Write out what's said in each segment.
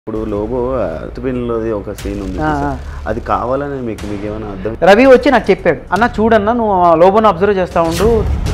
ఇప్పుడు లోగో అతుపిన్లోది ఒక సీన్ ఉంది ఆ, చూసా? అది కావాలని మీకు మీకు ఏమైనా అర్థం రవి వచ్చి నాకు చెప్పాడు అన్న చూడన్న నువ్వు ఆ లోబోను అబ్జర్వ్ చేస్తా ఉండు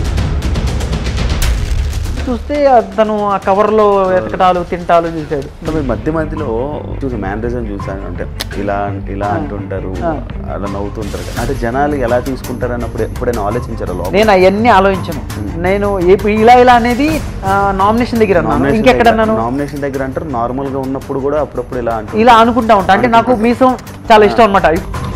చూస్తే తను ఆ కవర్లో ఎతకటాలు తింటాలు చూశాడు అంటే మీరు మధ్య మధ్యలో చూసి మ్యానరిజం చూసాను అంటే ఇలా ఇలా అంటుంటారు అలా నవ్వుతుంటారు కదా. అంటే జనాలు ఎలా తీసుకుంటారు అన్నప్పుడు ఎప్పుడైనా ఆలోచించారు లోపల నేను అవన్నీ ఆలోచించను నేను ఎప్పు- ఇలా ఇలా అనేది నామినేషన్ దగ్గర అన్నాను ఇంకెక్కడ అన్నాను నామినేషన్ దగ్గర అంటారు నార్మల్ గా ఉన్నప్పుడు కూడా అప్పుడప్పుడు ఇలా అంటారు ఇలా అనుకుంటా ఉంటా అంటే నాకు మీసం చాలా ఇష్టం అనమాట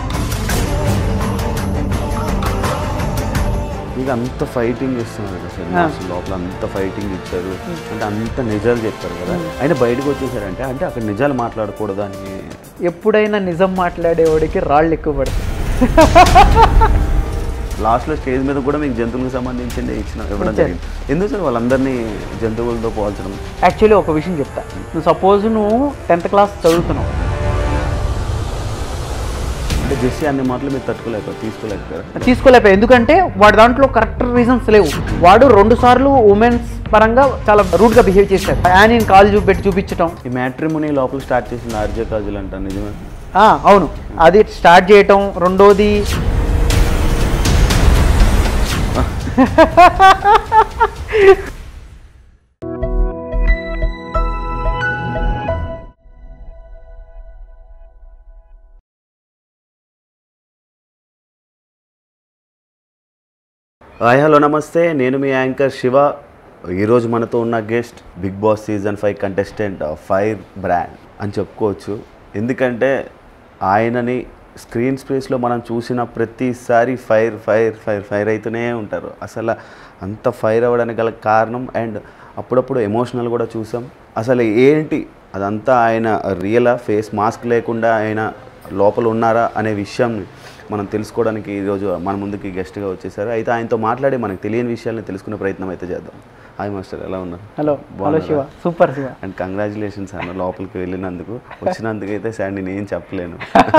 మీకు అంత ఫైటింగ్ ఇస్తున్నారు కదా సినిమా అసలు లోపల అంత ఫైటింగ్ ఇచ్చారు అంటే అంత నిజాలు చెప్తారు కదా అయినా బయటకు వచ్చేసారంటే అంటే అక్కడ నిజాలు మాట్లాడకూడదు అని ఎప్పుడైనా నిజం మాట్లాడేవాడికి రాళ్ళు ఎక్కువ పడతాయి లాస్ట్లో స్టేజ్ మీద కూడా మీకు జంతువులకు సంబంధించింది ఇచ్చిన ఇవ్వడం జరిగింది ఎందుకు సార్ వాళ్ళందరినీ జంతువులతో పోల్చడం యాక్చువల్లీ ఒక విషయం చెప్తా నువ్వు సపోజ్ నువ్వు టెన్త్ క్లాస్ చదువుతున్నావు అంటే జెస్సీ అన్ని మాటలు మీరు తట్టుకోలేక తీసుకోలేకపోయారు తీసుకోలేకపోయా ఎందుకంటే వాడి దాంట్లో కరెక్ట్ రీజన్స్ లేవు వాడు రెండు సార్లు ఉమెన్స్ పరంగా చాలా రూడ్ గా బిహేవ్ చేశాడు యానీని కాలు చూపెట్టి చూపించటం ఈ మ్యాట్రిమోనీ లోపల స్టార్ట్ చేసింది ఆర్జే కాజులు అంట నిజమే ఆ, అవును అది స్టార్ట్ చేయటం రెండోది హాయ్ హలో నమస్తే నేను మీ యాంకర్ శివ ఈరోజు మనతో ఉన్న guest big boss season five contestant fire brand అని చెప్పుకోవచ్చు ఎందుకంటే ఆయనని స్క్రీన్ స్పేస్లో మనం చూసిన ప్రతిసారి ఫైర్ ఫైర్ ఫైర్ ఫైర్ అవుతూనే ఉంటారు అసలు అంత ఫైర్ అవ్వడానికి గల కారణం అండ్ అప్పుడప్పుడు ఎమోషనల్ కూడా చూసాం అసలు ఏంటి అదంతా ఆయన రియలా ఫేస్ మాస్క్ లేకుండా ఆయన లోపల ఉన్నారా అనే విషయాన్ని మనం తెలుసుకోవడానికి ఈరోజు మన ముందుకి గెస్ట్గా వచ్చేసారు అయితే ఆయనతో మాట్లాడి మనకు తెలియని విషయాలను తెలుసుకునే ప్రయత్నం అయితే చేద్దాం హాయ్ మాస్టర్ ఎలా ఉన్నారు hello hello Siva super Siva and congratulations అన్న లోపలికి వెళ్ళినందుకు వచ్చినందుకు అయితే సార్ నేను ఏం చెప్పలేను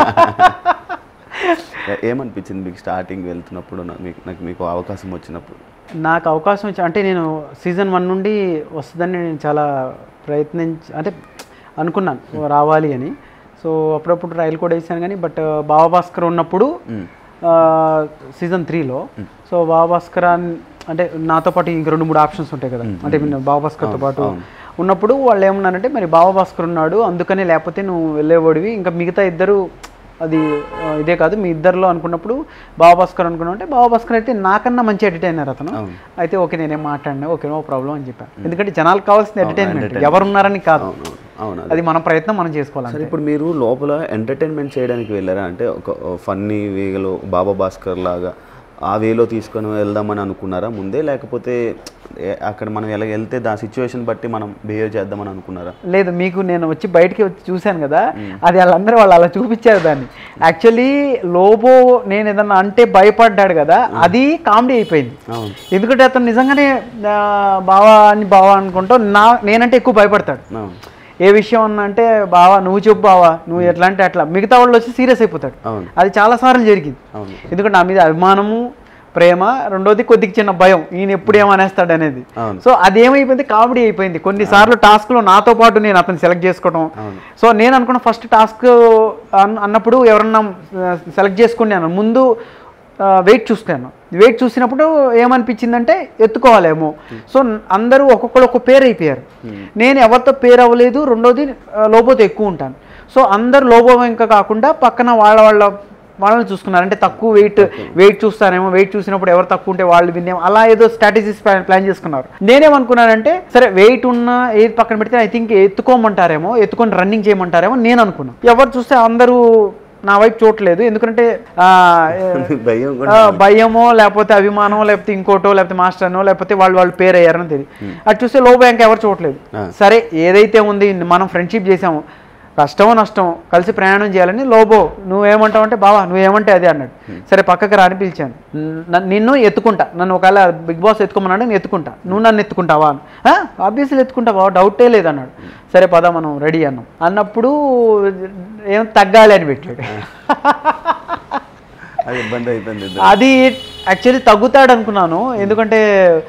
ఏ- ఏమనిపించింది మీకు స్టార్టింగ్ వెళ్తున్నప్పుడు నా- మీకు నాకు మీకు అవకాశం వచ్చినప్పుడు నాకు అవకాశం వచ్చి అంటే నేను సీజన్ వన్ నుండి వస్తుందని నేను చాలా ప్రయత్నించి అంటే అనుకున్నాను రావాలి అని సో అప్పుడప్పుడు రైలు కూడా వేసాను కానీ బట్ భావభాస్కర్ ఉన్నప్పుడు సీజన్ త్రీలో సో భావభాస్కర్ అన్- అంటే నాతో పాటు ఇంక రెండు మూడు ఆప్షన్స్ ఉంటాయి కదా అంటే భావభాస్కర్తో పాటు ఉన్నప్పుడు వాళ్ళు ఏమన్నారంటే మరి భావభాస్కర్ ఉన్నాడు అందుకనే లేకపోతే నువ్వు వెళ్ళేవాడివి ఇంకా మిగతా ఇద్దరు అది ఆ, ఇదే కాదు మీ ఇద్దరిలో అనుకున్నప్పుడు బాబాస్కర్ అనుకున్నాం అంటే బాబాస్కర్ అయితే నాకన్నా మంచి ఎంటర్టైనర్ అతను అవును. అయితే ఓకే నేనేం మాట్లాడినా ఓకే నో ప్రాబ్లం అని చెప్పాను ఎందుకంటే జనాలకు కావాల్సిన ఎంటర్టైన్మెంట్ ఎవరున్నారని కాదు అవును అవును అది మన ప్రయత్నం మనం చేసుకోవాలి సరే ఇప్పుడు మీరు లోపల ఎంటర్టైన్మెంట్ చేయడానికి వెళ్ళారా అంటే ఒక ఫన్నీ వేలో బాబా భాస్కర్ లాగా ఆ వేలో తీసుకొని వెళ్దామని అనుకున్నారా ముందే లేకపోతే ఏ- అక్కడ మనం ఎలా వెళ్తే దా సిచ్యువేషన్ బట్టి మనం బిహేవ్ చేద్దామని అనుకున్నారా లేదు మీకు నేను వచ్చి బయటికి వచ్చి చూశాను కదా అది వాళ్ళందరూ వాళ్ళు అలా చూపించారు దాన్ని యాక్చువల్లీ లోబో నేను ఏదన్నా అంటే భయపడ్డాడు కదా అది కామెడీ అయిపోయింది అవును ఎందుకంటే అతను నిజంగానే ఆ, బావా అని బావా అనుకుంటూ నా నేనంటే ఎక్కువ భయపడతాడు అవును ఏ విషయం అన్నా అంటే బావా నువ్వు చెప్పు బావా నువ్వు ఎట్లా అంటే అట్లా మిగతా వాళ్ళు వచ్చి సీరియస్ అయిపోతాడు అవును అది చాలా సార్లు జరిగింది అవును ఎందుకంటే నా మీద అభిమానము ప్రేమ రెండోది కొద్దిగా చిన్న భయం ఈయన ఎప్పుడు ఏమనేస్తాడు అనేది అవును. సో అది ఏమైపోయింది కామెడీ అయిపోయింది కొన్నిసార్లు టాస్క్లో నాతో పాటు నేను అతను సెలెక్ట్ చేసుకోవడం అవును. సో నేను అనుకున్న ఫస్ట్ టాస్క్ అన్నప్పుడు ఎవరన్నా సెలెక్ట్ చేసుకున్నాను ముందు వెయిట్ చూస్తాను వెయిట్ చూసినప్పుడు ఏమనిపించిందంటే ఎత్తుకోవాలేమో సో అందరూ ఒక్కొక్కరు ఒక్కొక్క పేరు అయిపోయారు నేను ఎవరితో పేరు అవ్వలేదు రెండోది ఆ, లోబోతో ఎక్కువ ఉంటాను సో అందరు లోబో ఇంకా కాకుండా పక్కన వాళ్ళ వాళ్ళ వాళ్ళని చూసుకున్నారు అంటే తక్కువ వెయిట్ వెయిట్ చూస్తానేమో వెయిట్ చూసినప్పుడు ఎవరు తక్కువ ఉంటే వాళ్ళు విన్నేమో అలా ఏదో స్ట్రాటజీస్ ప్లాన్ చేసుకున్నారు నేనేమనుకున్నానంటే సరే వెయిట్ ఉన్న ఏది పక్కన పెడితే ఐ థింక్ ఎత్తుకోమంటారేమో ఎత్తుకొని రన్నింగ్ చేయమంటారేమో నేను అనుకున్నాను ఎవరు చూస్తే అందరూ నా వైపు చూడలేదు ఎందుకంటే ఆ, భయం కూడా ఆ, భయమో లేకపోతే అభిమానమో లేకపోతే ఇంకోటో లేకపోతే మాస్టర్నో లేకపోతే వాళ్ళు వాళ్ళు పేరు అయ్యారని తెలియదు అది చూస్తే లో బ్యాంక్ ఎవరు చూడలేదు ఆ. సరే ఏదైతే ఉంది మనం ఫ్రెండ్షిప్ చేసాము కష్టమో నష్టమో కలిసి ప్రయాణం చేయాలని లోబో నువ్వేమంటావు అంటే బావా నువ్వేమంటే అదే అన్నాడు సరే పక్కకి రాని పిలిచాను న- నిన్ను ఎత్తుకుంటా నన్ను ఒకవేళ బిగ్ బాస్ ఎత్తుకోమన్నాడు నేను ఎత్తుకుంటా నువ్వు నన్ను ఎత్తుకుంటావా ఆబ్వియస్లీ ఎత్తుకుంటా బావా డౌటే లేదు అన్నాడు సరే పద మనం రెడీ అన్నాం అన్నప్పుడు ఏం తగ్గాలి అని పెట్టాడు అది ఇబ్బంది అయిపోయింది ఇద్దరు. అది యాక్చువల్లీ తగ్గుతాడు అనుకున్నాను ఎందుకంటే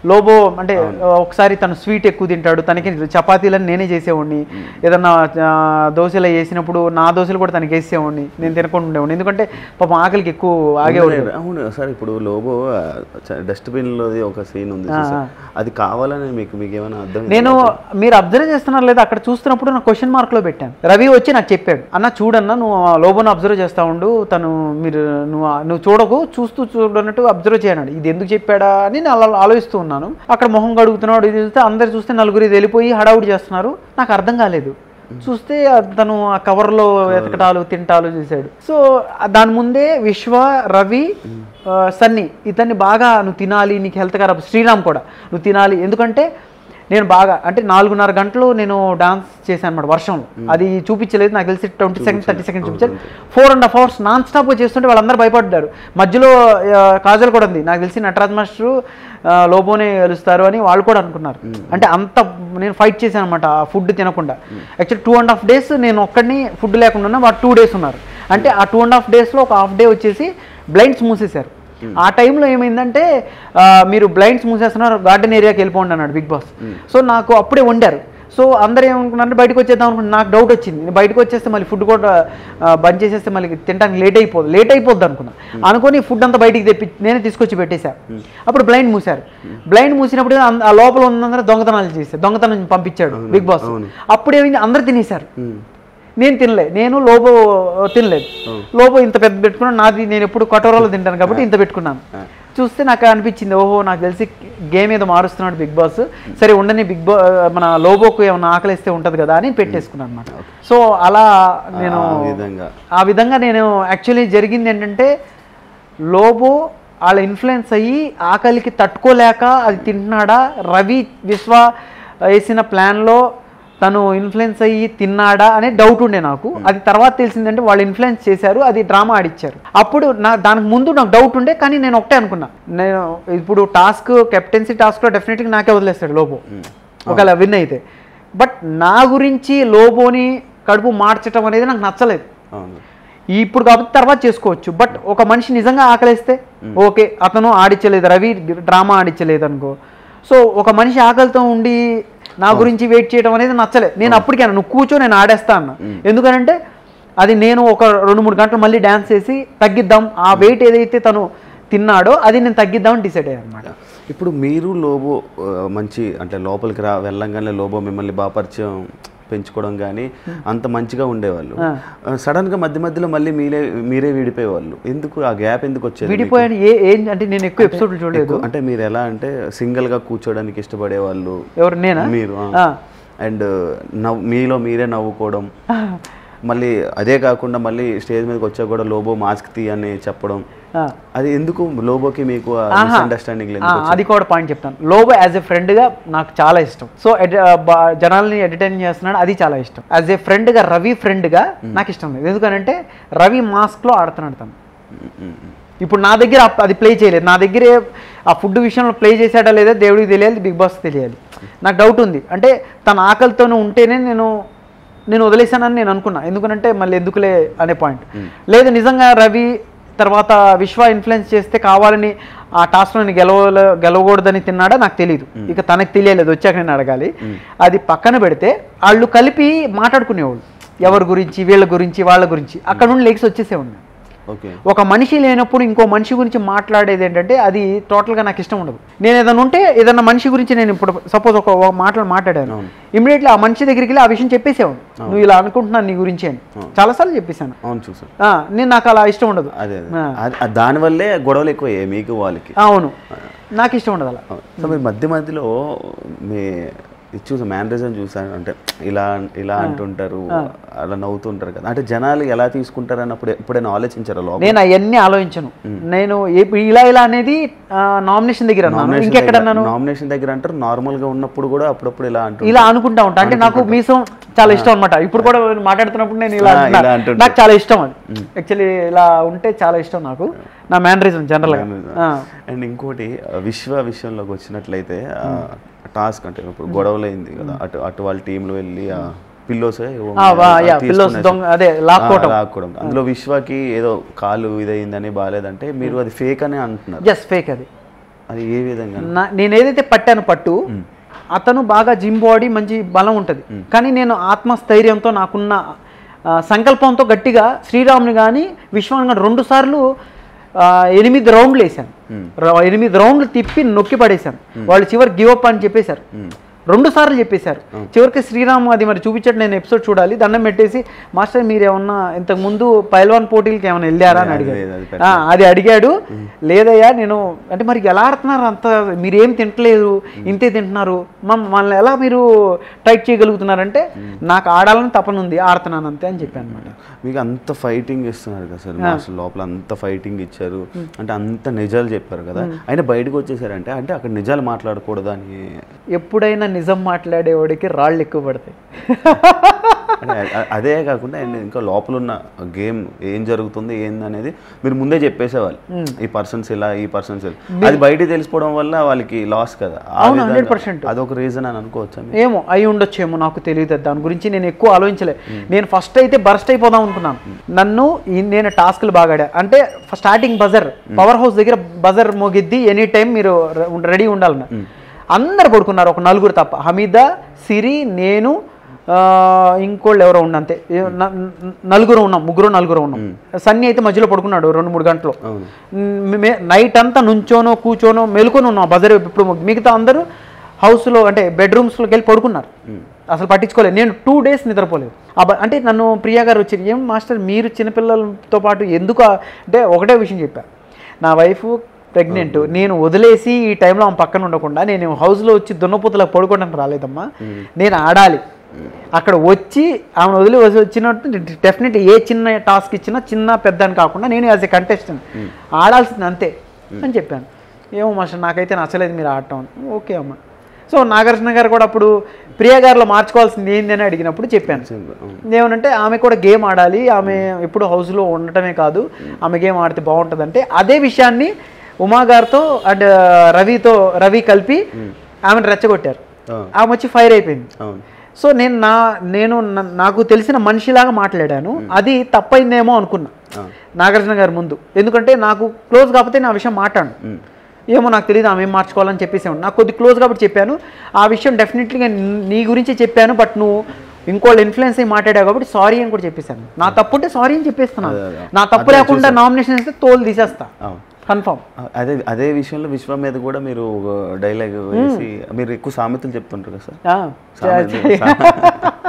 లోబో అంటే ఒకసారి తను స్వీట్ ఎక్కువ తింటాడు తనకి చపాతీలను నేనే చేసేవాడిని ఏదన్నా ఆ, దోశలు వేసినప్పుడు నా దోశలు కూడా తనకి వేసేవాడిని నేను తినకుండా ఉండేవాడిని ఎందుకంటే పాపం ఆకలికి ఎక్కువ ఆగేవాడు అవును సార్ ఇప్పుడు లోబో డస్ట్బిన్ లోది ఒక సీన్ ఉంది చూసారా? అది కావాలని మీకు మీకు ఏమైనా అర్థం నేను మీరు అబ్జర్వ్ చేస్తున్నారు లేదా అక్కడ చూస్తున్నప్పుడు నా క్వశ్చన్ మార్క్ లో పెట్టాను రవి వచ్చి నాకు చెప్పాడు అన్న చూడన్న నువ్వు ఆ లోబోను అబ్జర్వ్ చేస్తా ఉండు తను మీరు నువ్వు ఆ- నువ్వు చూడకు చూస్తూ చూడనట్టు అబ్జర్వ్ చేయనాడు ఇది ఎందుకు చెప్పాడా అని నేను అలా ఆలోచిస్తూ ఉన్నాను అక్కడ మొహం కడుగుతున్నాడు ఇది చూస్తే అందరు చూస్తే నలుగురు ఇది వెళ్ళిపోయి హడావుడి చేస్తున్నారు నాకు అర్థం కాలేదు చూస్తే ఆ తను ఆ కవర్లో వెతకటాలు తింటాలు చేశాడు సో ఆ దాని ముందే విశ్వ రవి ఆ, సన్నీ ఇతన్ని బాగా నువ్వు తినాలి నీకు హెల్త్ ఖరాబ్ శ్రీరామ్ కూడా నువ్వు తినాలి ఎందుకంటే నేను బాగా అంటే నాలుగున్నర గంటలు నేను డాన్స్ చేశాను అనమాట వర్షంలో అది చూపించలేదు నాకు తెలిసి ట్వంటీ సెకండ్ థర్టీ సెకండ్ చూపించారు four and half hours non స్టాప్గా చేస్తుంటే వాళ్ళందరూ భయపడ్డారు మధ్యలో ఆ, కాజల్ కూడా ఉంది నాకు తెలిసి నటరాజ్ మాస్టర్ ఆ, లోబోనే గెలుస్తారు అని వాళ్ళు కూడా అనుకున్నారు అంటే అంత నేను ఫైట్ చేశాను అనమాట ఆ ఫుడ్ తినకుండా actually two and half days నేను ఒక్కడిని ఫుడ్ లేకుండా ఉన్నా వాళ్ళు టూ డేస్ ఉన్నారు అంటే ఆ టూ అండ్ హాఫ్ డేస్లో ఒక హాఫ్ డే వచ్చేసి బ్లైండ్స్ మూసేశారు ఆ టైంలో ఏమైందంటే ఆ, మీరు బ్లైండ్స్ మూసేస్తున్నారు గార్డెన్ ఏరియాకి వెళ్ళిపోండి అన్నాడు బిగ్ బాస్ సో నాకు అప్పుడే వండారు సో అందరూ ఏమనుకున్నారంటే బయటకు వచ్చేద్దాం అనుకుంటే నాకు డౌట్ వచ్చింది నేను బయటకు వచ్చేస్తే మళ్ళీ ఫుడ్ కూడా ఆ, బంద్ చేసేస్తే మళ్ళీ తినడానికి లేట్ అయిపోదు లేట్ అయిపోద్ది అనుకున్నా అనుకొని ఫుడ్ అంతా బయటికి తెప్పి నేనే తీసుకొచ్చి పెట్టేశాను అప్పుడు బ్లైండ్ మూసారు బ్లైండ్ మూసినప్పుడు అం- ఆ లోపల ఉన్నందరూ దొంగతనాలు చేశారు దొంగతనం పంపించాడు బిగ్ బాస్ అప్పుడు ఏమైంది అందరూ తినేశారు నేను తినలే నేను లోబో తినలేదు లోబో ఇంత పెద్ద పెట్టుకున్నాను నాది నేను ఎప్పుడు కటోరాలో తింటాను కాబట్టి ఇంత పెట్టుకున్నాను చూస్తే నాకు అనిపించింది ఓహో నాకు తెలిసి గేమ్ ఏదో మారుస్తున్నాడు బిగ్ బాస్ సరే ఉండని బిగ్ బా మన లోబోకు ఏమైనా ఆకలిస్తే ఉంటుంది కదా అని పెట్టేసుకున్నాను అనమాట సో అలా నేను ఆ విధంగా ఆ విధంగా నేను యాక్చువల్లీ జరిగింది ఏంటంటే లోబో వాళ్ళ ఇన్ఫ్లుయెన్స్ అయ్యి ఆకలికి తట్టుకోలేక అది తింటున్నాడా రవి విశ్వ వేసిన ప్లాన్లో తను ఇన్ఫ్లుయెన్స్ అయ్యి తిన్నాడా అనే డౌట్ ఉండే నాకు అది తర్వాత తెలిసిందంటే వాళ్ళు ఇన్ఫ్లుయెన్స్ చేశారు అది డ్రామా ఆడిచ్చారు అప్పుడు నా దానికి ముందు నాకు డౌట్ ఉండే కానీ నేను ఒకటే అనుకున్నా నేను ఇప్పుడు టాస్క్ కెప్టెన్సీ టాస్క్లో డెఫినెట్గా నాకే వదిలేస్తాడు లోబో ఒకవేళ విన్ అయితే బట్ నా గురించి లోబోని కడుపు మార్చటం అనేది నాకు నచ్చలేదు అవును ఇప్పుడు కాబట్టి తర్వాత చేసుకోవచ్చు బట్ ఒక మనిషి నిజంగా ఆకలిస్తే ఓకే అతను ఆడించలేదు రవి డ్రామా ఆడించలేదు అనుకో సో ఒక మనిషి ఆకలితో ఉండి నా గురించి వెయిట్ చేయడం అనేది నచ్చలేదు నేను అప్పటికే అన్నా, నువ్వు కూర్చో నేను ఆడేస్తా అన్న ఎందుకనంటే అది నేను ఒక రెండు మూడు గంటలు మళ్ళీ డ్యాన్స్ చేసి తగ్గిద్దాం ఆ వెయిట్ ఏదైతే తను తిన్నాడో అది నేను తగ్గిద్దామని డిసైడ్ అయ్యాను అనమాట ఇప్పుడు మీరు లోబో ఆ, మంచి అంటే లోపలికి రా వెళ్ళంగానే లోబో మిమ్మల్ని బాగా పరిచయం పెంచుకోవడం కానీ అంత మంచిగా ఉండేవాళ్ళు సడన్ గా మధ్య మధ్యలో మళ్ళీ మీరే మీరే విడిపోయేవాళ్ళు ఎందుకు ఆ గ్యాప్ ఎందుకు వచ్చేది మీకు? విడిపోయాను ఏ ఏం అంటే నేను ఎక్కువ ఎపిసోడ్లు చూడలేదు ఎక్కువ- అంటే మీరు ఎలా అంటే సింగిల్ గా కూర్చోడానికి ఇష్టపడేవాళ్ళు ఎవరు నేనా మీరు ఆ. అండ్ నవ్వు మీలో మీరే నవ్వుకోవడం మళ్ళీ అదే కాకుండా మళ్ళీ స్టేజ్ మీదకి వచ్చా కూడా లోబో మాస్క్ తీ అని చెప్పడం ఆ. అది ఎందుకు లోబోకి మీకు ఆహా. మిస్అండర్స్టాండింగ్ ఆ, అది కూడా పాయింట్ చెప్తాను లోబో యాజ్ ఎ ఫ్రెండ్గా నాకు చాలా ఇష్టం సో ఎడ్- ఆ, బా- జనాల్ని ఎంటర్టైన్ చేస్తున్నాడు అది చాలా ఇష్టం యాజ్ ఏ ఫ్రెండ్గా రవి ఫ్రెండ్గా నాకు ఇష్టం లేదు ఎందుకనంటే రవి మాస్క్లో ఆడుతున్నాడు తను ఇప్పుడు నా దగ్గర అప్- అది ప్లే చేయలేదు నా దగ్గరే ఆ ఫుడ్ విషయంలో ప్లే చేశాడా లేదా దేవుడికి తెలియాలి బిగ్ బాస్ తెలియాలి నాకు డౌట్ ఉంది అంటే తన ఆకలితోనే ఉంటేనే నేను నేను వదిలేశానని నేను అనుకున్నా ఎందుకంటే మళ్ళీ ఎందుకులే అనే పాయింట్ లేదు నిజంగా రవి తర్వాత విశ్వ ఇన్ఫ్లుయెన్స్ చేస్తే కావాలని ఆ టాస్క్లో నేను గెలవ గెలవకూడదని తిన్నాడా నాకు తెలియదు ఇక తనకు తెలియలేదు వచ్చాక నేను అడగాలి అది పక్కన పెడితే వాళ్ళు కలిపి మాట్లాడుకునేవాళ్ళు ఎవరి గురించి వీళ్ళ గురించి వాళ్ళ గురించి అక్కడ నుండి లెగ్స్ వచ్చేసే ఉన్నాయి ఓకే ఒక మనిషి లేనప్పుడు ఇంకో మనిషి గురించి మాట్లాడేది ఏంటంటే అది టోటల్గా నాకు ఇష్టం ఉండదు నేను ఏదైనా ఉంటే ఏదైనా మనిషి గురించి నేను ఇప్పుడు సపోజ్ ఒక ఒక మాటలు మాట్లాడాను అవును. ఇమీడియట్లీ ఆ మనిషి దగ్గరికి వెళ్ళి ఆ విషయం చెప్పేసేవాడు నువ్వు ఇలా అనుకుంటున్నాను నీ గురించి అని చాలాసార్లు చెప్పేశాను అవును చూసాను ఆ, నేను నాకు అలా ఇష్టం ఉండదు అదే అదే. ఆ. అది- అది దానివల్లే గొడవలు ఎక్కువ మీకు వాళ్ళకి అవును నాకు ఇష్టం ఉండదు అలా సో మీరు మధ్య మధ్యలో మీ ఇది చూసా మేనరిజం చూసాను అంటే ఇలా ఇలా అంటుంటారు అలా నవ్వుతుంటారు కదా అంటే జనాలు ఎలా తీసుకుంటారు అన్నప్పుడు ఎప్పుడైనా ఆలోచించారా లోపల నేను అవన్నీ ఆలోచించను నేను ఎప్పు- ఇలా ఇలా అనేది నామినేషన్ దగ్గర అన్నాను ఇంకెక్కడ అన్నాను నామినేషన్ దగ్గర అంటారు నార్మల్ గా ఉన్నప్పుడు కూడా అప్పుడప్పుడు ఇలా అంటారు ఇలా అనుకుంటా ఉంటా అంటే నాకు మీసం చాలా ఇష్టం అనమాట ఇప్పుడు కూడా మాట్లాడుతున్నప్పుడు నేను ఇలా ఆ, అంటున్నా. ఇలా అంటుంటా. నాకు చాలా ఇష్టం అది యాక్చువల్లీ ఇలా ఉంటే చాలా ఇష్టం నాకు నా మేనరిజం జనరల్ గా అండ్ ఇంకోటి ఆ, విశ్వ విషయంలోకి వచ్చినట్లయితే టాస్క్ అంటే ఇప్పుడు గొడవలైంది కదా అటు అటు వాళ్ళ టీంలో వెళ్ళి ఆ పిల్లోస్ పిల్లోస్ దొంగ అదే లాక్కోవటం లాక్కోవడం అందులో విశ్వకి ఏదో కాలు ఇదైందని బాగాలేదంటే మీరు అది ఫేక్ అని అంటున్నారు జస్ట్ ఫేక్ అది అది ఏ విధంగా నా నేను ఏదైతే పట్టాను పట్టు అతను బాగా జిమ్ బాడీ మంచి బలం ఉంటుంది కానీ నేను ఆత్మస్థైర్యంతో నాకున్న ఆ, సంకల్పంతో గట్టిగా శ్రీరాముని కానీ విశ్వాన్ని కానీ రెండు సార్లు ఆ, ఎనిమిది రౌండ్లు వేసాను ర- ఎనిమిది రౌండ్లు తిప్పి నొక్కి పడేశాను వాళ్ళు చివరి గివ్ అప్ అని చెప్పేశారు రెండు సార్లు చెప్పేశారు చివరికి శ్రీరామ్ అది మరి చూపించట్టు నేను ఎపిసోడ్ చూడాలి దండం పెట్టేసి మాస్టర్ మీరు ఏమన్నా ఇంతకు ముందు పైల్వాన్ పోటీలకి ఏమైనా వెళ్ళారా అని అది అడిగాడు లేదు, అది ఆ, అది అడిగాడు లేదయ్యా నేను అంటే మరి ఎలా ఆడుతున్నారు అంత మీరేం తింటలేదు ఇంతే తింటున్నారు మమ్- మనల్ని ఎలా మీరు టైట్ చేయగలుగుతున్నారంటే నాకు ఆడాలని తపన ఉంది ఆడుతున్నాను అంతే అని చెప్పాను అనమాట మీకు అంత ఫైటింగ్ ఇస్తున్నారు కదా సార్ మాస్టర్ లోపల అంత ఫైటింగ్ ఇచ్చారు అంటే అంత నిజాలు చెప్పారు కదా అయినా బయటకు వచ్చేసారంటే అంటే అక్కడ నిజాలు మాట్లాడకూడదు అని ఎప్పుడైనా నిజం మాట్లాడేవాడికి రాళ్ళు ఎక్కువ పడతాయి అంటే అ- అదే కాకుండా అండ్ ఇంకా లోపల ఉన్న గేమ్ ఏం జరుగుతుంది ఏంది అనేది మీరు ముందే చెప్పేసేవాళ్ళు ఈ పర్సన్స్ ఇలా ఈ పర్సన్స్ ఇలా అది బయట తెలిసిపోవడం వల్ల వాళ్ళకి లాస్ కదా ఆ అవును, విధంగా 100%. అదొక రీజన్ అని అనుకోవచ్చా మీరు? ఏమో అయి ఉండొచ్చేమో నాకు తెలియదు దాని గురించి నేను ఎక్కువ ఆలోచించలే నేను ఫస్ట్ అయితే బర్స్ట్ అయిపోదాం అనుకున్నాను నన్ను ఈ- నేను టాస్క్లు బాగా ఆడా అంటే స్టార్టింగ్ బజర్ పవర్ హౌస్ దగ్గర బజర్ మోగిద్ది ఎనీ టైం మీరు రెడీ ఉండాలన్న అందరు పడుకున్నారు ఒక నలుగురు తప్ప హమీదా సిరి నేను ఆ, ఇంకోళ్ళు ఎవరో ఉన్న అంతే ఏ- న- న- నలుగురు ఉన్నాం ముగ్గురు నలుగురు ఉన్నాం సన్నీ అయితే మధ్యలో పడుకున్నాడు రెండు మూడు గంటలు అవును మే- నైట్ అంతా నుంచోనో కూర్చోనో మెలుకొని ఉన్నాం బజర్ ఇప్పుడు మిగతా అందరూ హౌస్లో అంటే బెడ్రూమ్స్లోకి వెళ్ళి పడుకున్నారు అసలు పట్టించుకోలేదు నేను టూ డేస్ నిద్రపోలేదు ఆ బ- అంటే నన్ను ప్రియా గారు వచ్చి ఏం మాస్టర్ మీరు చిన్నపిల్లలతో పాటు ఎందుకు ఆ-" అంటే ఒకటే విషయం చెప్పారు నా వైఫ్ ప్రెగ్నెంట్ నేను వదిలేసి ఈ టైంలో ఆమె పక్కన ఉండకుండా నేను హౌస్లో వచ్చి దున్నపోతులకు పడుకోవడానికి రాలేదమ్మా నేను ఆడాలి అక్కడ వచ్చి ఆమెను వదిలి వదిలి వచ్చినట్టు డెఫినెట్ ఏ చిన్న టాస్క్ ఇచ్చినా చిన్న పెద్ద అని కాకుండా నేను యాజ్ ఎ కంటెస్టెంట్ ఆడాల్సింది అంతే అని చెప్పాను ఏమో మాస్టర్ నాకైతే నచ్చలేదు మీరు ఆడటం అని. ఓకే అమ్మ సో నాగార్జున గారు కూడా అప్పుడు ప్రియా గారిలో మార్చుకోవాల్సింది ఏంది అని అడిగినప్పుడు చెప్పాను Simple. అవును. ఏమనంటే ఆమె కూడా గేమ్ ఆడాలి ఆమె ఎప్పుడు హౌస్లో ఉండటమే కాదు ఆమె గేమ్ ఆడితే బాగుంటుంది అంటే అదే విషయాన్ని ఉమా గారితో అండ్ రవితో రవి కలిపి ఆమెను రెచ్చగొట్టారు ఆ, ఆమె వచ్చి ఫైర్ అయిపోయింది అవును సో నేను నా నేను నా- నాకు తెలిసిన మనిషిలాగా మాట్లాడాను అది తప్పైందేమో అనుకున్నా ఆ. నాగార్జున గారి ముందు ఎందుకంటే నాకు క్లోజ్ కాకపోతే నా విషయం మాట్లాడు ఏమో నాకు తెలియదు ఆమె ఏం మార్చుకోవాలని చెప్పేసాను నాకు కొద్ది క్లోజ్ కాబట్టి చెప్పాను ఆ విషయం డెఫినెట్లీగా నీ గురించి చెప్పాను బట్ నువ్వు ఇంకోళ్ళు ఇన్ఫ్లుయెన్స్ అయ్యి మాట్లాడావు కాబట్టి సారీ అని కూడా చెప్పేశాను నా తప్పు ఉంటే సారీ అని చెప్పేస్తున్నాను అదే, అదే. నా తప్పు అదే లేకుండా నామినేషన్ ఇస్తే తోలు తీసేస్తా అవును కన్ఫర్మ్ ఆ, అదే అదే విషయంలో విశ్వం మీద కూడా మీరు డైలాగ్ వేసి మీరు ఎక్కువ సామెతలు చెప్తుంటారు కదా సార్ సామెతలు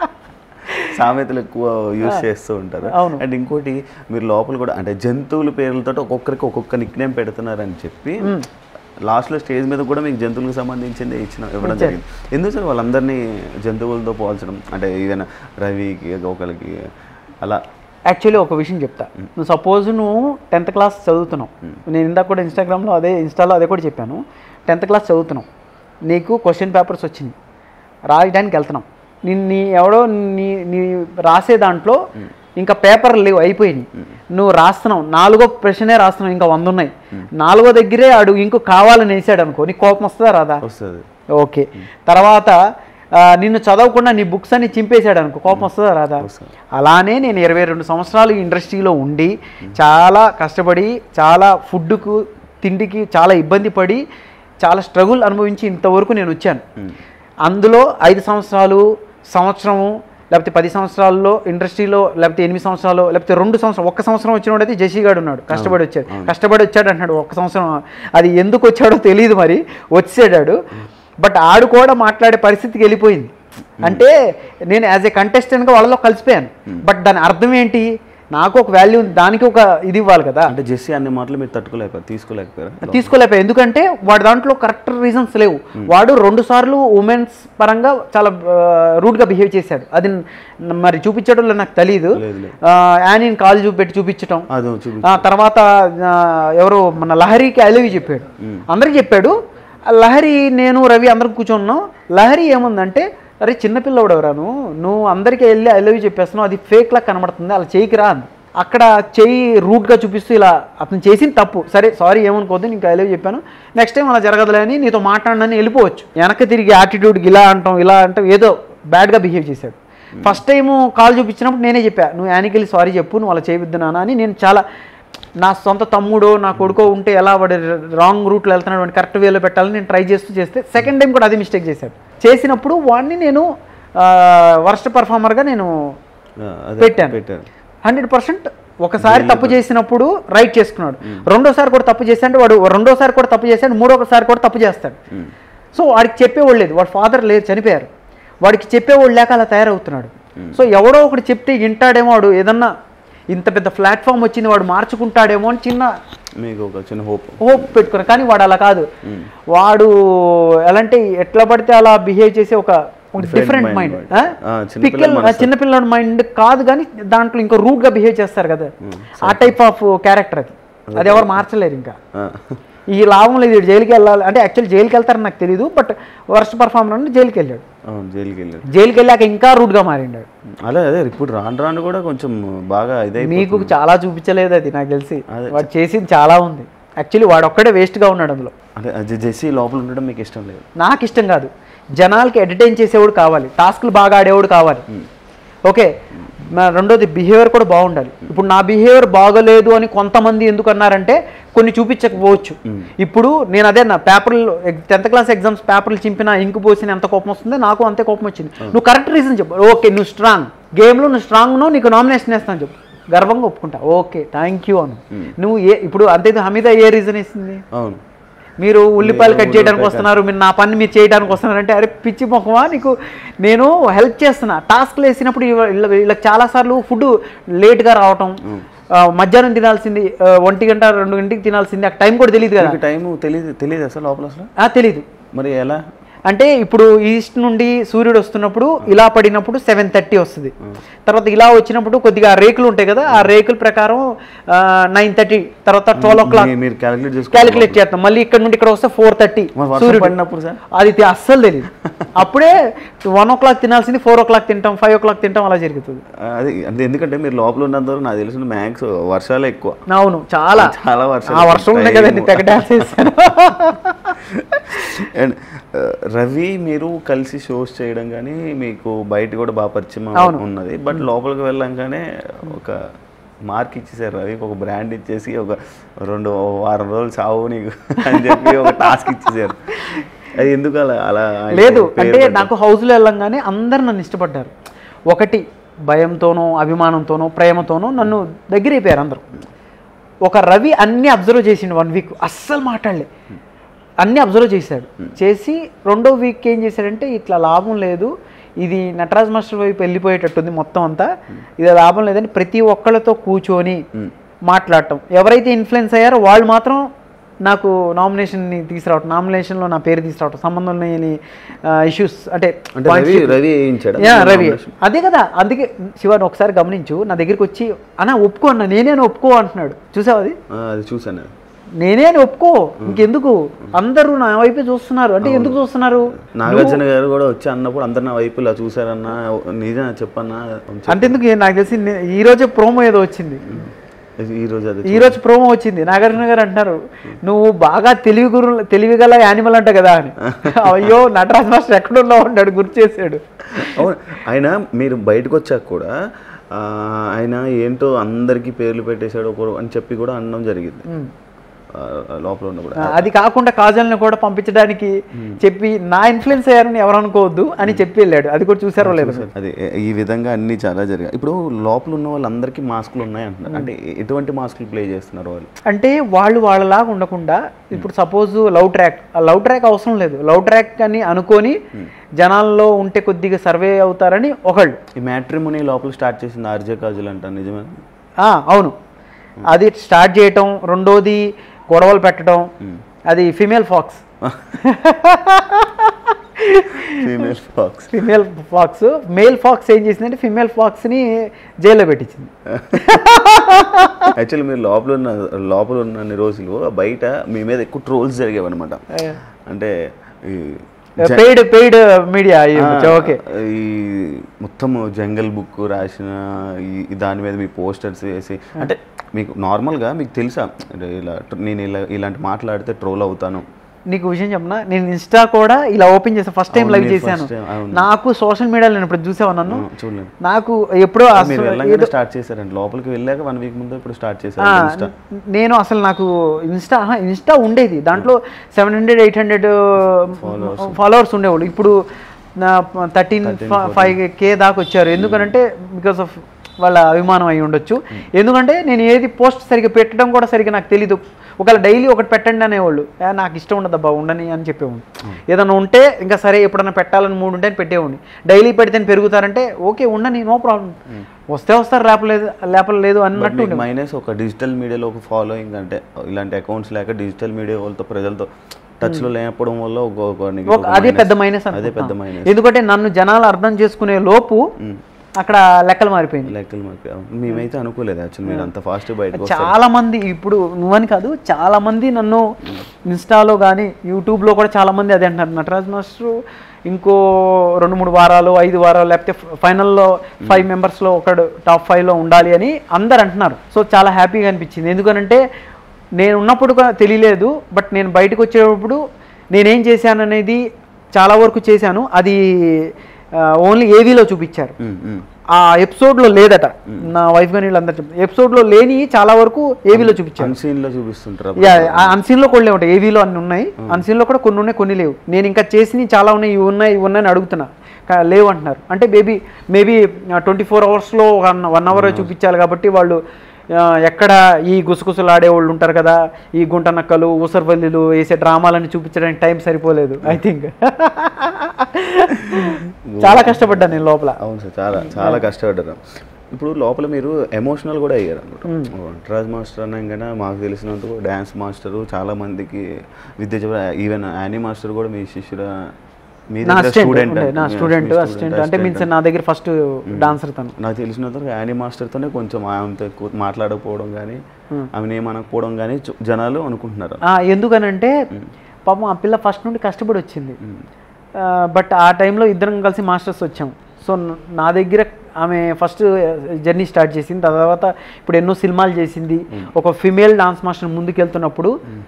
సామెతలు ఎక్కువ యూజ్ చేస్తూ ఉంటారు అవును. అండ్ ఇంకోటి మీరు లోపల కూడా అంటే జంతువుల పేర్లతో ఒక్కొక్కరికి ఒక్కొక్క నిక్ నేమ్ పెడుతున్నారని చెప్పి లాస్ట్లో స్టేజ్ మీద కూడా మీకు జంతువులకు సంబంధించింది ఇచ్చిన ఇవ్వడం జరిగింది ఎందుకు సార్ వాళ్ళందరినీ జంతువులతో పోల్చడం అంటే ఈవెన్ రవికి ఒకరికి అలా యాక్చువల్లీ ఒక విషయం చెప్తా నువ్వు సపోజ్ నువ్వు టెన్త్ క్లాస్ చదువుతున్నావు నేను ఇందాక కూడా ఇన్స్టాగ్రామ్లో అదే ఇన్స్టాలో అదే కూడా చెప్పాను టెన్త్ క్లాస్ చదువుతున్నావు నీకు క్వశ్చన్ పేపర్స్ వచ్చింది రాయడానికి వెళ్తున్నావు నీ నీ ఎవడో నీ నీ రాసే దాంట్లో ఇంకా పేపర్ లేవు అయిపోయినాయి నువ్వు రాస్తున్నావు నాలుగో ప్రశ్నే రాస్తున్నావు ఇంకా వంద ఉన్నాయి నాలుగో దగ్గరే అడుగు ఇంకో కావాలని వేసాడు అనుకో నీకు కోపం వస్తుందా రాదా వస్తుంది ఓకే తర్వాత ఆ, నిన్ను చదవకుండా నీ బుక్స్ అన్ని చింపేశాడు అనుకో కోపం వస్తుందా రాదా అలానే నేను ఇరవై రెండు సంవత్సరాలు ఈ ఇండస్ట్రీలో ఉండి చాలా కష్టపడి చాలా ఫుడ్కు తిండికి చాలా ఇబ్బంది పడి చాలా స్ట్రగుల్ అనుభవించి ఇంతవరకు నేను వచ్చాను అందులో ఐదు సంవత్సరాలు సంవత్సరము లేకపోతే పది సంవత్సరాల్లో ఇండస్ట్రీలో లేకపోతే ఎనిమిది సంవత్సరాలు లేకపోతే రెండు సంవత్సరం ఒక్క సంవత్సరం వచ్చినోడైతే జేసీ గాడు ఉన్నాడు కష్టపడి వచ్చాడు కష్టపడి వచ్చాడు అంటున్నాడు ఒక్క సంవత్సరం అది ఎందుకు వచ్చాడో తెలియదు మరి వచ్చాడాడు బట్ ఆడు కూడా మాట్లాడే పరిస్థితికి వెళ్ళిపోయింది అంటే నేను యాజ్ ఏ కంటెస్టెంట్గా వాళ్ళలో కలిసిపోయాను బట్ దాని అర్థం ఏంటి నాకు ఒక వాల్యూ ఉంది దానికి ఒక ఇది ఇవ్వాలి కదా అంటే జెస్సీ అన్ని మాటలు మీరు తట్టుకోలేకపోయారు తీసుకోలేకపోయారు తీసుకోలేకపోయా ఎందుకంటే వాడి దాంట్లో కరెక్ట్ రీజన్స్ లేవు వాడు రెండు సార్లు ఉమెన్స్ పరంగా చాలా రూడ్గా బిహేవ్ చేశాడు అది న- మరి చూపించడం నాకు తెలియదు లేదు, లేదు. యానీని కాలు చూపెట్టి చూపించటం అది చూపి ఆ తర్వాత ఆ, ఎవరు మన లహరికి ఐ లవ్ యూ చెప్పాడు అందరికి చెప్పాడు ఆ లహరి నేను రవి అందరం కూర్చున్నాం లహరి ఏముందంటే అరే చిన్నపిల్లవాడు ఎవరాను నువ్వు అందరికీ వెళ్ళి ఐ లవ్ యూ చెప్పేస్తున్నావు అది ఫేక్ లా కనబడుతుంది అలా చేయికి రా అంది. అక్కడ చెయ్యి రూట్గా చూపిస్తూ ఇలా అతను చేసిన తప్పు సరే సారీ ఏమనుకోవద్దు నీకు ఐ లవ్ యూ చెప్పాను నెక్స్ట్ టైం అలా జరగదులే అని నీతో మాట్లాడనని వెళ్ళిపోవచ్చు వెనక్కి తిరిగి యాటిట్యూడ్కి ఇలా అంటాం ఇలా అంటాం ఏదో బ్యాడ్గా బిహేవ్ చేశాడు ఫస్ట్ టైం కాల్ చూపించినప్పుడు నేనే చెప్పా నువ్వు యానికి వెళ్ళి సారీ చెప్పు నువ్వు అలా చేయవద్దు నాన్న అని నేను చాలా నా సొంత తమ్ముడో నా కొడుకో ఉంటే ఎలా వాడు రాంగ్ రూట్లో వెళ్తున్నాడు వాడిని కరెక్ట్ వేలో పెట్టాలని నేను ట్రై చేస్తూ చేస్తే సెకండ్ టైం కూడా అది మిస్టేక్ చేశాడు చేసినప్పుడు వాడిని నేను వర్స్ట్ పర్ఫార్మర్గా నేను ఆ, అదే పెట్టాను. పెట్టారు హండ్రెడ్ పర్సెంట్ ఒకసారి తప్పు చేసినప్పుడు రైట్ చేసుకున్నాడు రెండోసారి కూడా తప్పు చేశాడు వాడు రెండోసారి కూడా తప్పు చేశాడు మూడోసారి కూడా తప్పు చేస్తాడు ఉమ్. సో వాడికి చెప్పేవాళ్ళు లేదు వాడి ఫాదర్ లేరు చనిపోయారు వాడికి చెప్పేవాళ్ళు లేక అలా తయారవుతున్నాడు సో ఎవడో ఒకటి చెప్తే వింటాడేమో వాడు ఏదన్నా ఇంత పెద్ద ప్లాట్ఫామ్ వచ్చింది వాడు మార్చుకుంటాడేమో అని చిన్న మీకు ఒక చిన్న హోప్ హోప్ పెట్టుకున్నాను కానీ వాడు అలా కాదు వాడు ఎలాంటి ఎట్లా పడితే అలా బిహేవ్ చేసే ఒక Different డిఫరెంట్ mind మైండ్ వాడు. ఆ, చిన్నపిల్లల మనస్తత్వం. చిన్నపిల్లల మైండ్ కాదు కానీ దాంట్లో ఇంకా రూట్ గా బిహేవ్ చేస్తారు కదా ఆ టైప్ ఆఫ్ క్యారెక్టర్ అది అది ఎవరు మార్చలేరు ఇంకా ఈ లాభం లేదు వీడు జైలుకి వెళ్ళాలి అంటే యాక్చువల్ జైలుకి వెళ్తారని నాకు తెలియదు బట్ వర్స్ట్ పర్ఫార్మర్ అంటే జైలుకి వెళ్ళాడు అవును జైలుకి వెళ్ళారు జైలుకి వెళ్ళాక ఇంకా రూట్ గా మారిండాడు అలా అదే ఇప్పుడు రాను రాను కూడా కొంచెం బాగా ఇదే మీకు చాలా చూపించలేదు అది నాకు తెలిసి అదే. వాడు చేసింది చాలా ఉంది యాక్చువల్లీ వాడు ఒక్కడే వేస్ట్ గా ఉన్నాడు అందులో అంటే అది జెస్సీ లోపల ఉండడం మీకు ఇష్టం లేదు నాకు ఇష్టం కాదు జనాలకి ఎంటర్టైన్ చేసేవాడు కావాలి టాస్క్లు బాగా ఆడేవాడు కావాలి ఓకే నా రెండోది బిహేవియర్ కూడా బాగుండాలి ఇప్పుడు నా బిహేవియర్ బాగలేదు అని కొంతమంది ఎందుకు అన్నారంటే కొన్ని చూపించకపోవచ్చు ఇప్పుడు నేను అదే నా పేపర్లు టెన్త్ క్లాస్ ఎగ్జామ్స్ పేపర్లు చింపిన ఇంకు పోసిన ఎంత కోపం వస్తుందో నాకు అంతే కోపం వచ్చింది నువ్వు కరెక్ట్ రీజన్ చెప్పు ఓకే నువ్వు స్ట్రాంగ్ గేమ్లో నువ్వు స్ట్రాంగ్ ఉన్నావు నీకు నామినేషన్ వేస్తాను చెప్పు గర్వంగా ఒప్పుకుంటా ఓకే థ్యాంక్ యూ అను నువ్వు ఏ ఇప్పుడు అంతే హమీద ఏ రీజన్ ఇస్తుంది అవును మీరు ఉల్లిపాయలు కట్ నేను చేయడానికి ఉల్లిపాయ వస్తున్నారు మీరు నా పని మీరు చేయడానికి వస్తున్నారంటే అరే పిచ్చి మొహమా నీకు నేను హెల్ప్ చేస్తున్నా టాస్క్లు వేసినప్పుడు ఇవ- వీళ్ళ- వీళ్ళకి చాలాసార్లు ఫుడ్ లేట్గా రావటం ఆ, మధ్యాహ్నం తినాల్సింది ఆ, ఒంటి గంట రెండు గంటకి తినాల్సింది ఆ టైం కూడా తెలియదు కదా మీకు టైం తెలియదు తెలియదు అసలు లోపల అసలు ఆ, తెలీదు మరి ఎలా అంటే ఇప్పుడు ఈస్ట్ నుండి సూర్యుడు వస్తున్నప్పుడు ఇలా పడినప్పుడు సెవెన్ థర్టీ వస్తుంది తర్వాత ఇలా వచ్చినప్పుడు కొద్దిగా ఆ రేకులు ఉంటాయి కదా ఆ రేకుల ప్రకారం నైన్ థర్టీ తర్వాత ట్వెల్వ్ ఓ క్లాక్ మీ- మీరు క్యాలిక్యులేట్ చేసుకో క్యాలిక్యులేట్ చేస్తాం మళ్ళీ ఇక్కడ నుండి ఇక్కడ వస్తే ఫోర్ థర్టీ మరి వర్షం సూర్యుడు పడినప్పుడు సార్ అది తె- అస్సలు తెలియదు అప్పుడే వన్ ఓ క్లాక్ తినాల్సింది ఫోర్ ఓ క్లాక్ తింటాం ఫైవ్ ఓ క్లాక్ తింటాం అలా జరుగుతుంది అది అంటే ఎందుకంటే మీరు లోపల ఉన్నంత వరకు నాకు తెలిసిన మ్యాక్స్ వర్షాలే ఎక్కువ అవును చాలా చాలా వర్షాలు ఆ వర్షం ఉండే కదండి తెగ డాన్స్ చేస్తాను అండ్ రవి మీరు కలిసి షోస్ చేయడం కానీ మీకు బయట కూడా బాగా పరిచయం అవును. ఉన్నది బట్ లోపలికి వెళ్ళంగానే ఒక మార్క్ ఇచ్చేసారు రవికి ఒక బ్రాండ్ ఇచ్చేసి ఒక రెండు వారం రోజులు చావు నీకు అని చెప్పి ఒక టాస్క్ ఇచ్చేసారు అది ఎందుకు అలా అలా ఆయన లేదు పేరు అంటే పెట్టారు? నాకు హౌస్లో వెళ్ళంగానే అందరు నన్ను ఇష్టపడ్డారు ఒకటి భయంతోనో అభిమానంతోనో ప్రేమతోనో నన్ను దగ్గర అయిపోయారు అందరూ ఒక రవి అన్ని అబ్జర్వ్ చేసిండు వన్ వీక్ అస్సలు మాట్లాడలే అన్ని అబ్జర్వ్ చేశాడు చేసి రెండో వీక్ ఏం చేశాడంటే ఇట్లా లాభం లేదు ఇది నటరాజ్ మాస్టర్ వైపు వెళ్ళిపోయేటట్టుంది మొత్తం అంతా ఇది లాభం లేదని ప్రతి ఒక్కళ్ళతో కూర్చొని మ్. మాట్లాడటం ఎవరైతే ఇన్ఫ్లుయెన్స్ అయ్యారో వాళ్ళు మాత్రం నాకు నామినేషన్ని తీసుకురావటం నామినేషన్లో నా పేరు తీసుకురావటం సంబంధం లేని ఇష్యూస్ అంటే అంటే points రవి చెప్పి- రవి వేయించాడు యా, రవి అదే కదా అందుకే శివాని ఒకసారి గమనించు నా దగ్గరికి వచ్చి అన్న ఒప్పుకో అన్న నేనే అని ఒప్పుకో అంటున్నాడు చూసావు అది అది చూసాను అది. నేనే అని ఒప్పుకో ఇంకెందుకు అందరూ నా వైపే చూస్తున్నారు అంటే ఎందుకు చూస్తున్నారు నాగార్జున గారు కూడా వచ్చి అన్నప్పుడు అందరు నా వైపు ఇలా చూసారన్నా నిజం చెప్పన్నా అంతెందుకు నాకు తెలిసి నే- ఈ రోజే ప్రోమో ఏదో వచ్చింది ఈ రోజు అది ఈ రోజు ప్రోమో వచ్చింది నాగార్జున గారు అంటున్నారు నువ్వు బాగా తెలివి గురు తెలివి గల యానిమల్ అంట కదా అని అయ్యో నటరాజ్ మాస్టర్ ఎక్కడున్నావు అన్నాడు గుర్తు చేశాడు అవును ఆయన మీరు బయటకు వచ్చాక కూడా ఆ, ఆయన ఏంటో అందరికీ పేర్లు పెట్టేశాడు ఒకరు అని చెప్పి కూడా అనడం జరిగింది ఉమ్. ఆ, లోపల ఉన్నప్పుడు ఆ, అది కాకుండా కాజల్ని కూడా పంపించడానికి చెప్పి నా ఇన్ఫ్లుయెన్స్ అయ్యారని ఎవరు అనుకోవద్దు అని చెప్పి వెళ్ళాడు అది కూడా చూసారో లేదు అది ఈ విధంగా అన్ని చాలా జరిగాయి ఇప్పుడు లోపల ఉన్న వాళ్ళందరికీ మాస్కులు ఉన్నాయి అంటున్నారు అంటే ఎటువంటి మాస్కులు ప్లే చేస్తున్నారు వాళ్ళు అంటే వాళ్ళు వాళ్ళలాగా ఉండకుండా ఇప్పుడు సపోజ్ లవ్ ట్రాక్ ఆ లవ్ ట్రాక్ అవసరం లేదు లవ్ ట్రాక్ అని అనుకొని జనాల్లో ఉంటే కొద్దిగా సర్వే అవుతారని ఒకళ్ళు ఈ మ్యాట్రిమోనీ లోపల స్టార్ట్ చేసింది ఆర్జే కాజులు అంట నిజమే ఆ, అవును అది స్టార్ట్ చేయటం రెండోది గొడవలు పెట్టడం అది female fox female fox female fox male fox ఏం చేసిందంటే ఫిమేల్ ఫాక్స్ని జైల్లో పెట్టించింది యాక్చువల్లీ మీరు లోపల ఉన్న లోపల ఉన్న రోజులు బయట మీ మీద ఎక్కువ ట్రోల్స్ జరిగేవి అనమాట అంటే ఈ జ- పెయిడ్ పెయిడ్ మీడియా ఆ, ఓకే ఈ మొత్తం జంగల్ బుక్ రాసిన ఈ- ఈ దాని మీద మీ పోస్టర్స్ వేసి అంటే మీకు నార్మల్గా మీకు తెలుసా అంటే ఇలా ట్ర- నేను ఇలా ఇలాంటి మాట్లాడితే ట్రోల్ అవుతాను నీకు విషయం చెప్పనా నేను ఇన్స్టా కూడా ఇలా ఓపెన్ చేసాను ఫస్ట్ టైం అవును, లైవ్ మీరు చేశాను first time, అవును. నాకు సోషల్ మీడియాలో నేను ఇప్పుడు చూసావా నన్ను ఆ, చూడలేదు నాకు ఎప్పుడో మీరు అసలు వెళ్ళగానే స్టార్ట్ చేశారండి లోపలికి వెళ్ళాక వన్ వీక్ ముందు ఇప్పుడు స్టార్ట్ ఆ, చేశారు ఇన్స్టా నేను అసలు నాకు ఇన్స్టా ఆహా, ఇన్స్టా ఉండేది దాంట్లో seven hundred eight hundred followers ఉండేవాళ్ళు ఇప్పుడు థర్టీన్ ఫైవ్ కే దాకా వచ్చారు ఎందుకనంటే బికాస్ ఆఫ్ వాళ్ళ అభిమానం అయి ఉండొచ్చు ఎందుకంటే నేను ఏది పోస్ట్ సరిగ్గా పెట్టడం కూడా సరిగ్గా నాకు తెలీదు ఒకవేళ డైలీ ఒకటి పెట్టండి అనేవాళ్ళు "ఏ, నాకు ఇష్టం ఉండదు అబ్బా ఉండని అని చెప్పేవాడిని ఏదైనా ఉంటే ఇంకా సరే ఎప్పుడన్నా పెట్టాలని మూడు ఉంటే అని పెట్టేవాడిని డైలీ పెడితే పెరుగుతారంటే ఓకే ఉండని నో ప్రాబ్లం వస్తే వస్తారు లేపలేదు లేపలేదు అన్నట్టు ఉండేవాడు. మైనస్ ఒక డిజిటల్ మీడియాలో ఒక ఫాలోయింగ్ అంటే ఇలాంటి అకౌంట్స్ లేక డిజిటల్ మీడియా వాళ్ళతో ప్రజలతో టచ్ లో లేకపోవడం వల్ల ఒక ఒక negative ఒక అదే minus. పెద్ద మైనస్ అదే పెద్ద మైనస్ ఎందుకంటే నన్ను జనాలు అర్థం చేసుకునే లోపు అక్కడ లెక్కలు మారిపోయింది లెక్కలు మాకు మేమైతే అనుకోలేదు యాక్చువల్ మీరు అంత ఫాస్ట్ బయటకు వస్తారు. చాలా మంది ఇప్పుడు నువ్వని కాదు చాలా మంది నన్ను ఇన్స్టాలో కానీ యూట్యూబ్లో కూడా చాలా మంది అదే అంటున్నారు నటరాజ్ మాస్టర్ ఇంకో రెండు మూడు వారాలు ఐదు వారాలు లేకపోతే ఫైనల్లో ఫైవ్ మెంబర్స్లో ఒకడు టాప్ ఫైవ్లో ఉండాలి అని అందరు అంటున్నారు సో చాలా హ్యాపీగా అనిపించింది ఎందుకనంటే నేను ఉన్నప్పుడు కూడా తెలియలేదు బట్ నేను బయటకు వచ్చేటప్పుడు నేనేం చేశాను అనేది చాలా వరకు చేశాను అది ఓన్లీ ఏవీలో చూపించారు ఉమ్, ఉమ్. ఆ ఎపిసోడ్లో లేదట నా వైఫ్ కానీ వీళ్ళందరూ చెప్పారు ఎపిసోడ్లో లేని చాలా వరకు ఏవీలో చూపించారు అన్సీన్ లో చూపిస్తుంటారు యా అన్సీన్లో కూడా లేవు ఏవీలో అన్ని ఉన్నాయి అన్సీన్లో కూడా కొన్ని ఉన్నాయి కొన్ని లేవు నేను ఇంకా చేసినవి చాలా ఉన్నాయి ఇవి ఉన్నాయి ఇవి ఉన్నాయని అడుగుతున్నా కా- లేవు అంటున్నారు అంటే బేబీ మేబీ ట్వంటీ ఫోర్ అవర్స్లో వన్ వన్ అవర్ చూపించాలి కాబట్టి వాళ్ళు ఆ, ఎక్కడ ఈ గుసగుసలు ఆడేవాళ్ళు ఉంటారు కదా ఈ గుంట నక్కలు ఊసరవల్లిలు వేసే డ్రామాలని చూపించడానికి టైం సరిపోలేదు ఐ థింక్ చాలా కష్టపడ్డాను నేను లోపల అవును సార్ చాలా చాలా కష్టపడ్డారు ఇప్పుడు లోపల మీరు ఎమోషనల్ కూడా అయ్యారు అనమాట రాజ్ మాస్టర్ అనగానే మాకు తెలిసినంత డ్యాన్స్ మాస్టరు చాలా మందికి విద్య చెప్ప ఈవెన్ యానీ మాస్టర్ కూడా మీ శిష్యుడు మీ నా దగ్గర అసిస్టెంట్ స్టూడెంట్ ఉండే, నా స్టూడెంట్ అసిస్టెంట్ అంటే మీన్స్ నా దగ్గర ఫస్ట్ డాన్సర్ తను నాకు తెలిసినంత యానీ మాస్టర్తోనే కొంచెం ఆమెతో ఎక్కువ మాట్లాడకపోవడం కానీ ఆమెను ఏమనకపోవడం కానీ చు- జనాలు అనుకుంటున్నారు ఆ, ఎందుకనంటే పాపం ఆ పిల్ల ఫస్ట్ నుండి కష్టపడి వచ్చింది బట్ ఆ టైంలో ఇద్దరం కలిసి మాస్టర్స్ వచ్చాం సో న- నా దగ్గర ఆమె ఫస్ట్ జర్నీ స్టార్ట్ చేసింది తర్వాత ఇప్పుడు ఎన్నో సినిమాలు చేసింది ఒక ఫిమేల్ డాన్స్ మాస్టర్ ముందుకు వెళ్తున్నప్పుడు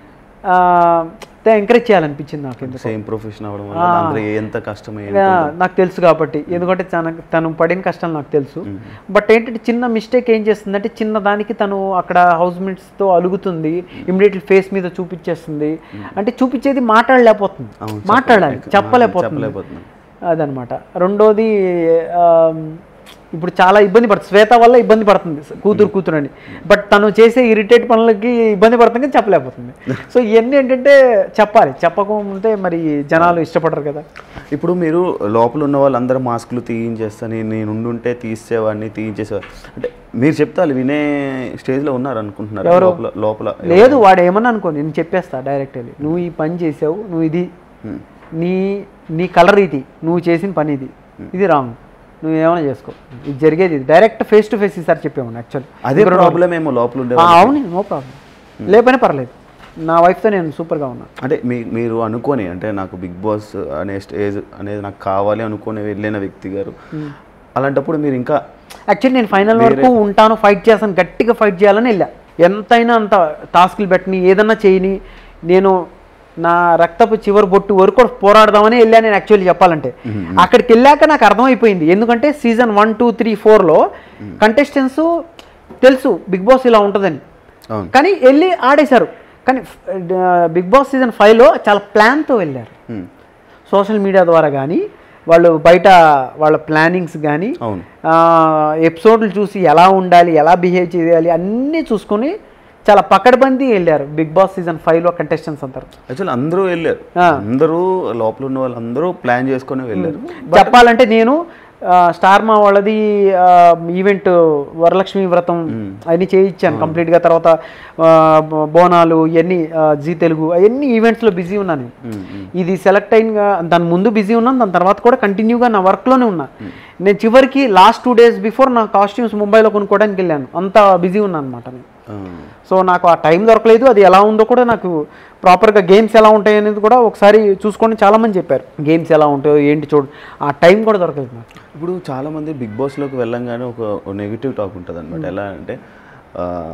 ఎంకరేజ్ చేయాలనిపించింది నాకు ఎందుకు సేమ్ ప్రొఫెషన్ అవ్వడం వల్ల అందరూ ఎంత కష్టమే ఆ, నాకు తెలుసు కాబట్టి ఎందుకంటే తన తను పడిన కష్టాలు నాకు తెలుసు బట్ ఏంటంటే చిన్న మిస్టేక్ ఏం చేస్తుందంటే చిన్న దానికి తను అక్కడ హౌస్ మేట్స్తో అలుగుతుంది ఇమీడియట్లీ ఫేస్ మీద చూపించేస్తుంది అంటే చూపించేది మాట్లాడలేకపోతుంది అవును, మాట్లాడాలి చెప్పలేక- చెప్పలేకపోతుంది చెప్పలేకపోతున్నాం. అదనమాట రెండోది ఆ, ఇప్పుడు చాలా ఇబ్బంది పడుతుంది శ్వేత వల్ల ఇబ్బంది పడుతుంది కూతురు కూతురు అని బట్ తను చేసే ఇరిటేట్ పనులకి ఇబ్బంది పడుతుంది కానీ చెప్పలేకపోతుంది సో ఇవన్నీ ఏంటంటే చెప్పాలి చెప్పకపోతే మరి జనాలు ఇష్టపడరు కదా ఇప్పుడు మీరు లోపల ఉన్న వాళ్ళందరూ మాస్కులు తీయించేస్తాను నేను ఉండుంటే తీసేవాడిని తీయించేసేవాడిని అంటే మీరు చెప్తారు వినే స్టేజ్లో ఉన్నారు అనుకుంటున్నారు ఎవరు? లోపల లోపల లేదు వాడు ఏమన్నా అనుకో నేను చెప్పేస్తా డైరెక్ట్ వెళ్ళి నువ్వు ఈ పని చేసావు నువ్వు ఇది Hmm. నీ నీ కలర్ ఇది నువ్వు చేసిన పని ఇది ఇది రాంగ్ నువ్వు ఏమైనా చేసుకో ఇది జరిగేది ఇది డైరెక్ట్ ఫేస్ టు ఫేస్ ఈసారి చెప్పాము యాక్చువల్ అదే ప్రాబ్లం ఏమో లోపల ఉండే అవును నో ప్రాబ్లం లేకపోయినా పర్లేదు నా వైఫ్తో నేను సూపర్గా ఉన్నా అంటే మీ మీరు అనుకోని అంటే నాకు బిగ్ బాస్ అనే స్టేజ్ అనేది నాకు కావాలి అనుకుని వెళ్ళిన వ్యక్తి గారు అలాంటప్పుడు మీరు ఇంకా యాక్చువల్లీ నేను ఫైనల్ వరకు ఉంటాను ఫైట్ చేస్తాను గట్టిగా ఫైట్ చేయాలని వెళ్ళా ఎంతైనా అంత టాస్క్లు పెట్టని ఏదన్నా చేయని నేను నా రక్తపు చివరి బొట్టు వరకు కూడా పోరాడదామని వెళ్ళా నేను యాక్చువల్లీ చెప్పాలంటే అక్కడికి వెళ్ళాక నాకు అర్థమైపోయింది ఎందుకంటే సీజన్ వన్ టూ త్రీ ఫోర్లో కంటెస్టెంట్స్ తెలుసు బిగ్ బాస్ ఇలా ఉంటుందని అవును కానీ వెళ్ళి ఆడేశారు కానీ బిగ్ బాస్ సీజన్ ఫైవ్లో చాలా ప్లాన్తో వెళ్ళారు Hmm. సోషల్ మీడియా ద్వారా కానీ వాళ్ళు బయట వాళ్ళ ప్లానింగ్స్ కానీ అవును ఎపిసోడ్లు చూసి ఎలా ఉండాలి ఎలా బిహేవ్ చేయాలి అన్నీ చూసుకొని చాలా పకడ్బందీ వెళ్ళారు బిగ్ బాస్ సీజన్ ఫైవ్లో కంటెస్టెంట్స్ అంటారు యాక్చువల్ అందరూ వెళ్ళారు ఆ. అందరూ లోపల ఉన్న వాళ్ళందరూ ప్లాన్ చేసుకొని వెళ్ళారు చెప్పాలంటే నేను ఆ, స్టార్ మా వాళ్ళది ఆ, ఈవెంట్ వరలక్ష్మి వ్రతం అవన్నీ చేయించాను కంప్లీట్గా తర్వాత ఆ, బో- బోనాలు ఇవన్నీ ఆ, జీ తెలుగు అవన్నీ ఈవెంట్స్లో బిజీ ఉన్నాను నేను. Hmm, hmm. ఇది సెలెక్ట్ అయిన దాని ముందు బిజీ ఉన్నాను దాని తర్వాత కూడా కంటిన్యూగా నా వర్క్లోనే ఉన్నా నేను చివరికి లాస్ట్ టూ డేస్ బిఫోర్ నా కాస్ట్యూమ్స్ ముంబైలో కొనుక్కోవడానికి వెళ్ళాను అంత బిజీ ఉన్నాను అనమాట నేను ఆ. సో నాకు ఆ టైం దొరకలేదు అది ఎలా ఉందో కూడా నాకు ప్రాపర్గా గేమ్స్ ఎలా ఉంటాయి అనేది కూడా ఒకసారి చూసుకోండి చాలామంది చెప్పారు గేమ్స్ ఎలా ఉంటాయో ఏంటి చూడు ఆ టైం కూడా దొరకలేదు నాకు ఇప్పుడు చాలా మంది బిగ్ బాస్లోకి వెళ్ళంగానే ఒక నెగిటివ్ టాక్ ఉంటుంది అనమాట ఎలా అంటే ఆ,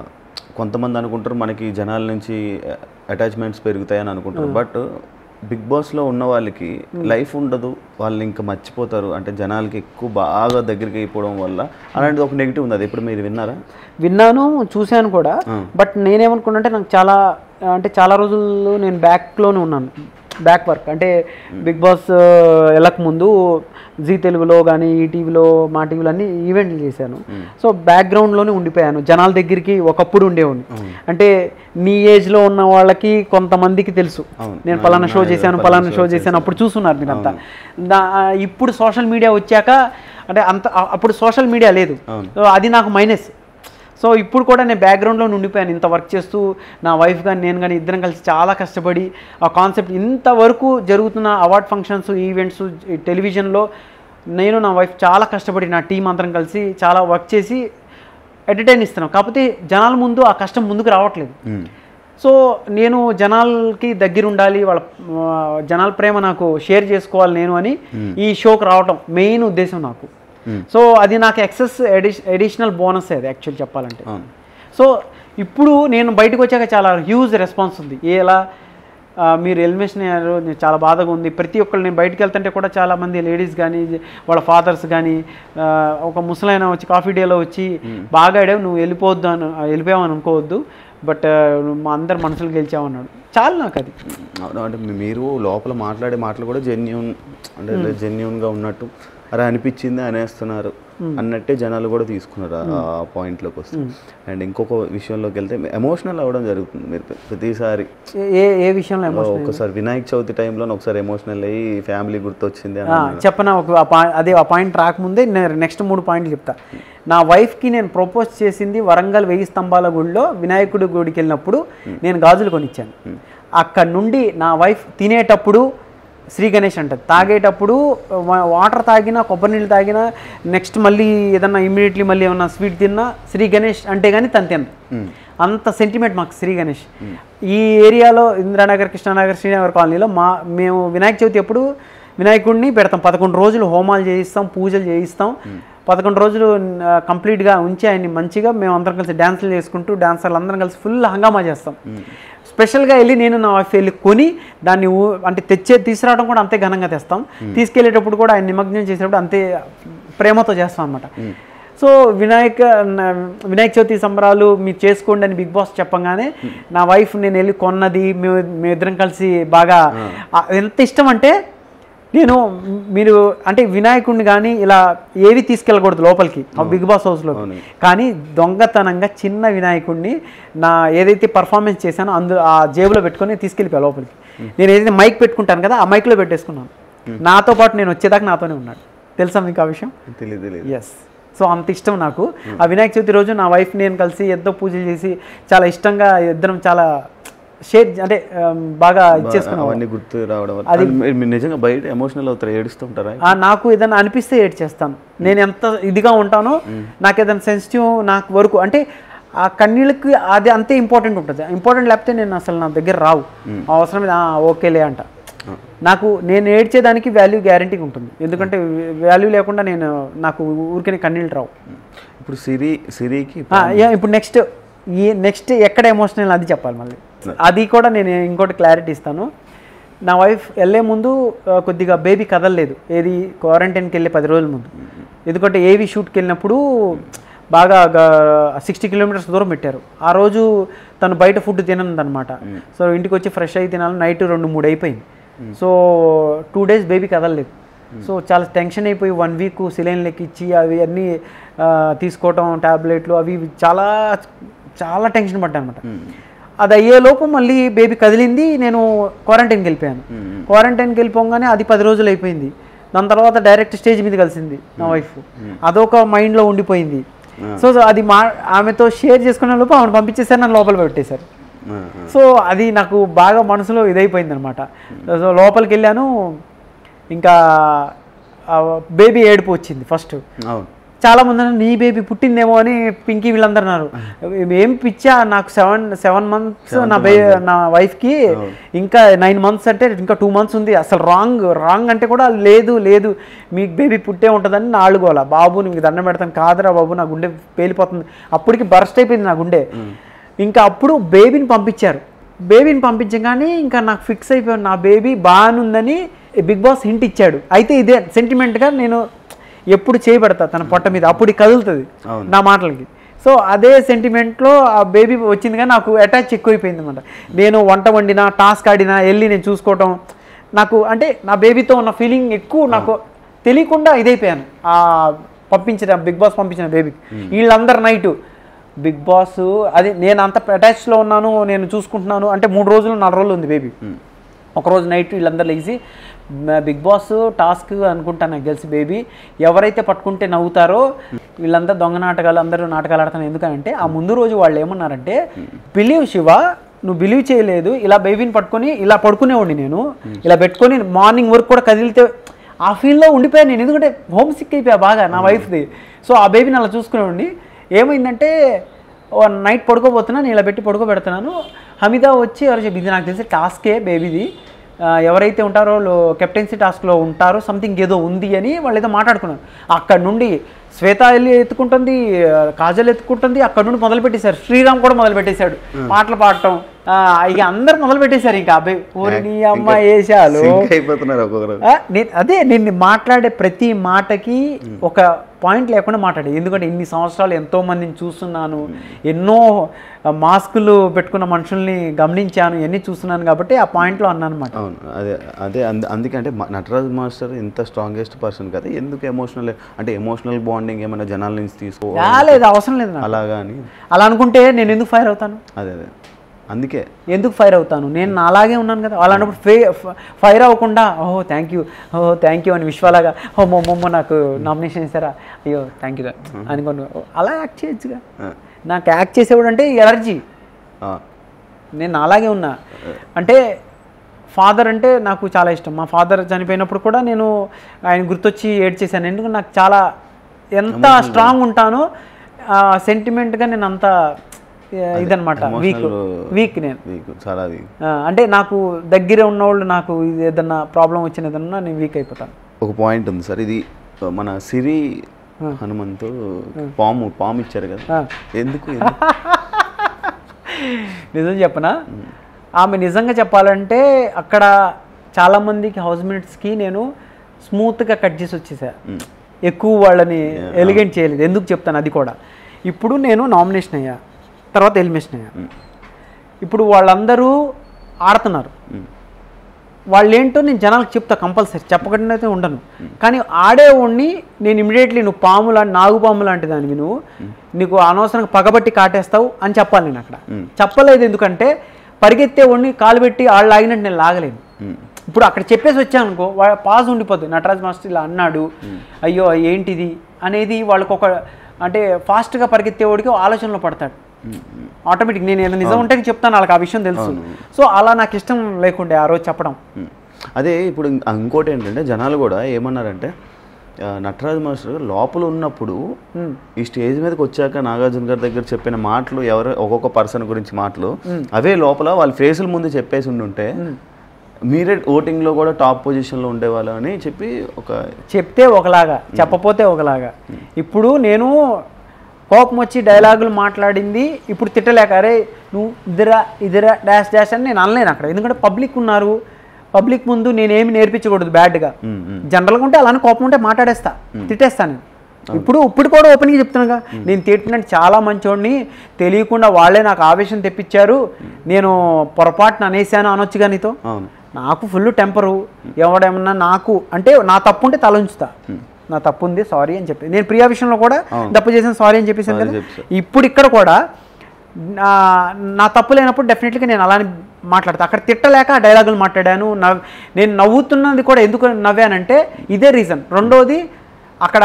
కొంతమంది అనుకుంటారు మనకి జనాల నుంచి అటాచ్మెంట్స్ పెరుగుతాయని అనుకుంటారు బట్ బిగ్ బాస్లో ఉన్న వాళ్ళకి లైఫ్ ఉండదు వాళ్ళు ఇంకా మర్చిపోతారు అంటే జనాలకి ఎక్కువ బాగా దగ్గరికి అయిపోవడం వల్ల అలాంటిది ఒక నెగిటివ్ ఉంది అది ఎప్పుడు మీరు విన్నారా విన్నాను చూశాను కూడా బట్ నేనేమనుకున్నా అంటే నాకు చాలా అంటే చాలా రోజులు నేను బ్యాక్లోనే ఉన్నాను బ్యాక్ వర్క్ అంటే బిగ్ బాస్ వెళ్ళక ముందు జీ తెలుగులో కానీ ఈటీవీలో మా టీవీలో అన్ని ఈవెంట్లు చేశాను సో బ్యాక్గ్రౌండ్లోనే ఉండిపోయాను జనాల దగ్గరికి ఒకప్పుడు ఉండేవాడిని అంటే నీ ఏజ్లో ఉన్న వాళ్ళకి కొంతమందికి తెలుసు అవును. నేను పలానా షో చేశాను పలానా షో చేశాను అప్పుడు చూస్తున్నారు మీరంతా దా ఇప్పుడు సోషల్ మీడియా వచ్చాక అంటే అంత అ- అప్పుడు సోషల్ మీడియా లేదు అవును. సో అది నాకు మైనస్ సో ఇప్పుడు కూడా నేను బ్యాక్గ్రౌండ్లో ఉండిపోయాను ఇంత వర్క్ చేస్తూ నా వైఫ్ కానీ నేను కానీ ఇద్దరం కలిసి చాలా కష్టపడి ఆ కాన్సెప్ట్ ఇంతవరకు జరుగుతున్న అవార్డ్ ఫంక్షన్స్ ఈవెంట్స్ టెలివిజన్లో నేను నా వైఫ్ చాలా కష్టపడి నా టీం అందరం కలిసి చాలా వర్క్ చేసి ఎంటర్టైన్ ఇస్తున్నాం కాకపోతే జనాల ముందు ఆ కష్టం ముందుకు రావట్లేదు మ్మ్. సో నేను జనాలకి దగ్గర ఉండాలి వాళ్ళ ఆ, జనాల ప్రేమ నాకు షేర్ చేసుకోవాలి నేను అని ఈ షోకి రావటం మెయిన్ ఉద్దేశం నాకు సో అది నాకు ఎక్సెస్ అడిషనల్ బోనస్ అది యాక్చువల్ చెప్పాలంటే అవును సో ఇప్పుడు నేను బయటకు వచ్చాక చాలా హ్యూజ్ రెస్పాన్స్ ఉంది ఎలా ఆ, మీరు ఎలిమినేషన్ అయ్యారు నేను చాలా బాధగా ఉంది ప్రతి ఒక్కరు నేను బయటకు వెళ్తుంటే కూడా చాలా మంది లేడీస్ కానీ వాళ్ళ ఫాదర్స్ కానీ ఆ, ఒక ముసలైన వచ్చి కాఫీ డేలో వచ్చి బాగా ఆడావు నువ్వు వెళ్ళిపోవద్దు అని వెళ్ళిపోయావు అని అనుకోవద్దు బట్ మా అందరు మనసులు గెలిచామన్నాడు చాలు నాకు అది అవును, అంటే మీ- మీరు లోపల మాట్లాడే మాటలు కూడా జెన్యున్ అంటే జెన్యున్గా ఉన్నట్టు అరే అనిపించింది అనేస్తున్నారు అన్నట్టే జనాలు కూడా తీసుకున్నారు ఆ- ఆ పాయింట్లోకి వస్తే అండ్ ఇంకొక విషయంలోకి వెళ్తే ఎమోషనల్ అవ్వడం జరుగుతుంది మీరు ప్ర- ప్రతిసారి ఏ- ఏ ఏ విషయంలో ఎమోషన్ ఒకసారి వినాయక చవితి టైంలో ఒకసారి ఎమోషనల్ అయ్యి ఫ్యామిలీ గుర్తొచ్చింది అని ఆ, చెప్పనా ఒక ఆ పా- అదే ఆ పాయింట్ రాకముందే నేను నెక్స్ట్ మూడు పాయింట్లు చెప్తా నా వైఫ్కి నేను ప్రపోజ్ చేసింది వరంగల్ వెయ్యి స్తంభాల గుడిలో వినాయకుడి గుడికి వెళ్ళినప్పుడు నేను గాజులు కొనిచ్చాను అక్కడ నుండి నా వైఫ్ తినేటప్పుడు శ్రీ గణేష్ అంటది తాగేటప్పుడు వా- వాటర్ తాగినా కొబ్బరి నీళ్ళు తాగినా నెక్స్ట్ మళ్ళీ ఏదన్నా ఇమీడియట్లీ మళ్ళీ ఏమన్నా స్వీట్ తిన్నా శ్రీ గణేష్ అంటే కానీ తను తిన అంత సెంటిమెంట్ మాకు శ్రీ గణేష్ ఈ ఏరియాలో ఇందిరానగర్ కృష్ణానగర్ శ్రీనగర్ కాలనీలో మా మేము వినాయక చవితి ఎప్పుడు వినాయకుడిని పెడతాం పదకొండు రోజులు హోమాలు చేయిస్తాం పూజలు చేయిస్తాం పదకొండు రోజులు ఆ, కంప్లీట్గా ఉంచి ఆయన్ని మంచిగా మేము అందరం కలిసి డ్యాన్సులు చేసుకుంటూ డాన్సర్లు అందరం కలిసి ఫుల్ హంగామా చేస్తాం స్పెషల్గా వెళ్ళి నేను నా వైఫ్ వెళ్ళి కొని దాన్ని ఊ- అంటే తెచ్చే తీసుకురావడం కూడా అంతే ఘనంగా తెస్తాం తీసుకెళ్ళేటప్పుడు కూడా ఆయన నిమగ్నం చేసేటప్పుడు అంతే ప్రేమతో చేస్తాం అనమాట సో వినాయక న- వినాయక చవితి సంబరాలు మీరు చేసుకోండి అని బిగ్ బాస్ చెప్పంగానే నా వైఫ్ నేను వెళ్ళి కొన్నది మేము మేమిద్దరం కలిసి బాగా ఆ, ఎంత ఇష్టం అంటే నేను మీరు అంటే వినాయకుడిని కానీ ఇలా ఏవి తీసుకెళ్ళకూడదు లోపలికి ఆ బిగ్ బాస్ హౌస్లో కానీ దొంగతనంగా చిన్న వినాయకుడిని నా ఏదైతే పర్ఫార్మెన్స్ చేశానో అందు ఆ జేబులో పెట్టుకొని తీసుకెళ్ళిపోయా లోపలికి నేను ఏదైతే మైక్ పెట్టుకుంటాను కదా ఆ మైక్లో పెట్టేసుకున్నాను నాతో పాటు నేను వచ్చేదాకా నాతోనే ఉన్నాడు తెలుసా మీకు ఆ విషయం తెలియదు తెలియదు ఎస్ సో అంత ఇష్టం నాకు ఆ వినాయక చవితి రోజు నా వైఫ్ నేను కలిసి ఎంతో పూజలు చేసి చాలా ఇష్టంగా ఇద్దరం చాలా షేర్ అంటే um, బాగా ఇచ్చేసుకున్నాం అవన్నీ గుర్తు రావడం వల్ల అది మీరు మీరు నిజంగా బయట ఎమోషనల్ అవుతారు ఏడుస్తుంటారా ఆ, నాకు ఏదైనా అనిపిస్తే ఏడ్ చేస్తాను నేను ఎంత ఇదిగా ఉంటానో నాకు ఏదైనా సెన్సిటివ్ నాకు వరకు అంటే ఆ కన్నీళ్ళకి అది అంతే ఇంపార్టెంట్ ఉంటుంది ఇంపార్టెంట్ లేకపోతే నేను అసలు నా దగ్గర రావు అవసరం లేదు, ఆ, ఓకేలే అంట నాకు నేను ఏడ్చేదానికి వాల్యూ గ్యారంటీగా ఉంటుంది ఎందుకంటే వాల్యూ లేకుండా నేను నాకు ఊరికే కన్నీళ్ళు రావు ఇప్పుడు సిరి సిరికి ఆ, యా, ఇప్పుడు నెక్స్ట్ ఈ నెక్స్ట్ ఎక్కడ ఎమోషనల్ అది చెప్పాలి మళ్ళీ అది కూడా నేను ఇంకోటి క్లారిటీ ఇస్తాను నా వైఫ్ వెళ్ళే ముందు ఆ, కొద్దిగా బేబీ కదలలేదు ఏది క్వారంటైన్కి వెళ్ళే పది రోజుల ముందు ఎందుకంటే ఏవి షూట్కి వెళ్ళినప్పుడు బాగా సిక్స్టీ కిలోమీటర్స్ దూరం పెట్టారు ఆ రోజు తను బయట ఫుడ్ తినదనమాట సో ఇంటికి వచ్చి ఫ్రెష్ అయి తినాలి నైట్ రెండు మూడు అయిపోయింది సో టూ డేస్ బేబీ కదలలేదు సో చాలా టెన్షన్ అయిపోయి వన్ వీక్ సిలైన్లకి ఇచ్చి అవి అన్నీ ఆ, తీసుకోవటం టాబ్లెట్లు అవి ఇవి చాలా చాలా టెన్షన్ పడ్డాను అనమాట అది అయ్యేలోపు మళ్ళీ బేబీ కదిలింది నేను క్వారంటైన్కి వెళ్ళిపోయాను క్వారంటైన్కి వెళ్ళిపోగానే అది పది రోజులు అయిపోయింది దాని తర్వాత డైరెక్ట్ స్టేజ్ మీద కలిసింది నా వైఫ్ అదొక మైండ్లో ఉండిపోయింది సో సో అది మా ఆమెతో షేర్ చేసుకునే లోపు ఆమెను పంపించేసారు నన్ను లోపల పెట్టేశారు ఆ, సో అది నాకు బాగా మనసులో ఇదైపోయింది అనమాట సో లోపలికి వెళ్ళాను ఇంకా బేబీ ఏడుపు వచ్చింది ఫస్ట్ అవును చాలా మంది అన్నారు, నీ బేబీ పుట్టిందేమో అని పింకీ వీళ్ళందరూ అన్నారు ఏం పిచ్చా నాకు సెవెన్ సెవెన్ మంత్స్ నా బే నా వైఫ్కి ఇంకా నైన్ మంత్స్ అంటే ఇంకా టూ మంత్స్ ఉంది అసలు రాంగ్ రాంగ్ అంటే కూడా లేదు లేదు మీకు బేబీ పుట్టే ఉంటుందని నా అడుగోలా బాబు నీకు దండం పెడతాను కాదురా బాబు నా గుండె పేలిపోతుంది అప్పటికి బర్స్ట్ అయిపోయింది నా గుండె ఇంకా అప్పుడు బేబీని పంపించారు బేబీని పంపించగానే ఇంకా నాకు ఫిక్స్ అయిపోయాను నా బేబీ బాగానుందని బిగ్ బాస్ హింట్ ఇచ్చాడు అయితే ఇదే సెంటిమెంట్గా నేను ఎప్పుడు చేయబడతా తన పొట్ట మీద అప్పుడు ఇది కదులుతుంది అవును. నా మాటలకి సో అదే సెంటిమెంట్లో ఆ బేబీ వచ్చింది కానీ నాకు అటాచ్ ఎక్కువైపోయింది అనమాట నేను వంట వండినా టాస్క్ ఆడినా వెళ్ళి నేను చూసుకోవటం నాకు అంటే నా బేబీతో ఉన్న ఫీలింగ్ ఎక్కువ నాకు తెలియకుండా ఇదైపోయాను ఆ పంపించిన బిగ్ బాస్ పంపించిన బేబీకి వీళ్ళందరు నైట్ బిగ్ బాస్ అది నేను అంత అటాచ్లో ఉన్నాను నేను చూసుకుంటున్నాను అంటే మూడు రోజులు నాలుగు రోజులు ఉంది బేబీ ఒకరోజు నైట్ వీళ్ళందరూ లేచి బిగ్ బాస్ టాస్క్ అనుకుంటా నాకు తెలిసి బేబీ ఎవరైతే పట్టుకుంటే నవ్వుతారో వీళ్ళంతా దొంగ నాటకాలు అందరూ నాటకాలు ఆడతాను ఎందుకంటే ఆ ముందు రోజు వాళ్ళు ఏమన్నారంటే బిలీవ్ శివ నువ్వు బిలీవ్ చేయలేదు ఇలా బేబీని పట్టుకొని ఇలా పడుకునేవాడిని నేను ఇలా పెట్టుకొని మార్నింగ్ వర్క్ కూడా కదిలితే ఆ ఫీల్డ్లో ఉండిపోయాను నేను ఎందుకంటే హోమ్ సిక్ అయిపోయా బాగా నా వైఫ్ది సో ఆ బేబీని అలా చూసుకునేవాడిని ఏమైందంటే ఓ నైట్ పడుకోబోతున్నా నేను ఇలా పెట్టి పడుకోబెడుతున్నాను హమీదా వచ్చి ఎవరు చెప్పి ఇది నాకు తెలిసి టాస్కే బేబీది ఆ, ఎవరైతే ఉంటారో కెప్టెన్సీ టాస్క్లో ఉంటారో సంథింగ్ ఏదో ఉంది అని వాళ్ళు ఏదో మాట్లాడుకున్నారు అక్కడ నుండి శ్వేత వెళ్ళి ఎత్తుకుంటుంది ఆ, కాజల్ ఎత్తుకుంటుంది అక్కడ నుండి మొదలు పెట్టేశారు శ్రీరామ్ కూడా మొదలు పెట్టేశాడు పాటలు పాడటం ఆ, ఇక అందరు మొదలు పెట్టేశారు ఇంకా అబ్బాయి ఊరి నీ అమ్మ వేసాలు సింక్ అయిపోతున్నారు ఒక్కొక్కరు ఆ, నేను అదే నేను మాట్లాడే ప్రతి మాటకి ఒక పాయింట్ లేకుండా మాట్లాడే ఎందుకంటే ఇన్ని సంవత్సరాలు ఎంతో మందిని చూస్తున్నాను ఎన్నో మాస్కులు పెట్టుకున్న మనుషుల్ని గమనించాను ఎన్ని చూస్తున్నాను కాబట్టి ఆ పాయింట్లో అన్నాను అనమాట అవును అదే అదే అంద అందుకే అంటే మ- నటరాజ్ మాస్టర్ ఇంత స్ట్రాంగెస్ట్ పర్సన్ కదా ఎందుకు ఎమోషనల్ అంటే ఎమోషనల్ బాండింగ్ ఏమైనా జనాల నుంచి తీసుకో లేదు అవసరం లేదు నాకు అలాగా అని అలా అనుకుంటే నేను ఎందుకు ఫైర్ అవుతాను అదే అదే అందుకే ఎందుకు ఫైర్ అవుతాను నేను నా అలాగే ఉన్నాను కదా అలాంటప్పుడు ఫే ఫైర్ అవ్వకుండా ఓహో థ్యాంక్ యూ ఓహో థ్యాంక్ యూ అని విశ్వాలాగా ఓ మొమ్మ నాకు నామినేషన్ ఇస్తారా అయ్యో థ్యాంక్ యూ అనుకోండి అలా యాక్ట్ చేయొచ్చుగా ఆ, నాకు యాక్ట్ చేసేవాడు అంటే ఎలర్జీ ఆ, నేను అలాగే ఉన్నా అంటే ఫాదర్ అంటే నాకు చాలా ఇష్టం మా ఫాదర్ చనిపోయినప్పుడు కూడా నేను ఆయన గుర్తొచ్చి ఏడ్ చేశాను ఎందుకంటే నాకు చాలా ఎంత స్ట్రాంగ్ ఉంటానో సెంటిమెంట్గా నేను అంత ఆ, ఇదనమాట వీక్ emotional- వీక్ నేను వీక్ చాలా అది ఆ, అంటే నాకు దగ్గర ఉన్నవాళ్ళు నాకు ఇది ఏదన్నా ప్రాబ్లం వచ్చిన ఏదన్నా నేను వీక్ అయిపోతాను ఒక పాయింట్ ఉంది సార్ ఇది మన సిరి హనుమంతు పాము పాము ఇచ్చారు కదా ఆ. ఎందుకు ఎందుకు? నిజం చెప్పనా ఆమె నిజంగా చెప్పాలంటే అక్కడ చాలామందికి హౌస్ మేట్స్కి నేను స్మూత్గా కట్ చేసి వచ్చేసా ఎక్కువ వాళ్ళని ఎలిగెంట్ చేయలేదు ఎందుకు చెప్తాను అది కూడా ఇప్పుడు నేను నామినేషన్ అయ్యా తర్వాత ఎలిమినేషన్ అయ్యా ఇప్పుడు వాళ్ళందరూ ఆడుతున్నారు వాళ్ళేంటో నేను జనాలకు చెప్తా కంపల్సరీ చెప్పకుండా అయితే ఉండను కానీ ఆడేవాడిని నేను ఇమీడియట్లీ నువ్వు పాము లాంటి నాగు పాము లాంటి దానివి నువ్వు నీకు అనవసరంగా పగబట్టి కాటేస్తావు అని చెప్పాలి నేను అక్కడ చెప్పలేదు ఎందుకంటే పరిగెత్తేవాడిని కాలు పెట్టి వాళ్ళు లాగినట్టు నేను లాగలేను ఉమ్, ఇప్పుడు అక్కడ చెప్పేసి వచ్చాను అనుకో వాళ్ళ పాజ్ ఉండిపోతుంది నటరాజ్ మాస్టర్ ఇలా అన్నాడు అయ్యో ఏంటిది అనేది వాళ్ళకి ఒక అంటే ఫాస్ట్గా పరిగెత్తేవాడికి ఆలోచనలో పడతాడు ఆటోమేటిక్ నేను ఏదో నిజం ఉంటే చెప్తాను వాళ్ళకి ఆ విషయం తెలుసు సో అలా నాకు ఇష్టం లేకుండే ఆ రోజు చెప్పడం ఉమ్. అదే ఇప్పుడు ఇం- ఇంకోటి ఏంటంటే జనాలు కూడా ఏమన్నారంటే ఆ, నటరాజ్ మాస్టర్ గారు లోపల ఉన్నప్పుడు ఉమ్. ఈ స్టేజ్ మీదకి వచ్చాక నాగార్జున గారి దగ్గర చెప్పిన మాటలు ఎవరు ఒక్కొక్క పర్సన్ గురించి మాటలు అవే లోపల వాళ్ళ ఫేసుల ముందు చెప్పేసి ఉండుంటే మీరే ఓటింగ్లో కూడా టాప్ పొజిషన్లో ఉండేవాళ్ళు అని చెప్పి ఒక చెప్తే ఒకలాగా చెప్పపోతే ఒకలాగా ఇప్పుడు నేను కోపం వచ్చి డైలాగులు మాట్లాడింది ఇప్పుడు తిట్టలేక అరే నువ్వు ఇదిరా ఇదిరా డాష్ డాష్ అని నేను అనలేను అక్కడ ఎందుకంటే పబ్లిక్ ఉన్నారు పబ్లిక్ ముందు నేనేమి నేర్పించకూడదు బ్యాడ్గా ఉమ్, ఉమ్, జనరల్గా ఉంటే అలానే కోపం ఉంటే మాట్లాడేస్తా తిట్టేస్తాను నేను ఇప్పుడు ఇప్పుడు కూడా ఓపెన్గా చెప్తున్నాగా నేను తిట్టినట్టు చాలా మంచోడిని తెలియకుండా వాళ్ళే నాకు ఆవేశం తెప్పించారు నేను పొరపాటున అనేసాను అనొచ్చుగా నీతో అవును నాకు ఫుల్ టెంపరు ఎవడేమన్నా నాకు అంటే నా తప్పు ఉంటే తల ఉంచుతా నా తప్పు ఉంది సారీ అని చెప్పి నేను ప్రియా విషయంలో కూడా అవును. తప్పు చేసిన సారీ అని చెప్పేసాను Sorry కదా చెప్పేసా. ఇప్పుడు ఇక్కడ కూడా నా నా తప్పు లేనప్పుడు డెఫినెట్గా నేను అలానే మాట్లాడతా అక్కడ తిట్టలేక ఆ డైలాగులు మాట్లాడాను నవ్ నేను నవ్వుతున్నది కూడా ఎందుకు నవ్వానంటే ఇదే రీజన్ రెండోది అక్కడ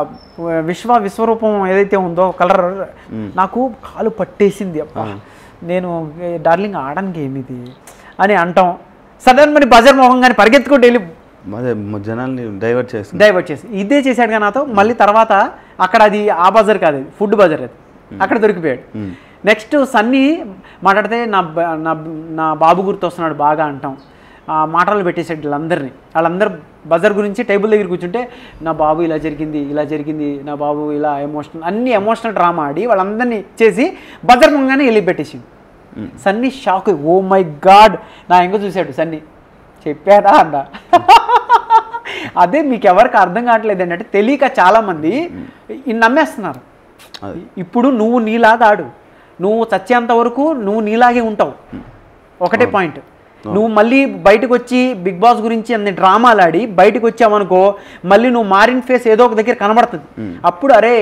విశ్వ విశ్వరూపం ఏదైతే ఉందో కలర్ నాకు కాలు పట్టేసింది అబ్బా నేను "ఏ, డార్లింగ్ ఆడడానికి ఏమిది అని అంటాం సడన్ మరి బజార్ మొహం కానీ పరిగెత్తుకుంటూ వెళ్ళి అదే మ- జనాల్ని డైవర్ట్ చేస్తుంది డైవర్ట్ చేసి ఇదే చేశాడు కానీ నాతో మళ్ళీ తర్వాత అక్కడ అది ఆ బజార్ కాదు అది ఫుడ్ బజార్ అది అక్కడ దొరికిపోయాడు నెక్స్ట్ సన్నీ మాట్లాడితే నా బ- నా నా బాబు గుర్తు వస్తున్నాడు బాగా అంటాం ఆ మాటలు పెట్టేసాడు వీళ్ళందరినీ వాళ్ళందరూ బజర్ గురించి టేబుల్ దగ్గర కూర్చుంటే నా బాబు ఇలా జరిగింది ఇలా జరిగింది నా బాబు ఇలా ఎమోషనల్ అన్ని ఎమోషనల్ డ్రామా ఆడి వాళ్ళందరినీ చేసి బజర్ ముంగానే వెళ్ళి పెట్టేసింది Sunny shock oh my god నా ఎంగ చూశాడు సన్నీ చెప్పారా అన్న అదే మీకు ఎవరికి అర్థం కావట్లేదు ఏంటంటే తెలియక చాలామంది ఈ నమ్మేస్తున్నారు అది. ఇప్పుడు నువ్వు నీలాగా ఆడు నువ్వు చచ్చేంత వరకు నువ్వు నీలాగే ఉంటావు ఒకటే పాయింట్ నువ్వు మళ్ళీ బయటకు వచ్చి బిగ్ బాస్ గురించి అన్ని డ్రామాలు ఆడి బయటకు వచ్చావనుకో మళ్ళీ నువ్వు మారిన ఫేస్ ఏదో ఒక దగ్గర కనబడుతుంది అప్పుడు అరే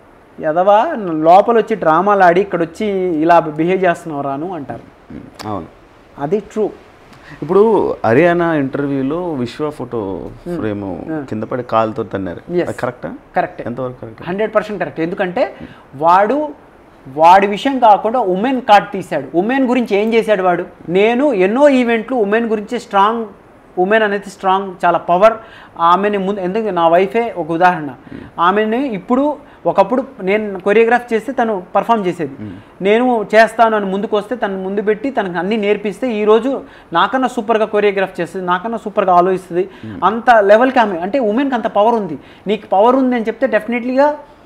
ఎదవా లోపల వచ్చి డ్రామాలు ఆడి ఇక్కడ వచ్చి ఇలా బిహేవ్ చేస్తున్నావు రాను అంటారు ఉమ్, అవును అది ట్రూ ఇప్పుడు హర్యానా ఇంటర్వ్యూలో విశ్వ ఫోటో ఫ్రేమ్ కింద పడి కాలుతో తన్నారు Yes. అది కరెక్టా కరెక్ట్ ఎంతవరకు కరెక్ట్ హండ్రెడ్ పర్సెంట్ కరెక్ట్ ఎందుకంటే వాడు వాడి విషయం కాకుండా ఉమెన్ కార్డ్ తీశాడు ఉమెన్ గురించి ఏం చేశాడు వాడు నేను ఎన్నో ఈవెంట్లు ఉమెన్ గురించి స్ట్రాంగ్ ఉమెన్ అనేది స్ట్రాంగ్ చాలా పవర్ ఆమెని ముందు ఎందుకు నా వైఫే ఒక ఉదాహరణ ఆమెని ఇప్పుడు ఒకప్పుడు నేను కొరియోగ్రాఫ్ చేస్తే తను పర్ఫామ్ చేసేది నేను చేస్తాను అని ముందుకు వస్తే తను ముందు పెట్టి తనకు అన్ని నేర్పిస్తే ఈ రోజు నాకన్నా సూపర్గా కొరియోగ్రాఫ్ చేస్తుంది నాకన్నా సూపర్గా ఆలోచిస్తుంది అంత లెవెల్కి ఆమె అంటే ఉమెన్కి అంత పవర్ ఉంది నీకు పవర్ ఉంది అని చెప్తే డెఫినెట్లీగా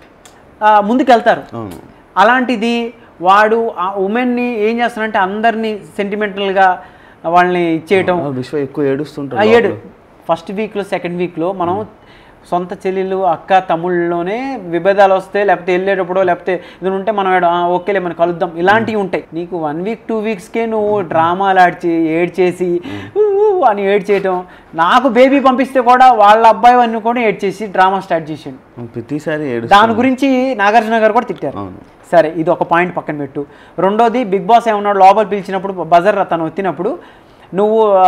ముందుకు వెళ్తారు అవును అలాంటిది వాడు ఆ ఉమెన్ని ఏం చేస్తాడంటే అందరినీ సెంటిమెంటల్గా వాళ్ళని ఇచ్చేయటం ఆ, విశ్వ ఎక్కువ ఆ ఏడుస్తుంటాడు ఏడు ఫస్ట్ వీక్లో సెకండ్ వీక్లో మనం సొంత చెల్లెలు అక్క తమ్ముళ్ళలోనే విభేదాలు వస్తే లేకపోతే వెళ్ళేటప్పుడు లేకపోతే ఇది ఉంటే మనం ఏడ, "ఆ, ఓకేలే మనం కలుద్దాం ఇలాంటివి ఉంటాయి నీకు వన్ వీక్ టూ వీక్స్కే నువ్వు డ్రామాలు ఆడిచి ఏడ్చేసి "ఊ, ఊ" అని ఏడ్చేయటం నాకు బేబీ పంపిస్తే కూడా వాళ్ళ అబ్బాయి అన్ని కూడా ఏడ్చేసి డ్రామా స్టార్ట్ చేసాడు ప్రతిసారి ఏడు దాని గురించి నాగార్జున గారు కూడా తిట్టారు అవును సరే ఇది ఒక పాయింట్ పక్కన పెట్టు రెండోది బిగ్ బాస్ ఏమన్నాడు లోపల పిలిచినప్పుడు బజర్ తను వచ్చినప్పుడు నువ్వు ఆ,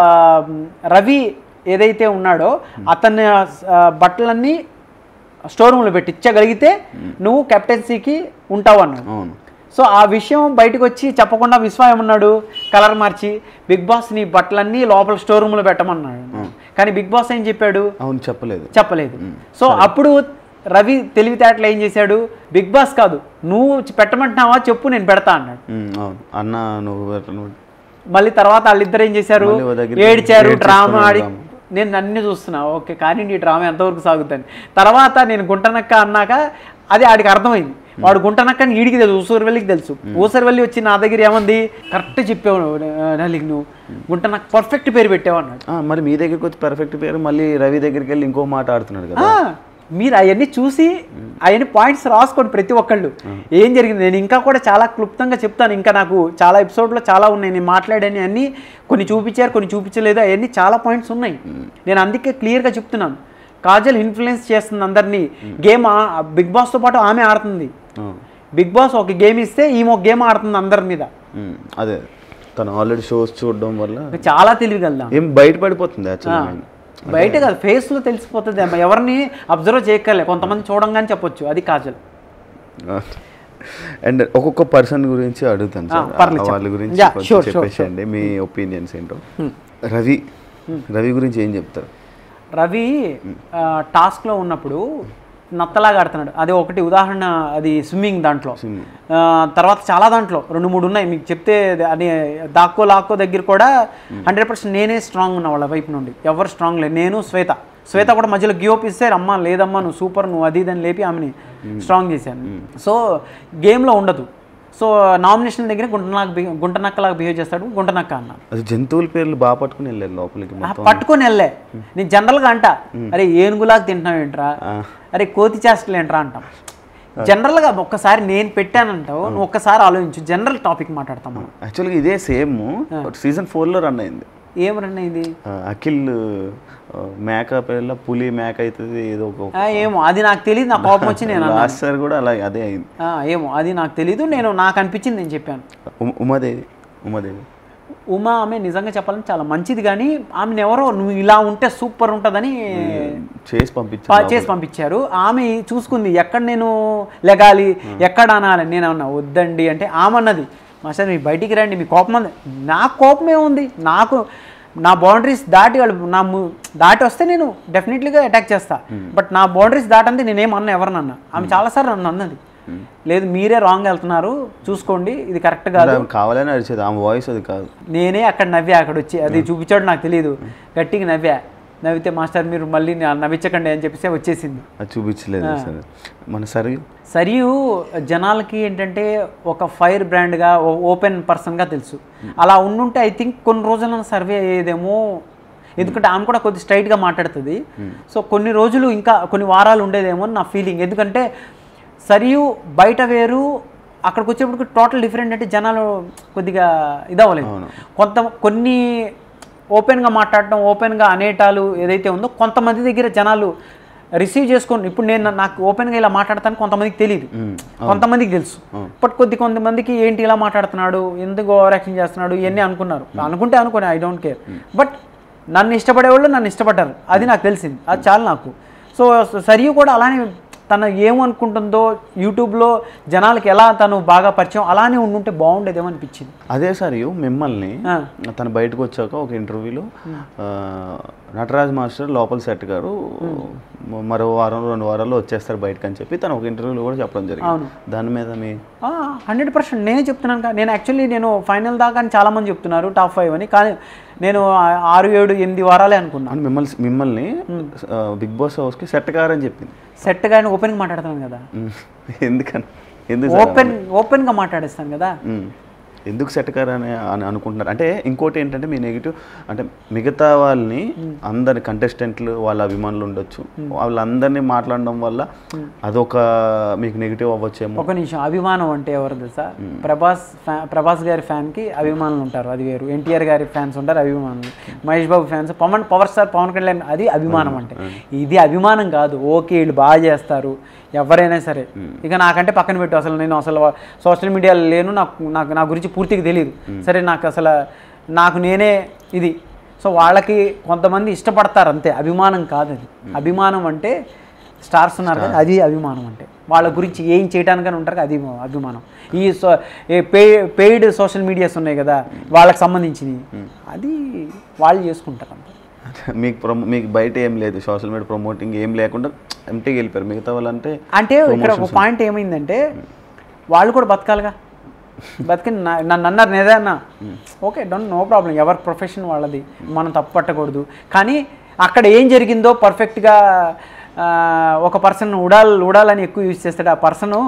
రవి ఏదైతే ఉన్నాడో అతని ఆ, బట్టలన్నీ స్టోర్ రూమ్లో పెట్టి ఇచ్చగలిగితే నువ్వు కెప్టెన్సీకి ఉంటావు అన్నాడు అవును సో ఆ విషయం బయటకు వచ్చి చెప్పకుండా విశ్వ ఏమన్నాడు కలర్ మార్చి బిగ్ బాస్ నీ బట్టలన్నీ లోపల స్టోర్ రూమ్లో పెట్టమన్నాడు కానీ బిగ్ బాస్ ఏం చెప్పాడు అవును చెప్పలేదు చెప్పలేదు సో అప్పుడు రవి తెలివితేటలు ఏం చేశాడు బిగ్ బాస్ కాదు నువ్వు పెట్టమంటున్నావా చెప్పు నేను పెడతా అన్నాడు ఉమ్, అవును అన్న నువ్వు నువ్వు- మళ్ళీ తర్వాత వాళ్ళిద్దరు ఏం చేశారు మళ్ళీ ఓ దగ్గరికి ఏడ్చారు ఏడ్చేసుకున్నారు డ్రామా ఆడి డ్రామా. నేను అన్ని చూస్తున్నా ఓకే కానీ నీ డ్రామా ఎంతవరకు సాగుతుంది తర్వాత నేను గుంటనక్క అన్నాక అది ఆడికి అర్థమైంది వాడు గుంటనక్క అని ఈడికి తెలుసు ఊసరవెల్లికి తెలుసు ఊసరవెల్లి వచ్చి నా దగ్గర ఏమంది కరెక్ట్ చెప్పావు నలికి నువ్వు గుంటనక్క పర్ఫెక్ట్ పేరు పెట్టావు అన్నాడు ఆ, మరి మీ దగ్గరికి వచ్చి పర్ఫెక్ట్ పేరు మళ్ళీ రవి దగ్గరికి వెళ్ళి ఇంకో మాట ఆడుతున్నాడు కదా ఆ, మీరు అవన్నీ చూసి అవన్నీ పాయింట్స్ రాసుకోండి ప్రతి ఒక్కళ్ళు ఏం జరిగింది నేను ఇంకా కూడా చాలా క్లుప్తంగా చెప్తాను ఇంకా నాకు చాలా ఎపిసోడ్లో చాలా ఉన్నాయి నేను మాట్లాడాను అన్ని కొన్ని చూపించారు కొన్ని చూపించలేదు అవన్నీ చాలా పాయింట్స్ ఉన్నాయి నేను అందుకే క్లియర్గా చెప్తున్నాను కాజల్ ఇన్ఫ్లుయెన్స్ చేస్తుంది అందరినీ గేమ్ బిగ్ బాస్తో పాటు ఆమె ఆడుతుంది అవును. బిగ్ బాస్ ఒక గేమ్ ఇస్తే ఈమె ఒక గేమ్ ఆడుతుంది అందరి మీద ఉమ్, అదే తను ఆల్రెడీ షోస్ చూడడం వల్ల చాలా తెలివిగలదాం ఏం బయటపడిపోతుంది యాక్చువల్లీ బయట కాదు ఫేస్లో తెలిసిపోతుంది అమ్మ. ఎవరిని అబ్జర్వ్ చేయక్కర్లే కొంతమంది చూడంగానే చెప్పొచ్చు అది కాజల్ అండ్ ఒక్కొక్క పర్సన్ గురించి అడుగుతాను ఆ, సార్ పర్లేదు వాళ్ళ చెప్పండి. గురించి Yeah, కొంచెం sure, sure, చెప్పేసేయండి మీ ఒపీనియన్స్ ఏంటో రవి రవి గురించి ఏం చెప్తారు రవి ఆ, టాస్క్లో ఉన్నప్పుడు నత్తలాగా ఆడుతున్నాడు అది ఒకటి ఉదాహరణ అది స్విమ్మింగ్ దాంట్లో Swimming. ఆ, తర్వాత చాలా దాంట్లో రెండు మూడు ఉన్నాయి మీకు చెప్తే అది దాక్కో లాక్కో దగ్గర కూడా హండ్రెడ్ పర్సెంట్ నేనే స్ట్రాంగ్ ఉన్నా వాళ్ళ వైపు నుండి ఎవరు స్ట్రాంగ్ లేదు నేను శ్వేత శ్వేత కూడా మధ్యలో గివ్ ఇస్తే అమ్మా లేదమ్మా నువ్వు సూపర్ నువ్వు అది ఇది అని లేపి ఆమెని స్ట్రాంగ్ చేశాను సో గేమ్లో ఉండదు సో నామినేషన్ దగ్గర గుంటనక్క బిహే- గుంటనక్కలాగా బిహేవ్ చేస్తాడు గుంటనక్క అన్న అది జనరల్ పేర్లు బాగా పట్టుకుని వెళ్ళారు లోపలికి ఆ, మొత్తం పట్టుకొని వెళ్ళే నేను జనరల్గా అంట అరే ఏనుగులాగా తింటున్నావు ఏంట్రా ఆ. అరే కోతి చేష్టలు ఏంట్రా అంటాం జనరల్గా ఒక్కసారి నేను పెట్టానంటావు నువ్వు ఒక్కసారి ఆలోచించు జనరల్ టాపిక్ మాట్లాడతాం మనం యాక్చువల్గా ఇదే సేమ్ సీజన్ ఫోర్లో రన్ అయింది ఏం రన్ అయింది ఆ, అఖిల్ ఆ, మేక పేర్ల పులి మేక అవుతుంది ఏదో ఒక ఆ, ఏమో అది నాకు తెలియదు నా కోపం వచ్చి నేను అన్నాను. లాస్ట్ సార్ కూడా అలా అదే అయింది ఆ, ఏమో అది నాకు తెలీదు నేను నాకు అనిపించింది నేను చెప్పాను ఉమ- ఉమాదేవి ఉమాదేవి ఉమా ఆమె నిజంగా చెప్పాలని చాలా మంచిది కానీ ఆమెను ఎవరో నువ్వు ఇలా ఉంటే సూపర్ ఉంటుందని చేసి పా- పంపించారు చేసి పంపించారు ఆమె చూసుకుంది ఎక్కడ నేను లెగాలి ఎక్కడ అనాలి నేను అన్నా వద్దండి అంటే ఆమె అన్నది మాస్టర్ మీరు బయటికి రండి మీ కోపం ఉంది నాకు కోపం ఏముంది నాకు నా బౌండరీస్ దాటి వాళ్ళు నా ము- దాటి వస్తే నేను డెఫినెట్లీగా అటాక్ చేస్తా బట్ నా బౌండరీస్ దాటంది నేనేం అన్న ఎవరినన్నా ఆమె చాలాసార్లు నన్ను అన్నది లేదు మీరే రాంగ్ వెళ్తున్నారు చూసుకోండి ఇది కరెక్ట్ కాదు ఆమె కావాలని అరిచేది ఆమె వాయిస్ అది కాదు నేనే అక్కడ నవ్వా అక్కడ వచ్చి అది చూపించాడు నాకు తెలియదు గట్టిగా నవ్వా నవ్వితే మాస్టర్ మీరు మళ్ళీ నా- నవ్వించకండి అని చెప్పేసి వచ్చేసింది అది చూపించలేదు సరే మన సరి సరియు జనాలకి ఏంటంటే ఒక ఫైర్ బ్రాండ్గా ఓపెన్ పర్సన్గా తెలుసు అలా ఉండుంటే ఐ థింక్ కొన్ని రోజుల సర్వే అయ్యేదేమో ఎందుకంటే ఆమె కూడా కొద్ది స్ట్రైట్గా మాట్లాడుతుంది సో కొన్ని రోజులు ఇంకా కొన్ని వారాలు ఉండేదేమో అని నా ఫీలింగ్ ఎందుకంటే సరియు బయట వేరు అక్కడికి వచ్చేప్పటికి టోటల్ డిఫరెంట్ అంటే జనాలు కొద్దిగా ఇదవ్వలేదు అవును. కొంత కొన్ని ఓపెన్గా మాట్లాడటం ఓపెన్గా అనేటాలు ఏదైతే ఉందో కొంతమంది దగ్గర జనాలు రిసీవ్ చేసుకొని ఇప్పుడు నేను నాకు ఓపెన్గా ఇలా మాట్లాడతాను కొంతమందికి తెలియదు మ్మ్. కొంతమందికి తెలుసు బట్ కొద్ది కొంతమందికి ఏంటి ఇలా మాట్లాడుతున్నాడు ఎందుకు ఓవర్ యాక్షన్ చేస్తున్నాడు ఇవన్నీ అనుకున్నారు అనుకుంటే అనుకోని ఐ డోంట్ కేర్ బట్ నన్ను ఇష్టపడేవాళ్ళు నన్ను ఇష్టపడ్డారు అది నాకు తెలిసింది అది చాలు నాకు సో సరియు కూడా అలానే తను ఏమనుకుంటుందో యూట్యూబ్లో జనాలకి ఎలా తను బాగా పరిచయం అలానే ఉండుంటే బాగుండేదేమో అనిపించింది అదే సారి మిమ్మల్ని ఆ. తను బయటకు వచ్చాక ఒక ఇంటర్వ్యూలో నటరాజ్ మాస్టర్ లోపల సెట్ గారు మరో వారం రెండు వారాల్లో వచ్చేస్తారు బయటకు అని చెప్పి తను ఒక ఇంటర్వ్యూలో కూడా చెప్పడం జరిగింది అవును. దాని మీద మీ హండ్రెడ్ పర్సెంట్ నేనే చెప్తున్నాను కదా నేను యాక్చువల్లీ నేను ఫైనల్ దాకా అని చాలామంది చెప్తున్నారు టాప్ ఫైవ్ అని కానీ నేను ఆ- ఆరు ఏడు ఎనిమిది వారాలే అనుకున్నాను అని మిమ్మల్ని మిమ్మల్ని బిగ్ బాస్ హౌస్కి సెట్ కారని చెప్పింది సెట్ కానీ ఓపెన్గా మాట్లాడుతున్నాను కదా మ్మ్. ఎందుకని ఎందుకు సార్ ఓపెన్ ఓపెన్గా మాట్లాడేస్తాను కదా మ్మ్. ఎందుకు సెట్ కారని అని అనుకుంటున్నారు అంటే ఇంకోటి ఏంటంటే మీ నెగిటివ్ అంటే మిగతా వాళ్ళని అందరి కంటెస్టెంట్లు వాళ్ళ అభిమానులు ఉండొచ్చు వాళ్ళందరినీ మాట్లాడడం వల్ల అదొక మీకు నెగిటివ్ అవ్వచ్చేమో ఒక నిమిషం అభిమానం అంటే ఎవరు తెలుసా ప్రభాస్ ఫ్యా ప్రభాస్ గారి ఫ్యాన్కి అభిమానులు ఉంటారు అది వేరు ఎన్టీఆర్ గారి ఫ్యాన్స్ ఉంటారు అభిమానులు Mahesh Babu fans Pawan power star Pawan Kalyan అది అభిమానం అంటే ఇది అభిమానం కాదు ఓకే వీళ్ళు బాగా చేస్తారు ఎవరైనా సరే ఇక నాకంటే పక్కన పెట్టు అసలు నేను అసలు సోషల్ మీడియాలో లేను నాకు నాకు నా గురించి పూర్తిగా తెలియదు సరే నాకు అసలు నాకు నేనే ఇది సో వాళ్ళకి కొంతమంది ఇష్టపడతారు అంతే అభిమానం కాదు అది అభిమానం అంటే స్టార్స్ ఉన్నారు కదా అది అభిమానం అంటే వాళ్ళ గురించి ఏం చేయడానికని ఉంటారు అది అభిమానం ఈ సో ఏ పే పెయిడ్ సోషల్ మీడియాస్ ఉన్నాయి కదా వాళ్ళకి సంబంధించినవి అది వాళ్ళు చేసుకుంటారు అంతే మీకు ప్రమో మీకు బయట ఏం లేదు సోషల్ మీడియా ప్రమోటింగ్ ఏం లేకుండా ఎంటీకి వెళ్ళిపోయారు మిగతా వాళ్ళంటే అంటే ఇక్కడ ఒక పాయింట్ ఏమైందంటే వాళ్ళు కూడా బతకాలిగా బతికి నా- నన్ను అన్నారు నేదన్నా ఓకే డోంట్ నో ప్రాబ్లం ఎవరి ప్రొఫెషన్ వాళ్ళది మనం తప్పు పట్టకూడదు కానీ అక్కడ ఏం జరిగిందో పర్ఫెక్ట్గా ఒక పర్సన్ ఉడాల్ ఉడాలని ఎక్కువ యూజ్ చేస్తాడు ఆ పర్సను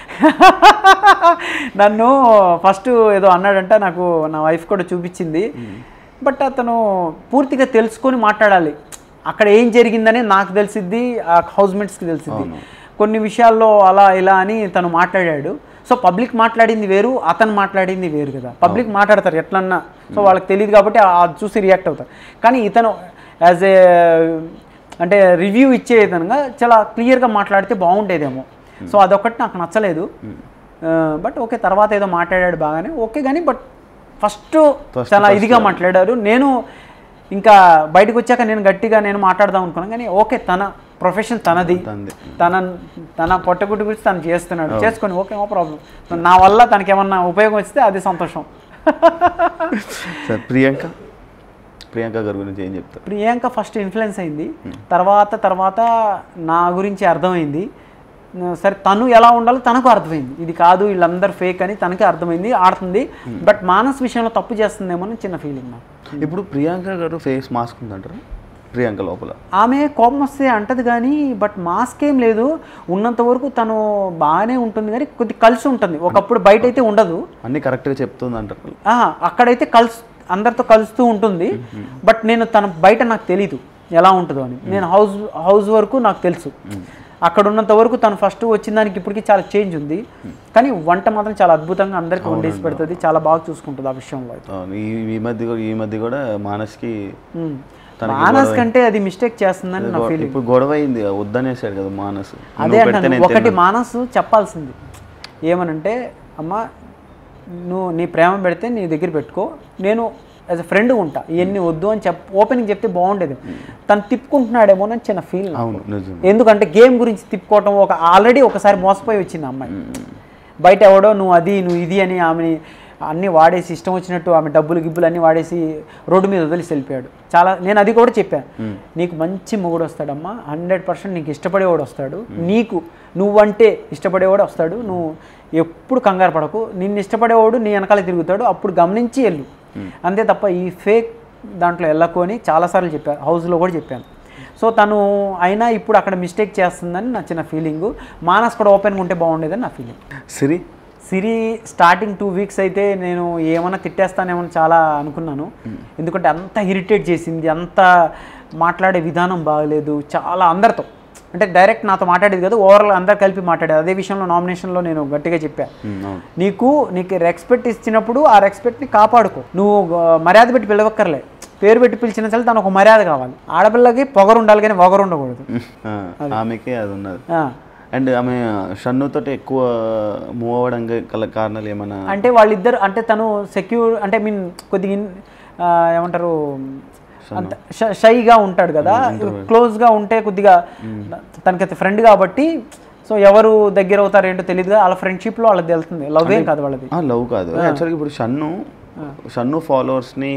నన్ను ఫస్ట్ ఏదో అన్నాడంట నాకు నా వైఫ్ కూడా చూపించింది బట్ అతను పూర్తిగా తెలుసుకొని మాట్లాడాలి అక్కడ ఏం జరిగిందని నాకు తెలిసిద్ది ఆ హౌస్మేట్స్కి తెలిసిద్ది కొన్ని విషయాల్లో అలా ఇలా అని తను మాట్లాడాడు సో పబ్లిక్ మాట్లాడింది వేరు అతను మాట్లాడింది వేరు కదా పబ్లిక్ మాట్లాడతారు ఎట్లన్నా సో వాళ్ళకి తెలియదు కాబట్టి ఆ- అది చూసి రియాక్ట్ అవుతారు కానీ ఇతను యాజ్ ఏ అంటే రివ్యూ ఇచ్చే విధంగా చాలా క్లియర్గా మాట్లాడితే బాగుండేదేమో సో అదొకటి నాకు నచ్చలేదు బట్ ఓకే తర్వాత ఏదో మాట్లాడాడు బాగానే ఓకే కానీ బట్ ఫస్ట్ First, చాలా ఇదిగా మాట్లాడారు నేను ఇంకా బయటకు వచ్చాక నేను గట్టిగా నేను మాట్లాడదాం అనుకున్నాను కానీ ఓకే తన ప్రొఫెషన్ తనది తనది. తన తన పొట్టగుడ్డు గురించి తను చేస్తున్నాడు చేసుకొని ఓకే నో ప్రాబ్లం నా వల్ల తనకి ఏమన్నా ఉపయోగం వస్తే అది సంతోషం సార్ ప్రియాంక ప్రియాంక గారి గురించి ఏం చెప్తారు ప్రియాంక ఫస్ట్ ఇన్ఫ్లుయెన్స్ అయింది తర్వాత తర్వాత నా గురించి అర్థమైంది సరే తను ఎలా ఉండాలో తనకు అర్థమైంది ఇది కాదు వీళ్ళందరూ ఫేక్ అని తనకి అర్థమైంది ఆడుతుంది బట్ మానస్ విషయంలో తప్పు చేస్తుందేమో అని చిన్న ఫీలింగ్ నాకు ఇప్పుడు ప్రియాంక గారు ఫేస్ మాస్క్ ఉందంటారా ప్రియాంక లోపల ఆమె కోపం వస్తే అంటది కానీ బట్ మాస్క్ ఏం లేదు ఉన్నంత వరకు తను బాగానే ఉంటుంది కానీ కొద్ది కలిసి ఉంటుంది ఒకప్పుడు బయట అయితే ఉండదు అన్నీ కరెక్ట్గా చెప్తుంది అంటారు ఆహా, అక్కడైతే కలుసు అందరితో కలుస్తూ ఉంటుంది బట్ నేను తన బయట నాకు తెలీదు ఎలా ఉంటుందో అని నేను హౌస్ హౌస్ వరకు నాకు తెలుసు అక్కడ ఉన్నంత వరకు తను ఫస్ట్ వచ్చిన దానికి ఇప్పటికి చాలా చేంజ్ ఉంది కానీ వంట మాత్రం చాలా అద్భుతంగా అందరికీ వండేసి పెడుతుంది చాలా బాగా చూసుకుంటుంది ఆ విషయంలో అయితే అవును, ఈ ఈ మధ్య కూడా- ఈ మధ్య కూడా మానస్కి ఉమ్. తనకి మానస్ కంటే అది మిస్టేక్ చేస్తుందని నా ఫీలింగ్ ఇప్పుడు గొడవ అయింది కదా, వద్దనేసాడు కదా మానస్ అదే నువ్వు పెడితే అంటాను నేను ఒకటి తినను. మానసు చెప్పాల్సింది ఏమనంటే అమ్మ నువ్వు నీ ప్రేమ పెడితే నీ దగ్గర పెట్టుకో నేను యాజ్ అ ఫ్రెండ్ ఉంటా ఇవన్నీ వద్దు అని చెప్ ఓపెనింగ్ చెప్తే బాగుండేది తను తిప్పుకుంటున్నాడేమో అని చిన్న ఫీల్ అవును నిజం ఎందుకంటే గేమ్ గురించి తిప్పుకోవటం ఒక ఆల్రెడీ ఒకసారి మోసపోయి వచ్చింది ఆ అమ్మాయి బయట ఎవడో నువ్వు అది నువ్వు ఇది అని ఆమెని అన్నీ వాడేసి ఇష్టం వచ్చినట్టు ఆమె డబ్బులు గిబ్బులు అన్నీ వాడేసి రోడ్డు మీద వదిలేసి వెళ్ళిపోయాడు చాలా నేను అది కూడా చెప్పాను నీకు మంచి మొగుడు వస్తాడమ్మా హండ్రెడ్ పర్సెంట్ నీకు ఇష్టపడేవాడు వస్తాడు నీకు నువ్వంటే ఇష్టపడేవాడు వస్తాడు నువ్వు ఎప్పుడు కంగారు పడకు నిన్ను ఇష్టపడేవాడు నీ వెనకాల తిరుగుతాడు అప్పుడు గమనించి వెళ్ళు అంతే తప్ప ఈ ఫేక్ దాంట్లో వెళ్ళకు అని చాలాసార్లు చెప్పాను హౌస్లో కూడా చెప్పాను సో తను అయినా ఇప్పుడు అక్కడ మిస్టేక్ చేస్తుందని నా చిన్న ఫీలింగు మానస్ కూడా ఓపెన్గా ఉంటే బాగుండేదని నా feeling Siri Siri starting two weeks అయితే నేను ఏమన్నా తిట్టేస్తానేమో చాలా అనుకున్నాను ఎందుకంటే అంత ఇరిటేట్ చేసింది అంత మాట్లాడే విధానం బాగలేదు చాలా అందరితో అంటే డైరెక్ట్ నాతో మాట్లాడేది కదా ఓవరాల్ అందరు కలిపి మాట్లాడేది అదే విషయంలో నామినేషన్లో నేను గట్టిగా చెప్పాను ఉమ్, అవును నీకు నీకు రెస్పెక్ట్ ఇచ్చినప్పుడు ఆ రెస్పెక్ట్ని కాపాడుకో నువ్వు ఆ, మర్యాద పెట్టి పిలవక్కర్లే పేరు పెట్టి పిలిచిన సరే తను ఒక మర్యాద కావాలి ఆడపిల్లకి పొగరు ఉండాలి కానీ పొగరు ఉండకూడదు ఆ, ఆమెకి అది ఉన్నది ఆ. అండ్ ఆమె షన్నుతో ఎక్కువ మూవ్ అవ్వడం గల కారణాలు ఏమైనా అంటే వాళ్ళిద్దరు అంటే తను సెక్యూర్ అంటే మీన్ కొద్దిగా ఇన్- ఆ, ఏమంటారు అంత ష- షైగా ఉంటాడు కదా క్లోజ్గా ఉంటే కొద్దిగా తనకైతే ఫ్రెండ్ కాబట్టి సో ఎవరు దగ్గర అవుతారు ఏంటో తెలియదు కదా వాళ్ళ ఫ్రెండ్షిప్లో వాళ్ళకి తెలుస్తుంది లవ్ ఏం కాదు వాళ్ళది లవ్ కాదు యాక్చువల్గా ఇప్పుడు షన్ను షన్ను ఫాలోవర్స్ని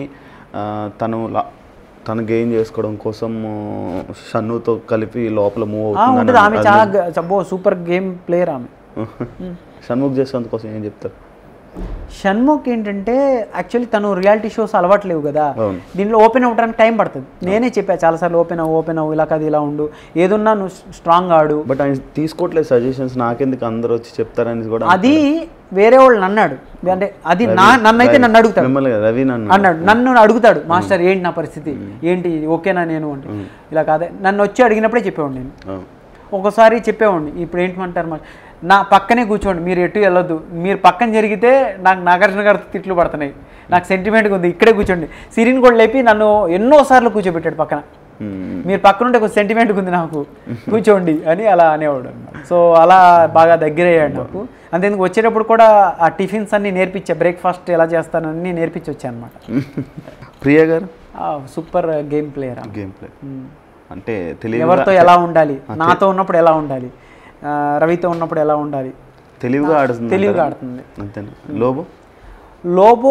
తను లా- తను గెయిన్ చేసుకోవడం కోసం షన్నుతో కలిపి లోపల మూవ్ ఆ, అవుతుంది ఉంటుంది ఆమె చాలా గ- చబ్బో సూపర్ గేమ్ ప్లేయర్ ఆమె షణ్ముఖ్ చేసేందుకు కోసం ఏం చెప్తారు షణ్ముఖ్ ఏంటంటే యాక్చువల్లీ తను రియాలిటీ షోస్ అలవాటు లేవు కదా అవును. దీంట్లో ఓపెన్ అవ్వడానికి టైం పడుతుంది నేనే చెప్పా చాలాసార్లు ఓపెన్ అవ్వు ఓపెన్ అవ్వు ఇలా కాదు ఇలా ఉండు ఏదున్నా నువ్వు స్ట్రాంగ్ ఆడు బట్ ఆయన తీసుకోవట్లేదు సజెషన్స్ నాకెందుకు అందరూ వచ్చి చెప్తారని కూడా అది వేరే వాళ్ళు అన్నాడు అంటే అది నా నన్నైతే నన్ను అడుగుతాడు మిమ్మల్ని కాదు, రవి నన్ను అన్నాడు నన్ను అడుగుతాడు మాస్టర్ ఏంటి నా పరిస్థితి ఏంటి ఓకేనా నేను అంటే ఇలా కాదే నన్ను వచ్చి అడిగినప్పుడే చెప్పేవాడు నేను అవును. ఒకసారి చెప్పేవాడిని ఇప్పుడు ఏంటంటారు మరి నా పక్కనే కూర్చోండి మీరు ఎటు వెళ్ళొద్దు మీరు పక్కన జరిగితే నాకు నాగార్జున గారితో తిట్లు పడుతున్నాయి నాకు సెంటిమెంట్గా ఉంది ఇక్కడే కూర్చోండి సిరిని కూడా లేపి నన్ను ఎన్నోసార్లు కూర్చోబెట్టాడు పక్కన మ్మ్. మీరు పక్కన ఉంటే కొంచెం సెంటిమెంట్గా ఉంది నాకు కూర్చోండి అని అలా అనేవాడు అన్నమాట సో అలా బాగా దగ్గర అయ్యాడు నాకు అంతేందుకు వచ్చేటప్పుడు కూడా ఆ టిఫిన్స్ అన్ని నేర్పించా బ్రేక్ఫాస్ట్ ఎలా చేస్తానని నేర్పించి వచ్చా అనమాట Priya garu super game player game play అంటే తెలియదు ఎవరితో ఎలా ఉండాలి నాతో ఉన్నప్పుడు ఎలా ఉండాలి ఆ, రవితో ఉన్నప్పుడు ఎలా ఉండాలి తెలివిగా ఆడుతుంది తెలివిగా ఆడుతుంది అంతేనా లోబో లోబో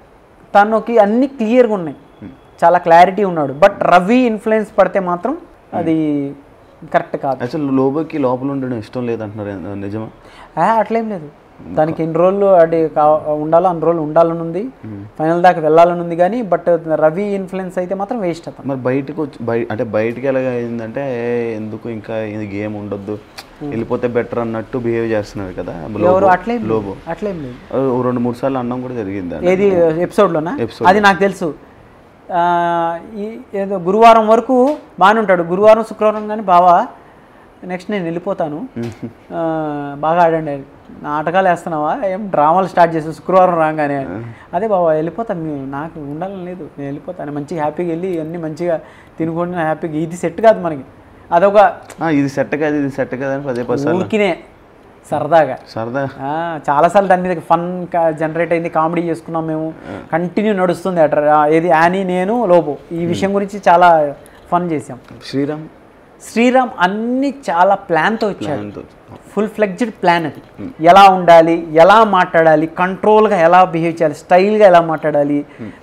తనకి అన్ని క్లియర్గా ఉన్నాయి చాలా క్లారిటీ ఉన్నాడు బట్ రవి ఇన్ఫ్లుయెన్స్ పడితే మాత్రం అది కరెక్ట్ కాదు యాక్చువల్ లోబోకి లోపల ఉండడం ఇష్టం లేదంటున్నారు ఏ- నిజమా ఆ, అట్లేం లేదు దానికి ఎన్ని రోజులు అది కా ఉండాలో అన్ని రోజులు ఉండాలని ఉంది ఫైనల్ దాకా వెళ్ళాలని ఉంది కానీ బట్ రవి ఇన్ఫ్లుయెన్స్ అయితే మాత్రం వేస్ట్ అతను మరి బయటకు వచ్చి బయ అంటే బయటికి ఎలాగ అయిందంటే "ఏ, ఎందుకు ఇంకా ఇది గేమ్ ఉండొద్దు వెళ్ళిపోతే బెటర్ అన్నట్టు బిహేవ్ చేస్తున్నారు కదా ఎవరు లోబో అట్లేం లేదు. లోబో అట్లేం లేదు ఓ రెండు మూడు సార్లు అన్నం కూడా జరిగింది దాన్ని. ఏది ఎపిసోడ్లోనా Episode. అది నాకు తెలుసు ఆ, ఈ ఏదో గురువారం వరకు బాగానే ఉంటాడు గురువారం శుక్రవారం కానీ బావా నెక్స్ట్ నేను వెళ్ళిపోతాను ఆ, బాగా ఆడండి నాటకాలు వేస్తున్నావా ఏం డ్రామాలు స్టార్ట్ చేసి శుక్రవారం రాగానే అదే బాబా వెళ్ళిపోతాను మీరు నాకు ఉండాలని లేదు నేను వెళ్ళిపోతాను మంచిగా హ్యాపీగా వెళ్ళి అన్నీ మంచిగా తినుకొని హ్యాపీగా ఇది సెట్ కాదు మనకి అదొక ఆ, ఇది సెట్ కాదు ఇది సెట్ కాదు అని పదే పది సార్లు ఊరికినే సరదాగా సరదా ఆ, చాలాసార్లు దాని మీద ఫన్ జనరేట్ అయింది కామెడీ చేసుకున్నాం మేము కంటిన్యూ నడుస్తుంది అట్రా ఆ, ఏది యానీ నేను లోబో ఈ విషయం గురించి చాలా ఫన్ చేసాం శ్రీరామ్ శ్రీరామ్ అన్ని చాలా ప్లాన్తో వచ్చాడు దాంతో ఫుల్ ఫ్లెక్జ్డ్ ప్లాన్ అది ఎలా ఉండాలి ఎలా మాట్లాడాలి కంట్రోల్గా ఎలా బిహేవ్ చేయాలి స్టైల్గా ఎలా మాట్లాడాలి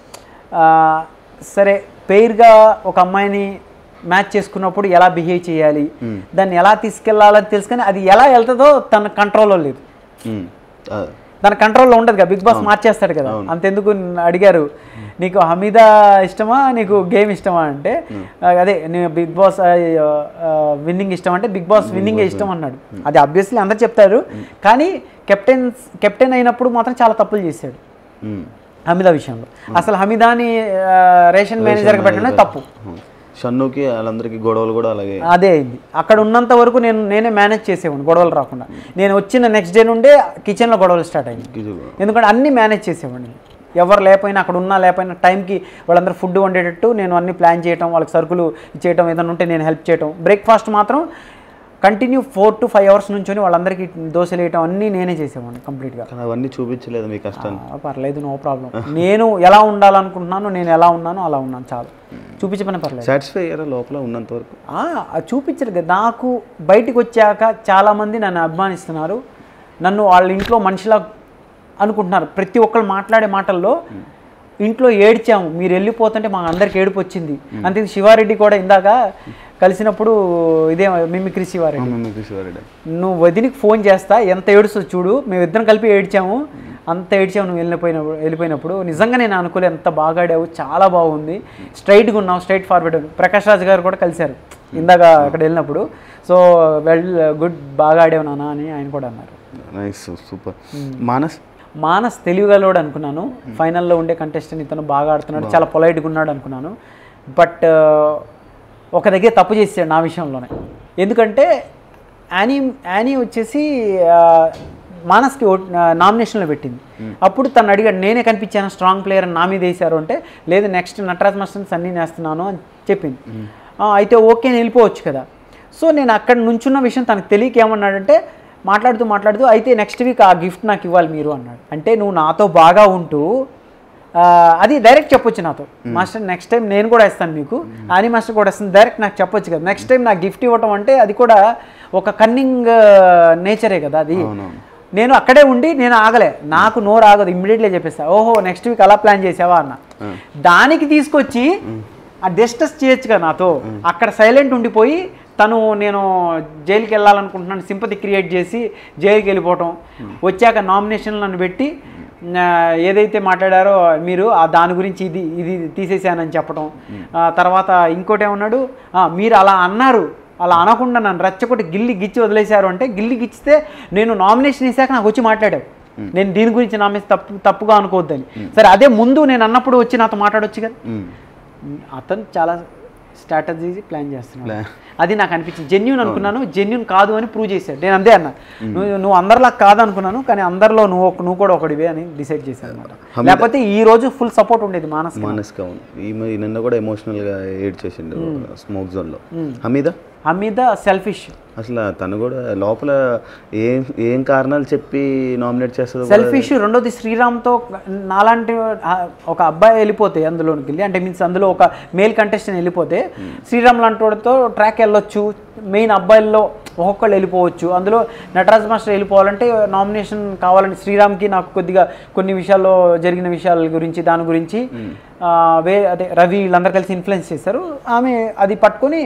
ఆ, సరే పెయిర్గా ఒక అమ్మాయిని మ్యాచ్ చేసుకున్నప్పుడు ఎలా బిహేవ్ చేయాలి దాన్ని ఎలా తీసుకెళ్లాలని తెలుసు కానీ అది ఎలా వెళ్తుందో తన కంట్రోల్లో లేదు ఉమ్. ఆ, తన కంట్రోల్లో ఉండదు కదా బిగ్ బాస్ మార్చేస్తాడు కదా అంతెందుకు నన్ను అడిగారు నీకు హమీదా ఇష్టమా నీకు గేమ్ ఇష్టమా అంటే ఆ, అదే నేను బిగ్ బాస్ విన్నింగ్ ఇష్టం అంటే బిగ్ బాస్ విన్నింగ్ ఇష్టం అన్నాడు అది అబ్వియస్లీ అందరు చెప్తారు కానీ కెప్టెన్ కెప్టెన్ అయినప్పుడు మాత్రం చాలా తప్పులు చేశాడు ఉమ్. హమీదా విషయంలో అసలు హమీదాని ఆ, రేషన్ మేనేజర్గా పెట్టడం తప్పు ఉమ్. షన్నుకి వాళ్ళందరికీ గొడవలు కూడా అలాగే అదే అయింది అక్కడ ఉన్నంత వరకు నేను నేనే మేనేజ్ చేసేవాడిని గొడవలు రాకుండా నేను వచ్చిన నెక్స్ట్ డే నుండే కిచెన్లో గొడవలు స్టార్ట్ అయింది ఇది ఎందుకంటే అన్నీ మేనేజ్ చేసేవాడిని ఎవరు లేకపోయినా అక్కడ ఉన్నా లేకపోయినా టైంకి వాళ్ళందరూ ఫుడ్ వండేటట్టు నేను అన్ని ప్లాన్ చేయటం వాళ్ళకి సరుకులు ఇచ్చేయటం ఏదైనా ఉంటే నేను హెల్ప్ చేయటం బ్రేక్ఫాస్ట్ మాత్రం continue four to five hours నుంచొని వాళ్ళందరికీ దోశలు వేయటం అన్నీ నేనే చేసేవాడిని కంప్లీట్గా కానీ అవన్నీ చూపించలేదు మీ కష్టాన్ని ఆ, పర్లేదు నో ప్రాబ్లం నేను ఎలా ఉండాలనుకుంటున్నానో నేను ఎలా ఉన్నానో అలా ఉన్నాను చాలు చూపించమని పర్లేదు సాటిస్ఫై అయ్యారా లోపల ఉన్నంత వరకు ఆ, అది చూపించరు కదా నాకు బయటికి వచ్చాక చాలామంది నన్ను అభిమానిస్తున్నారు నన్ను వాళ్ళ ఇంట్లో మనిషిలా అనుకుంటున్నారు ప్రతి ఒక్కరు మాట్లాడే మాటల్లో ఇంట్లో ఏడ్చాము మీరు వెళ్ళిపోతుంటే మా అందరికి ఏడుపు వచ్చింది అంతే శివారెడ్డి కూడా ఇందాక కలిసినప్పుడు ఇదే మిమిక్రీ శివారెడ్డి మమ్మీ శివారెడ్డి నువ్వు వదినికి ఫోన్ చేస్తా ఎంత ఏడుస్తుందో చూడు మేమిద్దరం కలిపి ఏడ్చాము అంత ఏడ్చావు నువ్వు వెళ్ళిపోయినప్పుడు వెళ్ళిపోయినప్పుడు నిజంగా నేను అనుకోలే ఎంత బాగా ఆడావు చాలా బాగుంది స్ట్రైట్గా ఉన్నావు స్ట్రైట్ ఫార్వర్డ్ ప్రకాష్ రాజ్ గారు కూడా కలిశారు ఇందాక అక్కడ వెళ్ళినప్పుడు సో వెల్ గుడ్ బాగా ఆడావు నాన్న అని ఆయన కూడా అన్నారు నైస్ సూపర్ మానస్ మానస్ తెలివిగలవాడు అనుకున్నాను ఫైనల్లో ఉండే కంటెస్టెంట్ ఇతను బాగా ఆడుతున్నాడు చాలా పొలైట్గా ఉన్నాడు అనుకున్నాను బట్ ఒక దగ్గర తప్పు చేసాడు నా విషయంలోనే ఎందుకంటే యానీ యానీ వచ్చేసి ఆ, మానస్కి నామినేషన్లో పెట్టింది అప్పుడు తను అడిగాడు నేనే కనిపించాను స్ట్రాంగ్ ప్లేయర్ అని నా మీద వేశారు అంటే లేదు నెక్స్ట్ నటరాజ్ మాస్టర్ని సన్నీ నేస్తున్నాను అని చెప్పింది ఆ, అయితే ఓకే అని వెళ్ళిపోవచ్చు కదా సో నేను అక్కడ నుంచున్న విషయం తనకు తెలియక ఏమన్నాడంటే మాట్లాడుతూ మాట్లాడుతూ అయితే నెక్స్ట్ వీక్ ఆ గిఫ్ట్ నాకు ఇవ్వాలి మీరు అన్నాడు అంటే నువ్వు నాతో బాగా ఉంటూ ఆ, అది డైరెక్ట్ చెప్పొచ్చు నాతో మాస్టర్ నెక్స్ట్ టైం నేను కూడా ఇస్తాను మీకు అని మాస్టర్ కూడా ఇస్తాను డైరెక్ట్ నాకు చెప్పొచ్చు కదా నెక్స్ట్ టైం నాకు గిఫ్ట్ ఇవ్వటం అంటే అది కూడా ఒక కన్నింగ్ నేచరే కదా అది అవునవును. నేను అక్కడే ఉండి నేను ఆగలే నాకు నోరు ఆగదు ఇమ్మీడియట్లీ చెప్పేస్తా ఓహో నెక్స్ట్ వీక్ అలా ప్లాన్ చేసావా అన్న దానికి తీసుకొచ్చి ఆ డిస్కస్ చేయొచ్చు కదా నాతో అక్కడ సైలెంట్ ఉండిపోయి తను నేను జైలుకి వెళ్ళాలనుకుంటున్నాను సింపతి క్రియేట్ చేసి జైలుకి వెళ్ళిపోవటం వచ్చాక నామినేషన్ నన్ను పెట్టి ఆ, ఏదైతే మాట్లాడారో మీరు ఆ దాని గురించి ఇది ఇది తీసేసానని చెప్పడం ఆ, తర్వాత ఇంకోటి ఏమన్నాడు "ఆ, మీరు అలా అన్నారు అలా అనకుండా నన్ను రచ్చకొట్టి గిల్లి గిచ్చి వదిలేశారు అంటే గిల్లి గిచ్చితే నేను నామినేషన్ వేసాక నాకు వచ్చి మాట్లాడావు నేను దీని గురించి నా మీద తప్పు తప్పుగా అనుకోవద్దని సరే అదే ముందు నేను అన్నప్పుడు వచ్చి నాతో మాట్లాడొచ్చు కదా మ్మ్. అతను చాలా స్ట్రాటజీ ప్లాన్ చేస్తున్నాడు Plan. అది నాకు అనిపించింది జెన్యున్ అనుకున్నాను జెన్యున్ కాదు అని ప్రూవ్ చేశాడు నేను అంతే అన్నా నువ్వు నువ్వు అందరిలా కాదు అనుకున్నాను కానీ అందరిలో నువ్వు ఒక- నువ్వు కూడా ఒకడివే అని డిసైడ్ చేశాను అనమాట హమీద- లేకపోతే ఈ రోజు ఫుల్ సపోర్ట్ ఉండేది మానస్ మానస్గా ఉంది ఈమె నిన్న కూడా ఎమోషనల్గా ఏడ్ చేసిండు స్మోక్ జోన్లో హమీద మీద సెల్ఫిష్ అసలు తను కూడా లోపల ఏం ఏం కారణాలు చెప్పి నామినేట్ చేస్తుందో కూడా- సెల్ఫిష్ రెండోది శ్రీరామ్తో నాలాంటి ఆ, ఒక అబ్బాయి వెళ్ళిపోతే అందులోనికి వెళ్ళి అంటే మీన్స్ అందులో ఒక మేల్ కంటెస్టెంట్ వెళ్ళిపోతే శ్రీరామ్ లాంటి వాడితో ట్రాక్ వెళ్ళొచ్చు మెయిన్ అబ్బాయిల్లో ఒక్కొక్కళ్ళు వెళ్ళిపోవచ్చు అందులో నటరాజ్ మాస్టర్ వెళ్ళిపోవాలంటే నామినేషన్ కావాలని శ్రీరామ్కి నాకు కొద్దిగా కొన్ని విషయాల్లో జరిగిన విషయాల గురించి దాని గురించి ఆ, వే అదే రవి వీళ్ళందరూ కలిసి ఇన్ఫ్లుయెన్స్ చేశారు ఆమె అది పట్టుకొని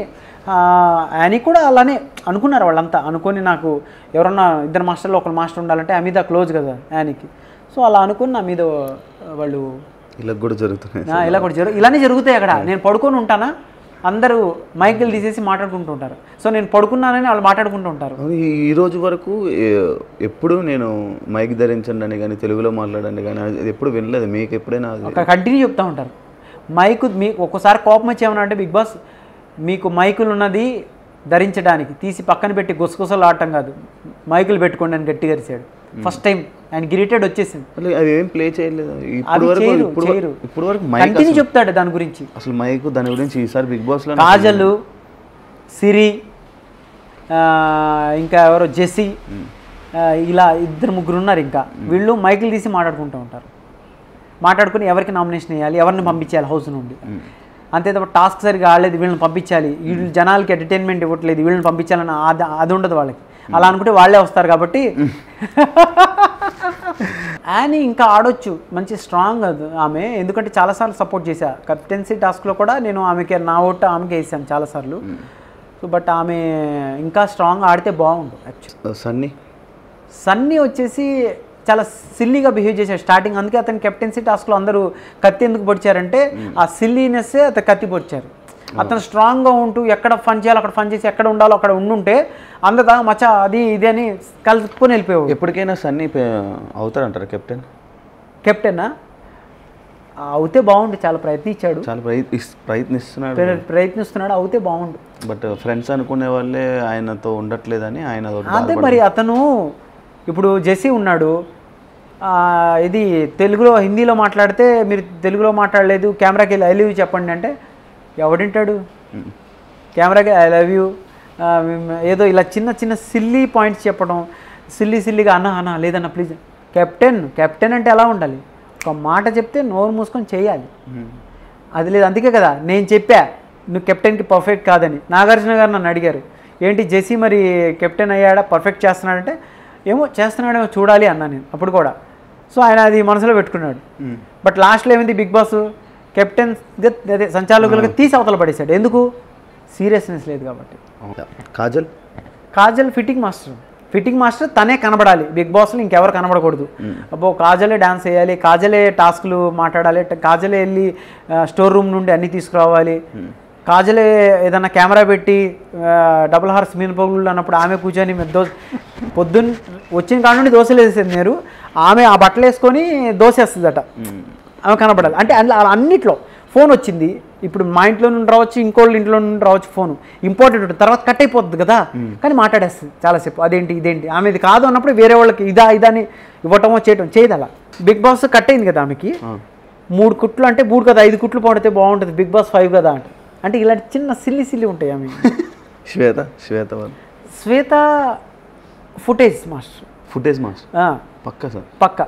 యానీ కూడా అలానే అనుకున్నారు వాళ్ళంతా అనుకొని నాకు ఎవరన్నా ఇద్దరు మాస్టర్లో ఒకరు మాస్టర్ ఉండాలంటే ఆ మీద క్లోజ్ కదా యానీకి సో అలా అనుకుని నా మీద వాళ్ళు ఇలా కూడా జరుగుతున్నాయి నా ఇలా కూడా జరుగు ఇలానే జరుగుతాయి అక్కడ నేను పడుకొని ఉంటానా అందరూ మైకులు తీసేసి మాట్లాడుకుంటూ ఉంటారు సో నేను పడుకున్నానని వాళ్ళు మాట్లాడుకుంటూ ఉంటారు అవును, ఈ ఈ రోజు వరకు ఏ- ఎప్పుడు నేను మైక్ ధరించండి అని కానీ తెలుగులో మాట్లాడండి కానీ అది ఎప్పుడు వినలేదు మీకు ఎప్పుడైనా అది- ఒక కంటిన్యూ చెప్తా ఉంటారు మైకు మీకు ఒక్కోసారి కోపం వచ్చేమన్నా అంటే బిగ్ బాస్ మీకు మైకులు ఉన్నది ధరించడానికి తీసి పక్కన పెట్టి గుసగుసలు ఆడటం కాదు మైకులు పెట్టుకోండి అని గట్టిగా అరిచాడు ఫస్ట్ టైం ఆయన గిరిటెడ్ వచ్చేసింది అసలు అవి ఏం ప్లే చేయలేదు ఇప్పుడు అవి వరకు చేయరు, ఇప్పుడు చేయరు. ఇప్పుడు వరకు మైక్ కంటిన్యూ చెప్తాడు దాని గురించి అసలు మైక్ దాని గురించి ఈసారి బిగ్ బాస్ లో కాజల్ సిరి ఆ, ఇంకా ఎవరో జెస్సీ ఆ, ఇలా ఇద్దరు ముగ్గురు ఉన్నారు ఇంకా వీళ్ళు మైకులు తీసి మాట్లాడుకుంటూ ఉంటారు మాట్లాడుకుని ఎవరికి నామినేషన్ వేయాలి ఎవరిని పంపించాలి హౌస్ నుండి అంతే తప్ప టాస్క్ సరిగా ఆడలేదు వీళ్ళని పంపించాలి వీళ్ళు జనాలకి ఎంటర్టైన్మెంట్ ఇవ్వట్లేదు వీళ్ళని పంపించాలని అది అది ఉండదు వాళ్ళకి అలా అనుకుంటే వాళ్ళే వస్తారు కాబట్టి యానీ ఇంకా ఆడొచ్చు మంచి స్ట్రాంగ్ అది ఆమె ఎందుకంటే చాలాసార్లు సపోర్ట్ చేశా కెప్టెన్సీ టాస్క్లో కూడా నేను ఆమెకి నా ఓటు ఆమెకి వేసాను చాలాసార్లు సో బట్ ఆమె ఇంకా స్ట్రాంగ్ ఆడితే బాగుండు యాక్చువల్లీ సన్నీ సన్నీ వచ్చేసి చాలా సిల్లీగా బిహేవ్ చేశాడు స్టార్టింగ్ అందుకే అతని కెప్టెన్సీ టాస్క్లో అందరూ కత్తి ఎందుకు పొడిచారంటే ఆ సిల్లీనెస్సే అతను కత్తి పొడిచారు అతను స్ట్రాంగ్గా ఉంటూ ఎక్కడ ఫన్ చేయాలో అక్కడ ఫన్ చేసి ఎక్కడ ఉండాలో అక్కడ ఉండుంటే అందదా మచ్చా అది ఇది అని కలుపుకొని వెళ్ళిపోయాడు ఎప్పటికైనా సన్నీ పే- అవుతారంటారా కెప్టెన్ కెప్టెన్ అవుతే బాగుండు చాలా ప్రయత్నించాడు చాలా ప్రయత్ ప్రయత్నిస్తున్నాడు ప్ర- ప్రయత్నిస్తున్నాడు అవుతే బాగుండు బట్ ఫ్రెండ్స్ అనుకునే వాళ్ళే ఆయనతో ఉండట్లేదని ఆయన ఒకటి అదే మరి అతను ఇప్పుడు జెస్సీ ఉన్నాడు ఆ, ఇది తెలుగులో హిందీలో మాట్లాడితే మీరు తెలుగులో మాట్లాడలేదు కెమెరాకి వెళ్ళి ఐ లవ్ యూ చెప్పండి అంటే ఎవడింటాడు కెమెరాకి ఐ లవ్ యూ ఏదో ఇలా చిన్న చిన్న సిల్లీ పాయింట్స్ చెప్పడం సిల్లీ సిల్లీగా అన్న అన్న లేదన్న ప్లీజ్ కెప్టెన్ కెప్టెన్ అంటే ఎలా ఉండాలి ఒక మాట చెప్తే నోరు మూసుకొని చేయాలి అది లేదు అందుకే కదా నేను చెప్పా నువ్వు కెప్టెన్కి పర్ఫెక్ట్ కాదని నాగార్జున గారు నన్ను అడిగారు ఏంటి జెసీ మరి కెప్టెన్ అయ్యాడా పర్ఫెక్ట్ చేస్తున్నాడంటే ఏమో చేస్తున్నాడేమో చూడాలి అన్నా నేను అప్పుడు కూడా సో ఆయన అది మనసులో పెట్టుకున్నాడు బట్ లాస్ట్లో ఏమైంది బిగ్ బాస్ కెప్టెన్ అదే సంచాలకులుగా తీసి అవతల పడేశాడు ఎందుకు సీరియస్నెస్ లేదు కాబట్టి Kajal Kajal fitting master fitting master తనే కనబడాలి బిగ్ బాస్లో ఇంకెవరు కనబడకూడదు అబ్బో కాజలే డాన్స్ వేయాలి కాజలే టాస్క్లు మాట్లాడాలి ట- కాజలే వెళ్ళి స్టోర్ రూమ్ నుండి అన్ని తీసుకురావాలి కాజలే ఏదన్నా కెమెరా పెట్టి డబుల్ హార్స్ మినపగుళ్ళు అన్నప్పుడు ఆమె కూర్చొని మీరు దోశ పొద్దున్న వచ్చిన కాడ నుండి దోశలు వేసేది మీరు ఆమె ఆ బట్టలు వేసుకొని దోశ వేస్తుందట ఆమె కనబడాలి అంటే అందులో అలా అన్నిట్లో ఫోన్ వచ్చింది ఇప్పుడు మా ఇంట్లో నుండి రావచ్చు ఇంకోళ్ళ ఇంట్లో నుండి రావచ్చు ఫోన్ ఇంపార్టెంట్ ఉంటుంది తర్వాత కట్ అయిపోతుంది కదా కానీ మాట్లాడేస్తుంది చాలాసేపు అదేంటి ఇదేంటి ఆమె ఇది కాదు అన్నప్పుడు వేరే వాళ్ళకి ఇదా ఇదా అని ఇవ్వటమో చేయటం చేయదు అలా బిగ్ బాస్ కట్ అయింది కదా ఆమెకి మూడు కుట్లు అంటే మూడు కదా ఐదు కుట్లు పడితే బాగుంటుంది బిగ్ బాస్ ఫైవ్ కదా అంటే అంటే ఇలాంటి చిన్న సిల్లి సిల్లి ఉంటాయి ఆమె శ్వేత శ్వేత వాళ్ళు Shweta footage master footage master ఆ, పక్కా సార్ పక్క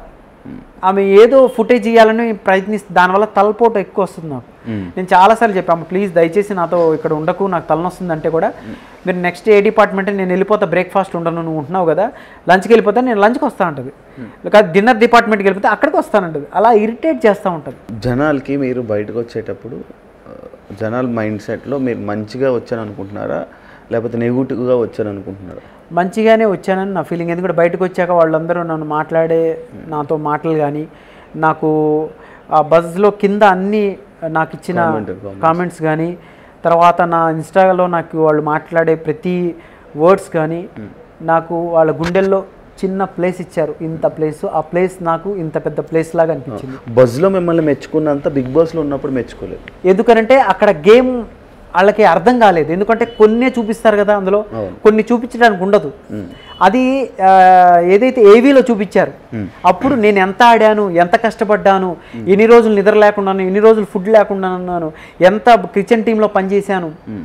ఆమె ఏదో ఫుటేజ్ ఇవ్వాలని ప్రయత్నిస్తే దానివల్ల తలపోటు ఎక్కువ వస్తుంది నాకు నేను చాలాసార్లు చెప్పాము ప్లీజ్ దయచేసి నాతో ఇక్కడ ఉండకు నాకు తలనొస్తుంది అంటే కూడా మీరు నెక్స్ట్ ఏ డిపార్ట్మెంట్ నేను వెళ్ళిపోతా బ్రేక్ఫాస్ట్ ఉండను నువ్వు ఉంటున్నావు కదా లంచ్కి వెళ్ళిపోతా నేను లంచ్కి వస్తా ఉంటుంది లేదా డిన్నర్ డిపార్ట్మెంట్కి వెళ్ళిపోతే అక్కడికి వస్తానంటది అలా ఇరిటేట్ చేస్తూ ఉంటుంది జనాలకి మీరు బయటకు వచ్చేటప్పుడు ఆ, జనాల మైండ్ సెట్లో మీరు మంచిగా వచ్చాను అనుకుంటున్నారా లేకపోతే నెగిటివ్గా వచ్చాను అనుకుంటున్నారా మంచిగానే వచ్చానని నా ఫీలింగ్ ఎందుకంటే బయటకు వచ్చాక వాళ్ళందరూ నన్ను మాట్లాడే నాతో మాటలు కానీ నాకు ఆ బజ్లో కింద అన్ని నాకు ఇచ్చిన Comment, comments. కామెంట్స్ కానీ తర్వాత నా ఇన్స్టాలో నాకు వాళ్ళు మాట్లాడే ప్రతి వర్డ్స్ కానీ నాకు వాళ్ళ గుండెల్లో చిన్న ప్లేస్ ఇచ్చారు ఇంత ప్లేస్ ఆ ప్లేస్ నాకు ఇంత పెద్ద ప్లేస్ లాగా అనిపించింది బజ్లో మిమ్మల్ని మెచ్చుకున్నంత బిగ్ బాస్లో ఉన్నప్పుడు మెచ్చుకోలేదు ఎందుకనంటే అక్కడ గేమ్ వాళ్ళకి అర్థం కాలేదు ఎందుకంటే కొన్నే చూపిస్తారు కదా అందులో అవును. కొన్ని చూపించడానికి ఉండదు అది ఆ, ఏదైతే ఏవీలో చూపించారు అప్పుడు నేను ఎంత ఆడాను ఎంత కష్టపడ్డాను ఎన్ని రోజులు నిద్ర లేకున్నాను ఎన్ని రోజులు ఫుడ్ లేకుండా ఉన్నాను ఎంత కిచెన్ టీంలో పనిచేశాను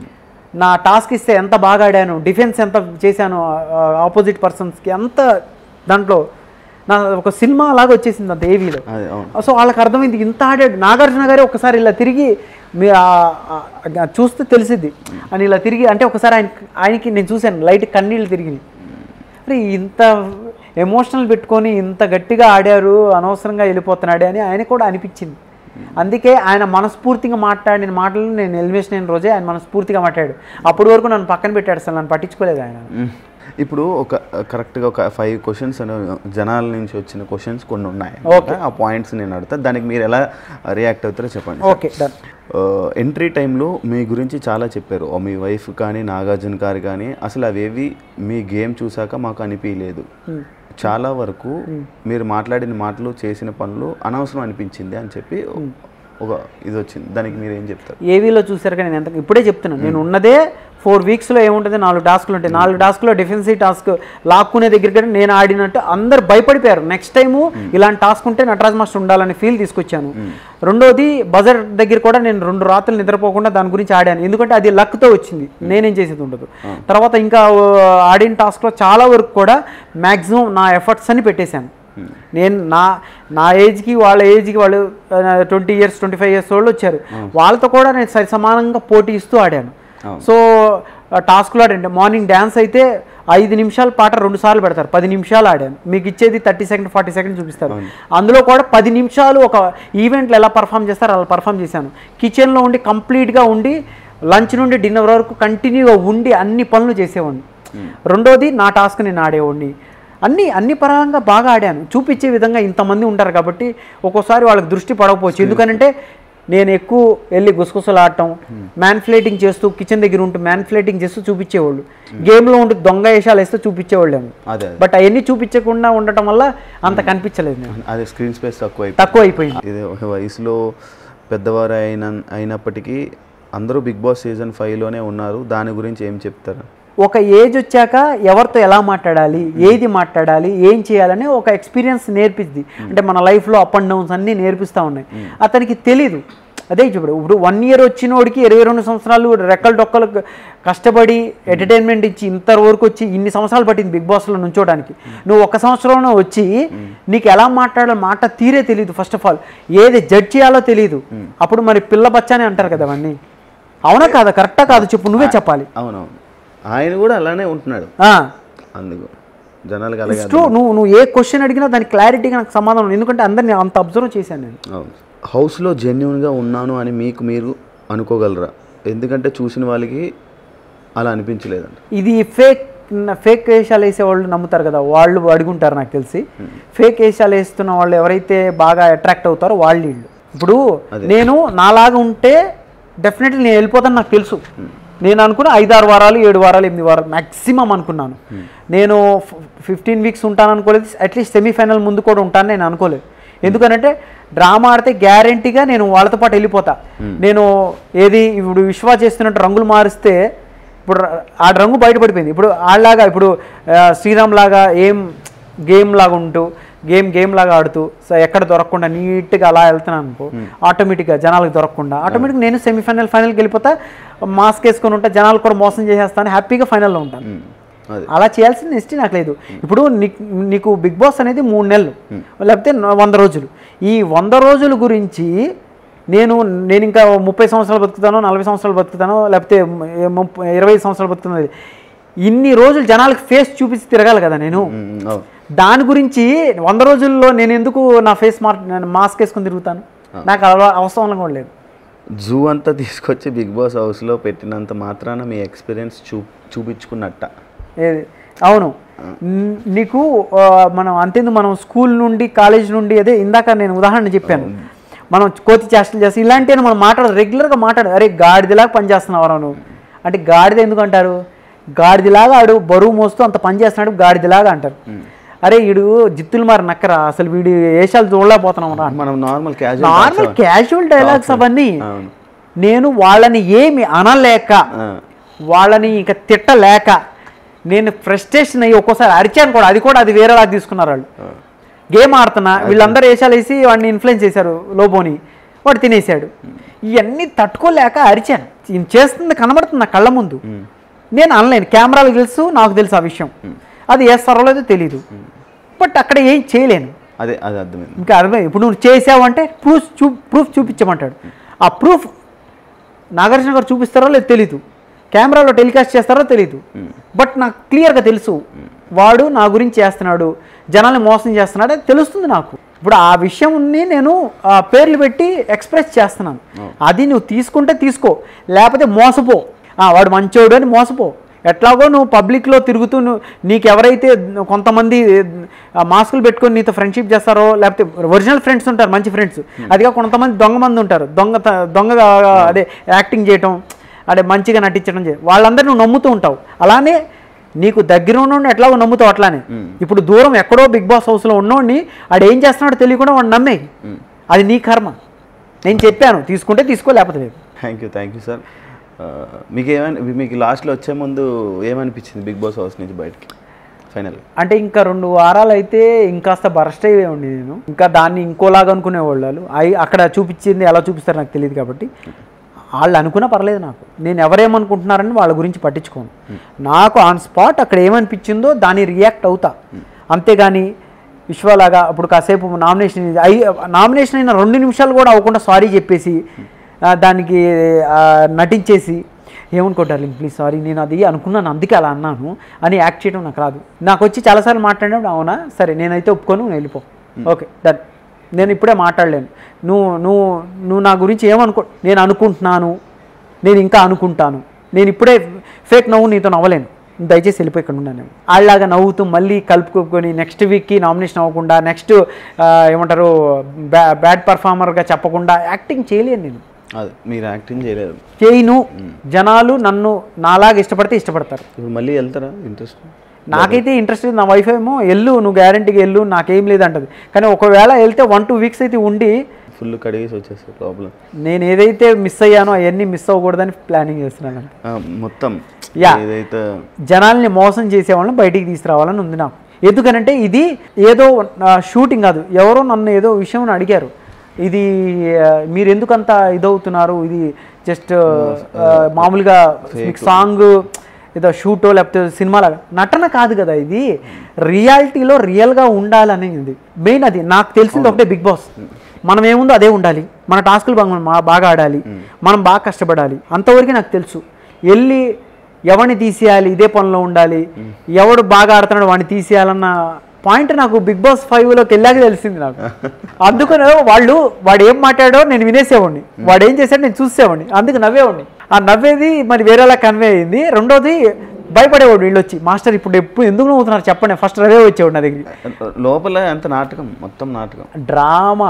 నా టాస్క్ ఇస్తే ఎంత బాగా ఆడాను డిఫెన్స్ ఎంత చేశాను ఆపోజిట్ పర్సన్స్కి ఎంత దాంట్లో నా ఒక సినిమా లాగా వచ్చేసింది అంత ఏవీలో అదే అవును సో వాళ్ళకి అర్థమైంది ఇంత ఆడాడు నాగార్జున గారే ఒకసారి ఇలా తిరిగి మీ ఆ- ఆ- ఆ- చూస్తే తెలిసిద్ది అని ఇలా తిరిగి అంటే ఒకసారి ఆయన ఆయనకి నేను చూశాను లైట్ కన్నీళ్ళు తిరిగినాయి అరే ఇంత ఎమోషనల్ పెట్టుకొని ఇంత గట్టిగా ఆడారు అనవసరంగా వెళ్ళిపోతున్నాడే అని ఆయన కూడా అనిపించింది అందుకే ఆయన మనస్ఫూర్తిగా మాట్లాడిన మాటలు నేను ఎలిమినేషన్ అయిన రోజే ఆయన మనస్ఫూర్తిగా మాట్లాడాడు అప్పటి వరకు నన్ను పక్కన పెట్టాడు అసలు నన్ను పట్టించుకోలేదు ఆయన మ్మ్. ఇప్పుడు ఒక కరెక్ట్గా ఒక ఫైవ్ క్వశ్చన్స్ జనాల నుంచి వచ్చిన క్వశ్చన్స్ కొన్ని ఉన్నాయి Okay. ఆ పాయింట్స్ నేను అడుగుతా దానికి మీరు ఎలా రియాక్ట్ అవుతారో చెప్పండి ఓకే డన్ ఎంట్రీ టైంలో మీ గురించి చాలా చెప్పారు ఓ మీ వైఫ్ కానీ నాగార్జున గారు కానీ అసలు అవేవి మీ గేమ్ చూసాక మాకు అనిపించలేదు చాలా వరకు మీరు మాట్లాడిన మాటలు చేసిన పనులు అనవసరం అనిపించింది అని చెప్పి ఒక ఇది వచ్చింది దానికి మీరు ఏం చెప్తారు ఏవీలో చూసారు కానీ నేను ఎంత ఇప్పుడే చెప్తున్నాను నేను ఉన్నదే ఫోర్ వీక్స్లో ఏముంటుంది నాలుగు టాస్క్లు ఉంటాయి నాలుగు టాస్క్లో డిఫెన్సివ్ టాస్క్ లాక్కునే దగ్గరికి వెళ్ళి నేను ఆడినట్టు అందరు భయపడిపోయారు నెక్స్ట్ టైము ఇలాంటి టాస్క్ ఉంటే నటరాజ్ మాస్టర్ ఉండాలని ఫీల్ తీసుకొచ్చాను రెండోది బజర్ దగ్గర కూడా నేను రెండు రాత్రులు నిద్రపోకుండా దాని గురించి ఆడాను ఎందుకంటే అది లక్తో వచ్చింది నేనేం చేసేది ఉండదు తర్వాత ఇంకా ఆ, ఆడిన టాస్క్లో చాలా వరకు కూడా మ్యాక్సిమం నా ఎఫర్ట్స్ అని పెట్టేశాను నేను నా నా ఏజ్కి వాళ్ళ ఏజ్కి వాళ్ళు twenty years twenty five years వాళ్ళు వచ్చారు వాళ్ళతో కూడా నేను సరి సమానంగా పోటీ ఇస్తూ ఆడాను అవును. సో టాస్క్లో ఆడండి మార్నింగ్ డ్యాన్స్ అయితే ఐదు నిమిషాల పాట రెండు సార్లు పెడతారు పది నిమిషాలు ఆడాను మీకు ఇచ్చేది థర్టీ సెకండ్ ఫార్టీ సెకండ్ చూపిస్తారు అందులో కూడా పది నిమిషాలు ఒక ఈవెంట్లో ఎలా పర్ఫామ్ చేస్తారో అలా పర్ఫామ్ చేశాను కిచెన్లో ఉండి కంప్లీట్గా ఉండి లంచ్ నుండి డిన్నర్ వరకు కంటిన్యూగా ఉండి అన్ని పనులు చేసేవాడిని రెండోది నా టాస్క్ నేను ఆడేవాడిని అన్ని అన్ని పరంగా బాగా ఆడాను చూపించే విధంగా ఇంతమంది ఉంటారు కాబట్టి ఒక్కోసారి వాళ్ళకి దృష్టి పడకపోవచ్చు ఎందుకనంటే నేను ఎక్కువ వెళ్ళి గుసగుసలు ఆడటం మ్యాన్ ఫ్లేటింగ్ చేస్తూ కిచెన్ దగ్గర ఉంటూ మ్యాన్ ఫ్లేటింగ్ చేస్తూ చూపించేవాళ్ళు గేమ్లో ఉంటూ దొంగ వేషాలు వేస్తూ చూపించేవాళ్ళేమో అదే బట్ అవన్నీ చూపించకుండా ఉండటం వల్ల అంత కనిపించలేదు నేను అదే స్క్రీన్ స్పేస్ తక్కువ అయిపోయింది. తక్కువ అయిపోయింది ఇది ఒక వయసులో పెద్దవారు అయిన అయినప్పటికీ అందరూ బిగ్ బాస్ సీజన్ ఫైవ్లోనే ఉన్నారు దాని గురించి ఏం చెప్తారు ఒక ఏజ్ వచ్చాక ఎవరితో ఎలా మాట్లాడాలి ఏది మాట్లాడాలి ఏం చేయాలని ఒక ఎక్స్పీరియన్స్ నేర్పిద్ది అంటే మన లైఫ్లో అప్ అండ్ డౌన్స్ అన్నీ నేర్పిస్తూ ఉన్నాయి అతనికి తెలీదు అదే ఇప్పుడు ఇప్పుడు వన్ ఇయర్ వచ్చినోడికి ఇరవై రెండు సంవత్సరాలు రెక్కలు డొక్కలు కష్టపడి ఎంటర్టైన్మెంట్ ఇచ్చి ఇంత వరకు వచ్చి ఇన్ని సంవత్సరాలు పట్టింది బిగ్ బాస్లో నుంచోడానికి నువ్వు ఒక సంవత్సరంలో వచ్చి నీకు ఎలా మాట్లాడాలో మాట తీరే తెలియదు ఫస్ట్ ఆఫ్ ఆల్ ఏది జడ్జ్ చేయాలో తెలియదు అప్పుడు మరి పిల్ల బచ్చానే అంటారు కదా అవన్నీ అవునా కాదా కరెక్టా కాదు చెప్పు నువ్వే చెప్పాలి అవునవును ఆయన కూడా అలానే ఉంటున్నాడు ఆ. అందుకు జనాలకు అలాగే ఇట్స్ ట్రూ నువ్వు నువ్వు ఏ క్వశ్చన్ అడిగినా దానికి క్లారిటీగా నాకు సమాధానం ఉంది. ఎందుకంటే అందరిని అంత అబ్జర్వ్ చేశాను నేను అవును హౌస్లో జెన్యున్గా ఉన్నాను అని మీకు మీరు అనుకోగలరా ఎందుకంటే చూసిన వాళ్ళకి అలా అనిపించలేదంట ఇది ఫేక్ ఫేక్ వేషాలు వేసే వాళ్ళు నమ్ముతారు కదా వాళ్ళు అడుగుంటారు నాకు తెలిసి ఫేక్ వేషాలు వేస్తున్న వాళ్ళు ఎవరైతే బాగా అట్రాక్ట్ అవుతారో వాళ్ళు వీళ్ళు ఇప్పుడు నేను నాలాగా ఉంటే డెఫినెట్లీ నేను వెళ్ళిపోతాను నాకు తెలుసు నేను అనుకున్న ఐదు ఆరు వారాలు ఏడు వారాలు ఎనిమిది వారాలు మ్యాక్సిమం అనుకున్నాను నేను ఫిఫ్టీన్ వీక్స్ ఉంటాను అనుకోలేదు అట్లీస్ట్ సెమీఫైనల్ ముందు కూడా ఉంటాను నేను అనుకోలేదు ఎందుకనంటే డ్రామా ఆడితే గ్యారంటీగా నేను వాళ్ళతో పాటు వెళ్ళిపోతా నేను ఏది ఇప్పుడు విశ్వా చేస్తున్నట్టు రంగులు మారిస్తే ఇప్పుడు ర- ఆ రంగు బయటపడిపోయింది ఇప్పుడు ఆళ్ళలాగా ఇప్పుడు ఆ, శ్రీరామ్ లాగా ఏం గేమ్ లాగా ఉంటూ గేమ్ గేమ్ లాగా ఆడుతూ సో ఎక్కడ దొరకకుండా నీట్గా అలా వెళ్తున్నాను అనుకో ఆటోమేటిక్గా జనాలకు దొరకకుండా ఆటోమేటిక్గా నేను సెమీఫైనల్ ఫైనల్కి వెళ్ళిపోతా మాస్క్ వేసుకొని ఉంటా జనాలు కూడా మోసం చేసేస్తాను హ్యాపీగా ఫైనల్లో ఉంటాను ఉమ్, అది అలా చేయాల్సిన నెక్స్ట్ నాకు లేదు ఇప్పుడు నీకు నీకు బిగ్ బాస్ అనేది మూడు నెలలు లేకపోతే న- వంద రోజులు ఈ వంద రోజుల గురించి నేను నేను ఇంకా ముప్పై సంవత్సరాలు బతుకుతానో నలభై సంవత్సరాలు బతుకుతానో లేకపోతే మ- ముప్పై ఇరవై సంవత్సరాలు బతుకుతున్నది ఇన్ని రోజులు జనాలకు ఫేస్ చూపించి తిరగాలి కదా నేను ఉమ్, ఉమ్, అవును దాని గురించి వంద రోజుల్లో నేను ఎందుకు నా ఫేస్ మార్ నేను మాస్క్ వేసుకొని తిరుగుతాను నాకు అలా అవసరం కూడా లేదు జూ అంతా తీసుకొచ్చి బిగ్ బాస్ హౌస్లో పెట్టినంత మాత్రాన మీ ఎక్స్పీరియన్స్ చూ చూపించుకున్నట్ట ఏది అవును న్- నీకు ఆ, మనం అంతేందుకు మనం స్కూల్ నుండి కాలేజ్ నుండి అదే ఇందాక నేను ఉదాహరణ చెప్పాను మనం కోతి చేష్టలు చేస్తాం ఇలాంటివి మనం మాట్లాడు రెగ్యులర్గా మాట్లాడు అరే గాడిదలాగా పని చేస్తున్నావు నువ్వు అంటే గాడిద ఎందుకు అంటారు గాడిదలాగా ఆడు బరువు మోస్తూ అంత పని చేస్తున్నాడు గాడిదలాగా అంటారు అరే వీడు జిత్తులు మారి నక్కరా అసలు వీడి వేషాలు చూడలేకపోతున్నాం రా మనం normal normal casual casual dialogues అవన్నీ అవును. నేను వాళ్ళని ఏమి అనలేక వాళ్ళని ఇంకా తిట్టలేక నేను ఫ్రస్ట్రేషన్ అయ్యి ఒక్కోసారి అరిచాను కూడా అది కూడా అది వేరేలాగా తీసుకున్నారు వాళ్ళు గేమ్ ఆడుతున్నా వీళ్ళందరూ వేషాలు వేసి వాడిని ఇన్ఫ్లుయెన్స్ చేశారు లోబోని వాడు తినేశాడు ఇవన్నీ తట్టుకోలేక అరిచాను ఈయన చేస్తుంది కనబడుతుంది నా కళ్ళ ముందు నేను అనలేను కెమెరాలు తెలుసు నాకు తెలుసు ఆ విషయం అది వేస్తారో లేదో తెలీదు బట్ అక్కడ ఏం చేయలేను అదే అది అర్థమైంది ఇంకా అర్థమై ఇప్పుడు నువ్వు చేసావంటే ప్రూఫ్ చూ ప్రూఫ్ చూపించమంటాడు ఆ ప్రూఫ్ నాగార్జున గారు చూపిస్తారో లేదో తెలీదు కెమెరాలో టెలికాస్ట్ చేస్తారో తెలీదు బట్ నాకు క్లియర్గా తెలుసు వాడు నా గురించి చేస్తున్నాడు జనాల్ని మోసం చేస్తున్నాడు అది తెలుస్తుంది నాకు ఇప్పుడు ఆ విషయంని నేను ఆ, పేర్లు పెట్టి ఎక్స్ప్రెస్ చేస్తున్నాను అది నువ్వు తీసుకుంటే తీసుకో లేకపోతే మోసపో ఆ, వాడు మంచోడు అని మోసపో ఎట్లాగో నువ్వు పబ్లిక్లో తిరుగుతూ నువ్వు నీకు ఎవరైతే కొంతమంది ఆ, మాస్కులు పెట్టుకొని నీతో ఫ్రెండ్షిప్ చేస్తారో లేకపోతే ఒరిజినల్ ఫ్రెండ్స్ ఉంటారు మంచి ఫ్రెండ్స్ అదిగా కొంతమంది దొంగ మంది ఉంటారు దొంగ దొంగగా అదే యాక్టింగ్ చేయటం అదే మంచిగా నటించడం చే వాళ్ళందరూ నువ్వు నమ్ముతూ ఉంటావు అలానే నీకు దగ్గర ఉన్నోడిని ఎట్లాగో నమ్ముతావు అట్లానే ఇప్పుడు దూరం ఎక్కడో బిగ్ బాస్ హౌస్లో ఉన్నోడిని ఆడు ఏం చేస్తున్నాడో తెలియకుండా వాడు నమ్మే అది నీ కర్మ నేను చెప్పాను తీసుకుంటే తీసుకో లేకపోతే లేదు thank you thank you sir మీకు ఏమని మీకు లాస్ట్లో వచ్చే ముందు ఏమనిపించింది బిగ్ బాస్ హౌస్ నుంచి బయటికి ఫైనల్ అంటే ఇంకా రెండు వారాలు అయితే ఇంకాస్త బరస్ట్ అయ్యే ఉండి నేను ఇంకా దాన్ని ఇంకోలాగా అనుకునే వాళ్ళు అయి అక్కడ చూపించింది ఎలా చూపిస్తారు నాకు తెలియదు కాబట్టి వాళ్ళు అనుకున్నా పర్లేదు నాకు నేను ఎవరేమనుకుంటున్నారని వాళ్ళ గురించి పట్టించుకోను నాకు ఆన్ స్పాట్ అక్కడ ఏమనిపించిందో దాన్ని రియాక్ట్ అవుతా అంతేగాని విశ్వలాగా అప్పుడు కాసేపు నామినేషన్ అయి నామినేషన్ అయిన రెండు నిమిషాలు కూడా అవ్వకుండా సారీ చెప్పేసి ఆ, దానికి ఆ, నటించేసి ఏమనుకోంటారు ప్లీజ్ సారీ నేను అది అనుకున్నాను అందుకే అలా అన్నాను అని యాక్ట్ చేయడం నాకు రాదు నాకు వచ్చి చాలాసార్లు మాట్లాడినప్పుడు అవునా సరే నేనైతే ఒప్పుకోను నువ్వు వెళ్ళిపో ఓకే డన్ నేను ఇప్పుడే మాట్లాడలేను నువ్వు నువ్వు నువ్వు నా గురించి ఏమనుకో నేను అనుకుంటున్నాను నేను ఇంకా అనుకుంటాను నేను ఇప్పుడే ఫేక్ నవ్వు నీతో నవ్వలేను దయచేసి వెళ్ళిపోయి ఇక్కడ ఉన్నాను నేను వాళ్ళలాగా నవ్వుతూ మళ్ళీ కలుపుకొని నెక్స్ట్ వీక్కి నామినేషన్ అవ్వకుండా నెక్స్ట్ ఏమంటారు బ్యా బ్యాడ్ పర్ఫార్మర్గా చెప్పకుండా యాక్టింగ్ చేయలేను నేను అది మీరు యాక్టింగ్ చేయలేదు చేయను జనాలు నన్ను నాలాగా ఇష్టపడితే ఇష్టపడతారు ఇప్పుడు మళ్ళీ వెళ్తారా ఇంట్రెస్ట్ నాకైతే ఇంట్రెస్ట్ లేదు నా వైఫ్ ఏమో ఎల్లు నువ్వు గ్యారంటీగా ఎల్లు నాకేం లేదంటది కానీ ఒకవేళ వెళ్తే వన్ టూ వీక్స్ అయితే ఉండి ఫుల్ కడిగేసి వచ్చేస్తారు లోపల నేను ఏదైతే మిస్ అయ్యానో అవన్నీ మిస్ అవ్వకూడదని ప్లానింగ్ చేస్తున్నాను ఆ, మొత్తం యా. ఏదైతే జనాల్ని మోసం చేసే వాళ్ళని బయటికి తీసుకురావాలని ఉంది నాకు ఎందుకనంటే ఇది ఏదో షూటింగ్ కాదు ఎవరో నన్ను ఏదో విషయం అడిగారు ఇది ఆ, మీరు ఎందుకంత ఇదవుతున్నారు ఇది జస్ట్ మామూలుగా మీకు సాంగ్ ఏదో షూటో లేకపోతే సినిమా లాగా నటన కాదు కదా ఇది రియాలిటీలో రియల్గా ఉండాలని ఉంది మెయిన్ అది నాకు తెలిసింది ఒకటే బిగ్ బాస్ మనం ఏముందో అదే ఉండాలి మన టాస్కులు బాగా మా- బాగా ఆడాలి మనం బాగా కష్టపడాలి అంతవరకు నాకు తెలుసు వెళ్ళి ఎవరిని తీసేయాలి ఇదే పనిలో ఉండాలి ఎవడు బాగా ఆడుతున్నాడు వాడిని తీసేయాలన్న పాయింట్ నాకు బిగ్ బాస్ ఫైవ్లోకి వెళ్ళాక తెలిసింది నాకు అందుకనే వాళ్ళు వాడు ఏం మాట్లాడో నేను వినేసేవాడిని వాడు ఏం చేశాడో నేను చూసేవాడిని అందుకు నవ్వేవాడిని ఆ నవ్వేది మరి వేరేలా కన్వే అయింది రెండోది భయపడేవాడు వీళ్ళు వచ్చి మాస్టర్ ఇప్పుడు ఎప్పుడు ఎందుకు నవ్వుతున్నారు చెప్పండి ఫస్ట్ రవే వచ్చేవాడు నా దగ్గరికి లోపల అంత నాటకం మొత్తం నాటకం drama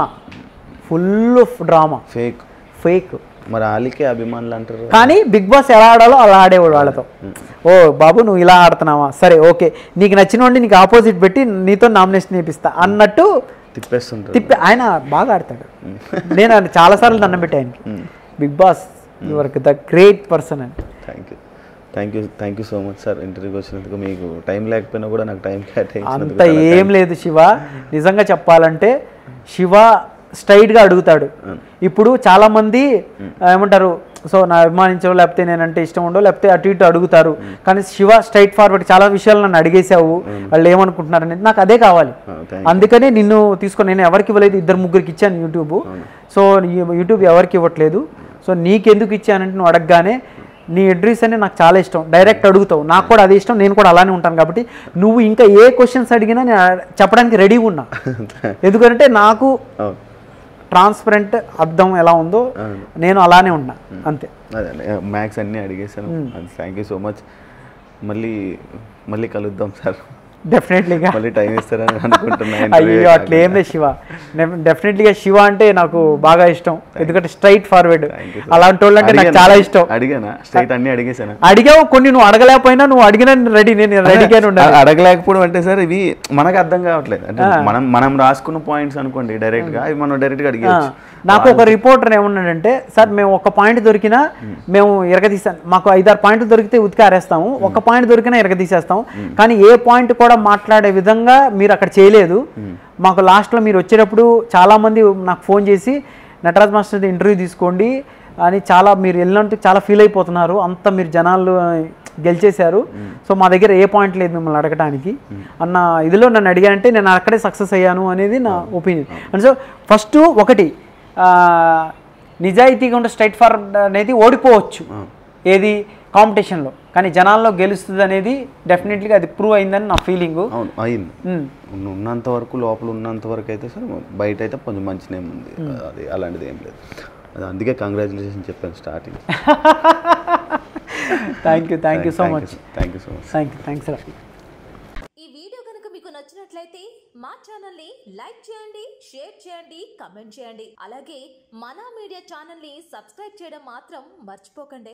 full drama fake fake మరి ఆలికే అభిమానులు అంటారు కానీ బిగ్ బాస్ ఎలా ఆడాలో అలా ఆడేవాడు వాళ్ళతో ఓ బాబు నువ్వు ఇలా ఆడుతున్నావా సరే ఓకే నీకు నచ్చిన వాడిని నీకు ఆపోజిట్ పెట్టి నీతో నామినేషన్ చేపిస్తా అన్నట్టు తిప్పేస్తుంటారు తిప్పి ఆయన బాగా ఆడతాడు నేను ఆయన చాలాసార్లు దండం పెట్టా ఆయనకి Bigg Boss your the great person అని thank you thank you thank you so much sir ఇంటర్వ్యూకి వచ్చినందుకు మీకు టైం లేకపోయినా కూడా నాకు టైం అంత ఏం లేదు శివ నిజంగా చెప్పాలంటే శివ స్ట్రైట్గా అడుగుతాడు ఇప్పుడు చాలా మంది ఆ, ఏమంటారు సో నా అభిమానించో లేకపోతే నేనంటే ఇష్టం ఉండో లేకపోతే అటు ఇటు అడుగుతారు కానీ శివ స్ట్రైట్ ఫార్వర్డ్ చాలా విషయాలు నన్ను అడిగేశావు వాళ్ళు ఏమనుకుంటున్నారు అనేది నాకు అదే కావాలి థ్యాంక్ అందుకనే నిన్ను తీసుకొని నేను ఎవరికి ఇవ్వలేదు ఇద్దరు ముగ్గురికి ఇచ్చాను యూట్యూబ్ సో ఈ- యూట్యూబ్ ఎవరికి ఇవ్వట్లేదు సో నీకెందుకు ఇచ్చానంటే నువ్వు అడగగానే నీ అడ్రస్ అని నాకు చాలా ఇష్టం డైరెక్ట్ అడుగుతావు నాకు కూడా అది ఇష్టం నేను కూడా అలానే ఉంటాను కాబట్టి నువ్వు ఇంకా ఏ క్వశ్చన్స్ అడిగినా నేను అడ- చెప్పడానికి రెడీగా ఉన్నా ఎందుకంటే నాకు అవును ట్రాన్స్పరెంట్ అర్థం ఎలా ఉందో నేను అలానే ఉన్నా అంతే అదే మ్యాథ్స్ అన్నీ అడిగేసాను థ్యాంక్ యూ సో మచ్ మళ్ళీ మళ్ళీ కలుద్దాం సార్ డెఫినెట్లీగా మళ్ళీ టైం ఇస్తారని అనుకుంటున్నా interview అయ్యో అట్లా ఏం లేదు శివ డెఫినెట్లీగా శివ అంటే నాకు బాగా ఇష్టం ఎందుకంటే straightforward Thank you, sir. అలాంటి వాళ్ళు అంటే నాకు అడిగానా? చాలా ఇష్టం అడిగానా స్ట్రైట్ అన్ని అడిగేసానా అడిగావు కొన్ని నువ్వు అడగలేకపోయినా నువ్వు అడిగిన రెడీ నేను రెడీగానే ఉండాలి అ- అడగలేకపోవడం అంటే సార్ ఇవి మనకు అర్థం కావట్లేదు అంటే మనం మనం రాసుకున్న పాయింట్స్ అనుకోండి డైరెక్ట్ గా ఇవి మనం డైరెక్ట్ గా అడిగేయచ్చు నాకు ఒక రిపోర్టర్ ఏమన్నాడంటే సార్ మేము ఒక పాయింట్ దొరికినా మేము ఎరగదీసాం మాకు ఐదారు పాయింట్లు దొరికితే ఉతికి ఆరేస్తాము ఒక పాయింట్ దొరికినా ఎరగదీసేస్తాం కానీ ఏ పాయింట్ కూడా మాట్లాడే విధంగా మీరు అక్కడ చేయలేదు మాకు లాస్ట్లో మీరు వచ్చేటప్పుడు చాలామంది నాకు ఫోన్ చేసి నటరాజ్ మాస్టర్ ఇంటర్వ్యూ తీసుకోండి అని చాలా మీరు వెళ్ళినందుకు చాలా ఫీల్ అయిపోతున్నారు అంత మీరు జనాలు గెలిచేశారు సో మా దగ్గర ఏ పాయింట్ లేదు మిమ్మల్ని అడగడానికి అన్న ఇదిలో నన్ను అడిగానంటే నేను అక్కడే సక్సెస్ అయ్యాను అనేది నా ఒపీనియన్ అండ్ సో ఫస్ట్ ఒకటి ఆ, నిజాయితీగా ఉండే స్ట్రైట్ ఫార్వర్డ్ అనేది ఓడిపోవచ్చు ఏది కాంపిటీషన్లో కానీ జనాల్లో గెలుస్తుంది అనేది డెఫినెట్లీగా అది ప్రూవ్ అయిందని నా ఫీలింగు అవును అయింది ఉన్న- ఉన్నంత వరకు లోపల ఉన్నంత వరకు అయితే సార్ బయట అయితే కొంచెం మంచి నేమ్ ఉంది అది అలాంటిది ఏం లేదు అది అందుకే కంగ్రాచులేషన్ చెప్పాను starting thank you thank you so much thank you so much thank you thanks ఈ వీడియో కనుక మీకు నచ్చినట్లయితే మా ఛానల్ని లైక్ చేయండి షేర్ చేయండి కమెంట్ చేయండి అలాగే మనా మీడియా ఛానల్ని సబ్స్క్రైబ్ చేయడం మాత్రం మర్చిపోకండి